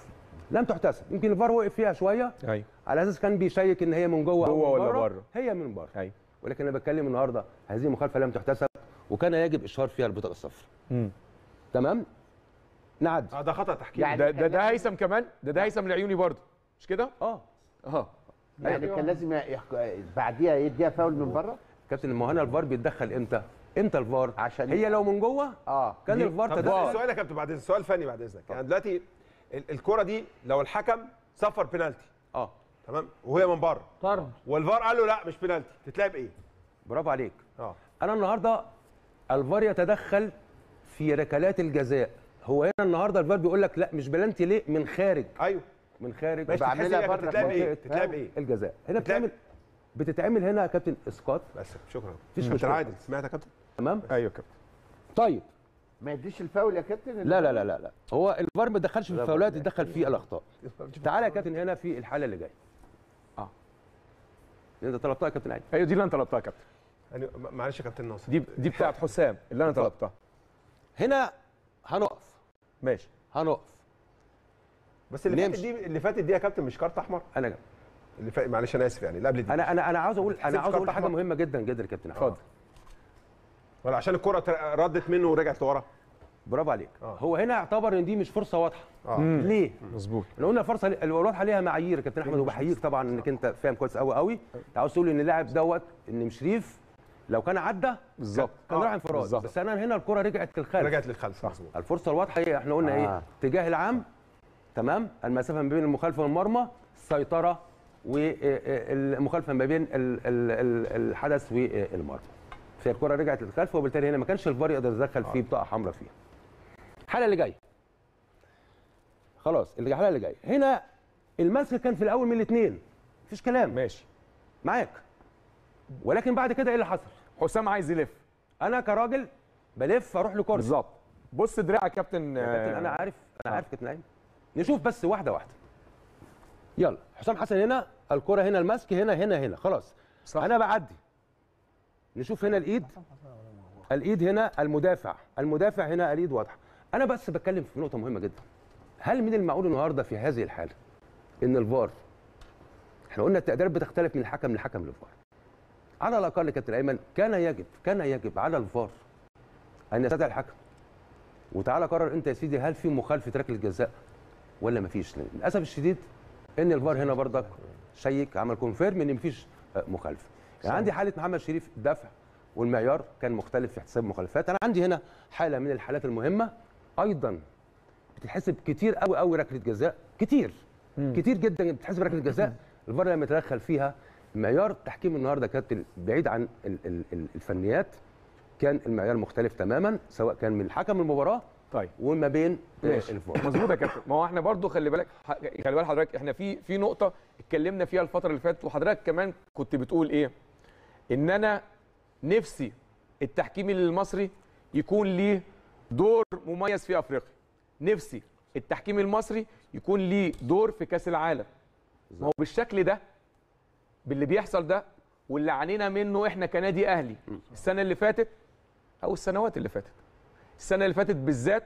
لم تحتسب يمكن الفار وقف فيها شويه ايوه على اساس كان بيشيك ان هي من جوه أو جوه من ولا بره. بره. هي من بره ايوه ولكن انا بتكلم النهارده هذه المخالفه لم تحتسب وكان يجب اشهار فيها البطاقه الصفراء مم. تمام نعد اه ده خطا تحكيم يعني ده كان ده ده لازم- هيثم كمان ده ده هيثم العيوني برضه مش كده؟ اه اه يعني كان لازم يحك... بعديها يديها فاول من بره كابتن ما هو هنا الفار بيتدخل امتى؟ امتى الفار؟ عشان- هي لو من جوه اه كان دي- الفار طب تدخل ده السؤال يا كابتن بعد السؤال فني بعد اذنك يعني دلوقتي ال- الكره دي لو الحكم صفر بينالتي اه تمام وهي من بره طرد والفار قال له لا مش بينالتي تتلعب ايه؟ برافو عليك اه انا النهارده الفار يتدخل في ركلات الجزاء هو هنا النهارده الفار بيقول لك لا مش بلانتي ليه من خارج ايوه من خارج ماشي بعملها تحس إن هي بره تتلعب ايه؟ منطقة تتلعب ايه؟ الجزاء هنا بتتلعب- بتعمل بتتعمل هنا يا كابتن اسقاط بس شكرا مفيش كابتن مشكلة. عادل سمعت يا كابتن؟ تمام ايوه كابتن طيب ما يديش الفاول يا كابتن لا لا لا لا لا هو الفار ما بيدخلش في الفاولات يتدخل في الاخطاء تعالى يا كابتن هنا في الحاله اللي جايه اه انت طلبتها يا كابتن عادل ايوه دي اللي انا طلبتها يا كابتن يعني م- معلش يا كابتن ناصر دي دي بتاعت حسام اللي انا طلبتها هنا هنقف ماشي هنقف بس اللي فاتت نمشي. دي اللي فاتت دي يا كابتن مش كارت احمر انا اللي فاتت معلش انا اسف يعني اللي قبل دي انا انا انا عاوز اقول تحسبش انا عاوز اقول كارت حاجه أحمر؟ مهمه جدا جدا يا كابتن أحمد. اتفضل ولا عشان الكره تر- ردت منه ورجعت لورا برافو عليك آه. هو هنا اعتبر ان دي مش فرصه واضحه اه ليه مظبوط احنا قلنا الفرصه الواضحه ليها معايير يا كابتن احمد وبحييك طبعا انك انت فاهم كويس قوي قوي انت عاوز تقول ان اللاعب دوت ان مشريف لو كان عدى بالظبط كان آه، راح انفراد بالظبط. بس انا هنا الكره رجعت للخلف رجعت للخلف مظبوط الفرصه الواضحه هي احنا قلنا آه. ايه اتجاه العام تمام المسافه ما بين المخالفه والمرمى السيطره والمخالفه ما بين ال- ال- ال- الحدث والمرمى فالكره رجعت للخلف وبالتالي هنا ما كانش الفار يقدر يتدخل فيه بطاقه حمراء فيها الحاله اللي جايه خلاص الحاله اللي جايه هنا المسك كان في الاول من الاثنين مفيش كلام ماشي معاك ولكن بعد كده ايه اللي حصل حسام عايز يلف انا كراجل بلف اروح لكرسي بالظبط بص دراعك يا كابتن يا كابتن انا عارف انا عارف كابتن نعيم نشوف بس واحده واحده يلا حسام حسن هنا الكره هنا المسك هنا هنا هنا خلاص صح. انا بعدي نشوف هنا الايد الايد هنا المدافع المدافع هنا الايد واضحه انا بس بتكلم في نقطه مهمه جدا هل من المعقول النهارده في هذه الحاله ان الفار احنا قلنا التقديرات بتختلف من الحكم لحكم للفار على الاقل يا كابتن ايمن كان يجب كان يجب على الفار ان يستدعي الحكم وتعالى قرر انت يا سيدي هل في مخالفه ركله جزاء ولا مفيش للاسف الشديد ان الفار هنا برضك شيك عمل كونفيرم ان مفيش آه، مخالفه يعني عندي حاله محمد شريف الدفع والمعيار كان مختلف في حساب المخالفات انا عندي هنا حاله من الحالات المهمه ايضا بتتحسب كتير قوي قوي ركله جزاء كتير كتير جدا بتتحسب ركله جزاء الفار لما يتدخل فيها معيار التحكيم النهارده كانت بعيد عن ال- ال- ال- الفنيات كان المعيار مختلف تماما سواء كان من حكم المباراه طيب وما بين آه، ماشي الفار مظبوط يا كابتن ما هو احنا برضو خلي بالك ح- خلي بال حضرتك احنا في في نقطه اتكلمنا فيها الفتره اللي فاتت وحضرتك كمان كنت بتقول ايه ان انا نفسي التحكيم المصري يكون ليه دور مميز في افريقيا نفسي التحكيم المصري يكون ليه دور في كاس العالم ما هو بالشكل ده باللي بيحصل ده واللي عانينا منه احنا كنادي اهلي السنه اللي فاتت او السنوات اللي فاتت السنه اللي فاتت بالذات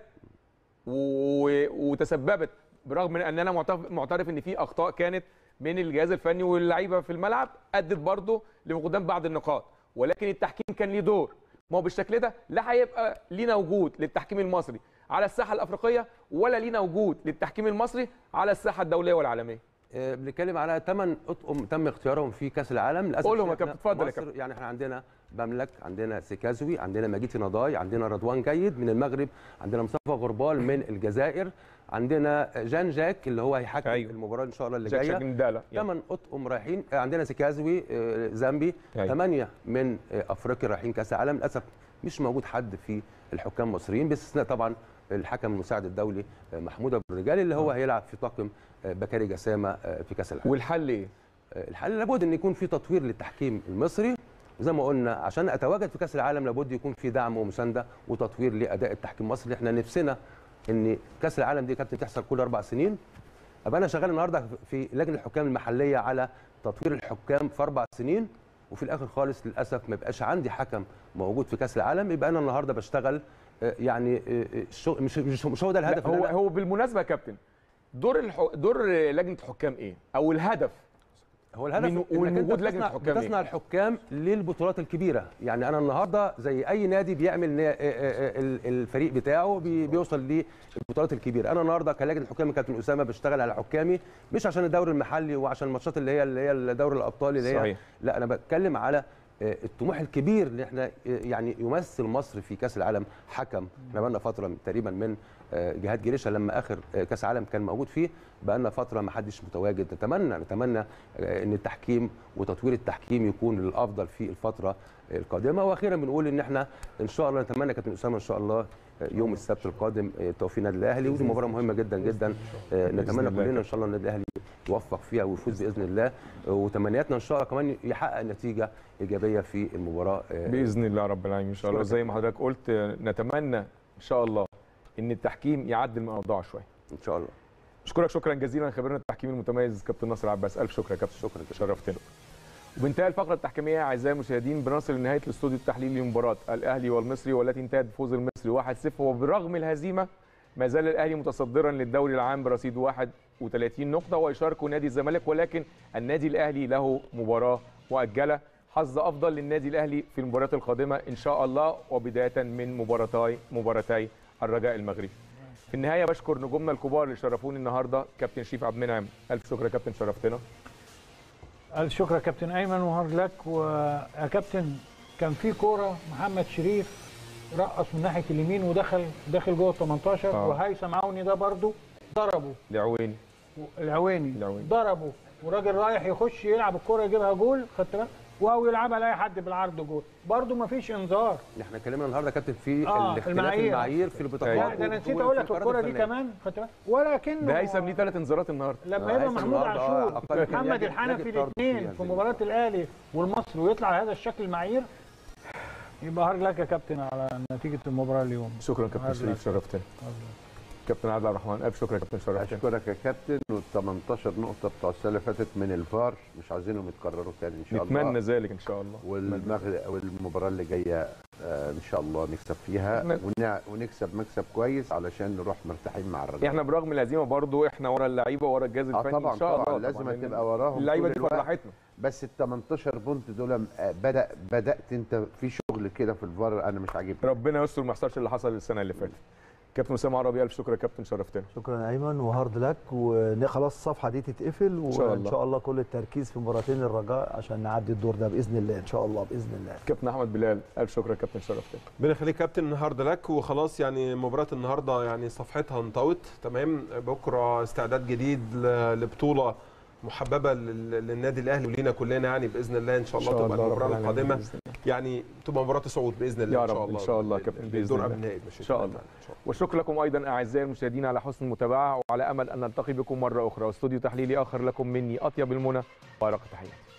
و... وتسببت برغم من ان انا معترف, معترف ان في اخطاء كانت من الجهاز الفني واللعيبه في الملعب ادت برضه لفقدان بعض النقاط ولكن التحكيم كان ليه دور ما هو بالشكل ده لا هيبقى لينا وجود للتحكيم المصري على الساحه الافريقيه ولا لينا وجود للتحكيم المصري على الساحه الدوليه والعالميه آه، بنتكلم على ثمان اطقم تم اختيارهم في كاس العالم للاسف قولهم يا إحنا كابتن، اتفضل يا مصر كابتن. يعني احنا عندنا بملك عندنا سيكازوي عندنا مجيد نضاي عندنا رضوان جيد من المغرب عندنا مصطفى غربال من الجزائر عندنا جان جاك اللي هو هيحكم أيوه. المباراه ان شاء الله اللي جاك جايه شاكندالا يعني. ثمان اطقم رايحين آه، عندنا سيكازوي آه، زامبي أيوه. ثمانيه من آه، افريقيا رايحين كاس العالم للاسف مش موجود حد في الحكام المصريين باستثناء طبعا الحكم المساعد الدولي آه، محمود ابو الرجال اللي هو هيلعب في طاقم آه، بكاري جسامه آه، في كاس العالم والحل ايه؟ الحل لابد ان يكون في تطوير للتحكيم المصري زي ما قلنا عشان اتواجد في كاس العالم لابد يكون في دعم ومسانده وتطوير لاداء التحكيم المصري احنا نفسنا ان كاس العالم دي يا كابتن تحصل كل اربع سنين ابقى انا شغال النهارده في لجنه الحكام المحليه على تطوير الحكام في اربع سنين وفي الاخر خالص للاسف ما يبقاش عندي حكم موجود في كاس العالم يبقى انا النهارده بشتغل آه، يعني آه، آه، الشغل- مش مش مش هو ده الهدف لا اللي هو أنا- هو بالمناسبه يا كابتن دور الح... دور لجنه الحكام ايه او الهدف هو الهدف من- إنك ومن أنت وجود لجنة بتصنع- الحكام إيه؟ بتصنع الحكام للبطولات الكبيره يعني انا النهارده زي اي نادي بيعمل نا- آه، آه، ال- الفريق بتاعه بي- بيوصل للبطولات الكبيره انا النهارده كلجنه حكام كابتن اسامه بشتغل على حكامي مش عشان الدوري المحلي وعشان الماتشات اللي هي اللي هي دوري الابطال اللي هي صحيح. لا انا بتكلم على آه، الطموح الكبير اللي احنا آه، يعني يمثل مصر في كاس العالم حكم احنا بقى لنا فتره من- تقريبا من آه، جهاد جريشه لما اخر آه، كاس عالم كان موجود فيه بقى لنا فتره ما حدش متواجد نتمنى نتمنى آه، ان التحكيم وتطوير التحكيم يكون للافضل في الفتره القادمه واخيرا بنقول ان احنا ان شاء الله نتمنى كابتن اسامه ان شاء الله آه، يوم السبت القادم آه، توفيق النادي الاهلي ودي مباراه مهمه جدا جدا آه، نتمنى الله كلنا ان شاء الله النادي الاهلي يوفق فيها ويفوز باذن الله آه، وتمنياتنا ان شاء الله كمان يحقق نتيجه ايجابيه في المباراه آه، باذن الله رب العالمين ان شاء الله أشكرك زي ما حضرتك قلت آه، نتمنى ان شاء الله ان التحكيم يعدل من اوضاعه شويه ان شاء الله اشكرك شكرا جزيلا خبيرنا التحكيمي المتميز كابتن ناصر عباس الف شكر يا كابتن شكرا شرفتنا وبانتهاء الفقره التحكيميه اعزائي المشاهدين بنصل لنهايه الاستوديو التحليلي لمباراه الاهلي والمصري والتي انتهت بفوز المصري 1-0 وبرغم الهزيمه ما زال الاهلي متصدرا للدوري العام برصيد 31 نقطه ويشارك نادي الزمالك ولكن النادي الاهلي له مباراه مؤجله حظ افضل للنادي الاهلي في المباريات القادمه ان شاء الله وبدايه من مباراتي مباراتي الرجاء المغربي في النهايه بشكر نجومنا الكبار اللي شرفوني النهارده كابتن شريف عبد المنعم الف شكر يا كابتن شرفتنا الف شكر يا كابتن ايمن وهارد لك ويا كابتن كان في كوره محمد شريف رقص من ناحيه اليمين ودخل داخل جوه ال 18 آه. وهيثم عوني ده برده ضربه لعويني العويني العويني. ضربه وراجل رايح يخش يلعب الكوره يجيبها جول خدت بالك او يلعبها لاي حد بالعرض جول برده ما فيش انذار احنا اتكلمنا النهارده يا كابتن في آه، الاختلاف المعايير. المعايير في البطاقات لا ده انا نسيت اقول لك الكوره دي كمان خدت بالك ولكن ده هيثم ليه ثلاث انذارات النهارده لما آه، يبقى هيثم محمود النهاردة، آه، عاشور أقل كان محمد يجب- الحنفي يجب طرد الاثنين فيها في زي مباراه الاهلي والمصري ويطلع على هذا الشكل المعايير يبقى هارد لك يا كابتن على نتيجه المباراه اليوم شكرا كابتن هارد شريف لك. شرفتنا كابتن عادل عبد الرحمن الف شكر يا كابتن شرفتنا اشكرك يا كابتن وال 18 نقطه بتوع السنه اللي فاتت من الفار مش عايزينهم يتكرروا تاني ان شاء الله نتمنى ذلك ان شاء الله والمغرب والمباراه اللي جايه آه، ان شاء الله نكسب فيها ن- ونع- ونكسب مكسب كويس علشان نروح مرتاحين مع الرجاء احنا برغم الهزيمه برضو احنا ورا اللعيبه ورا الجهاز اه الفني طبعا ان شاء طبعا الله لازم طبعاً. تبقى وراهم اللعيبه طول دي الوقت. فرحتنا بس ال 18 بونت دول آه، بدا بدات انت في شغل كده في الفار انا مش عاجبني ربنا يستر ما يحصلش اللي حصل السنه اللي فاتت كابتن اسامه عربي الف شكر يا كابتن شرفتنا شكرا يا ايمن وهارد لك وخلاص الصفحه دي تتقفل وان شاء الله. شاء الله كل التركيز في مباراتين الرجاء عشان نعدي الدور ده باذن الله ان شاء الله باذن الله كابتن احمد بلال الف شكر يا كابتن شرفتنا ربنا يخليك كابتن النهارده لك وخلاص يعني مباراه النهارده يعني صفحتها انطوت تمام بكره استعداد جديد ل- لبطوله محببه لل- للنادي الاهلي ولينا كلنا يعني باذن الله ان شاء الله تبقى رب المباراه العالمين القادمه بإذن الله. يعني تبقى مباراه صعود باذن الله يا ان شاء رب، إن الله شاء الله يا كابتن، بإذن دور الله. قبل النهائي إن شاء الله. والشكر لكم ايضا اعزائي المشاهدين على حسن المتابعه وعلى امل ان نلتقي بكم مره اخرى واستوديو تحليلي اخر لكم مني اطيب المنى وارق تحياتي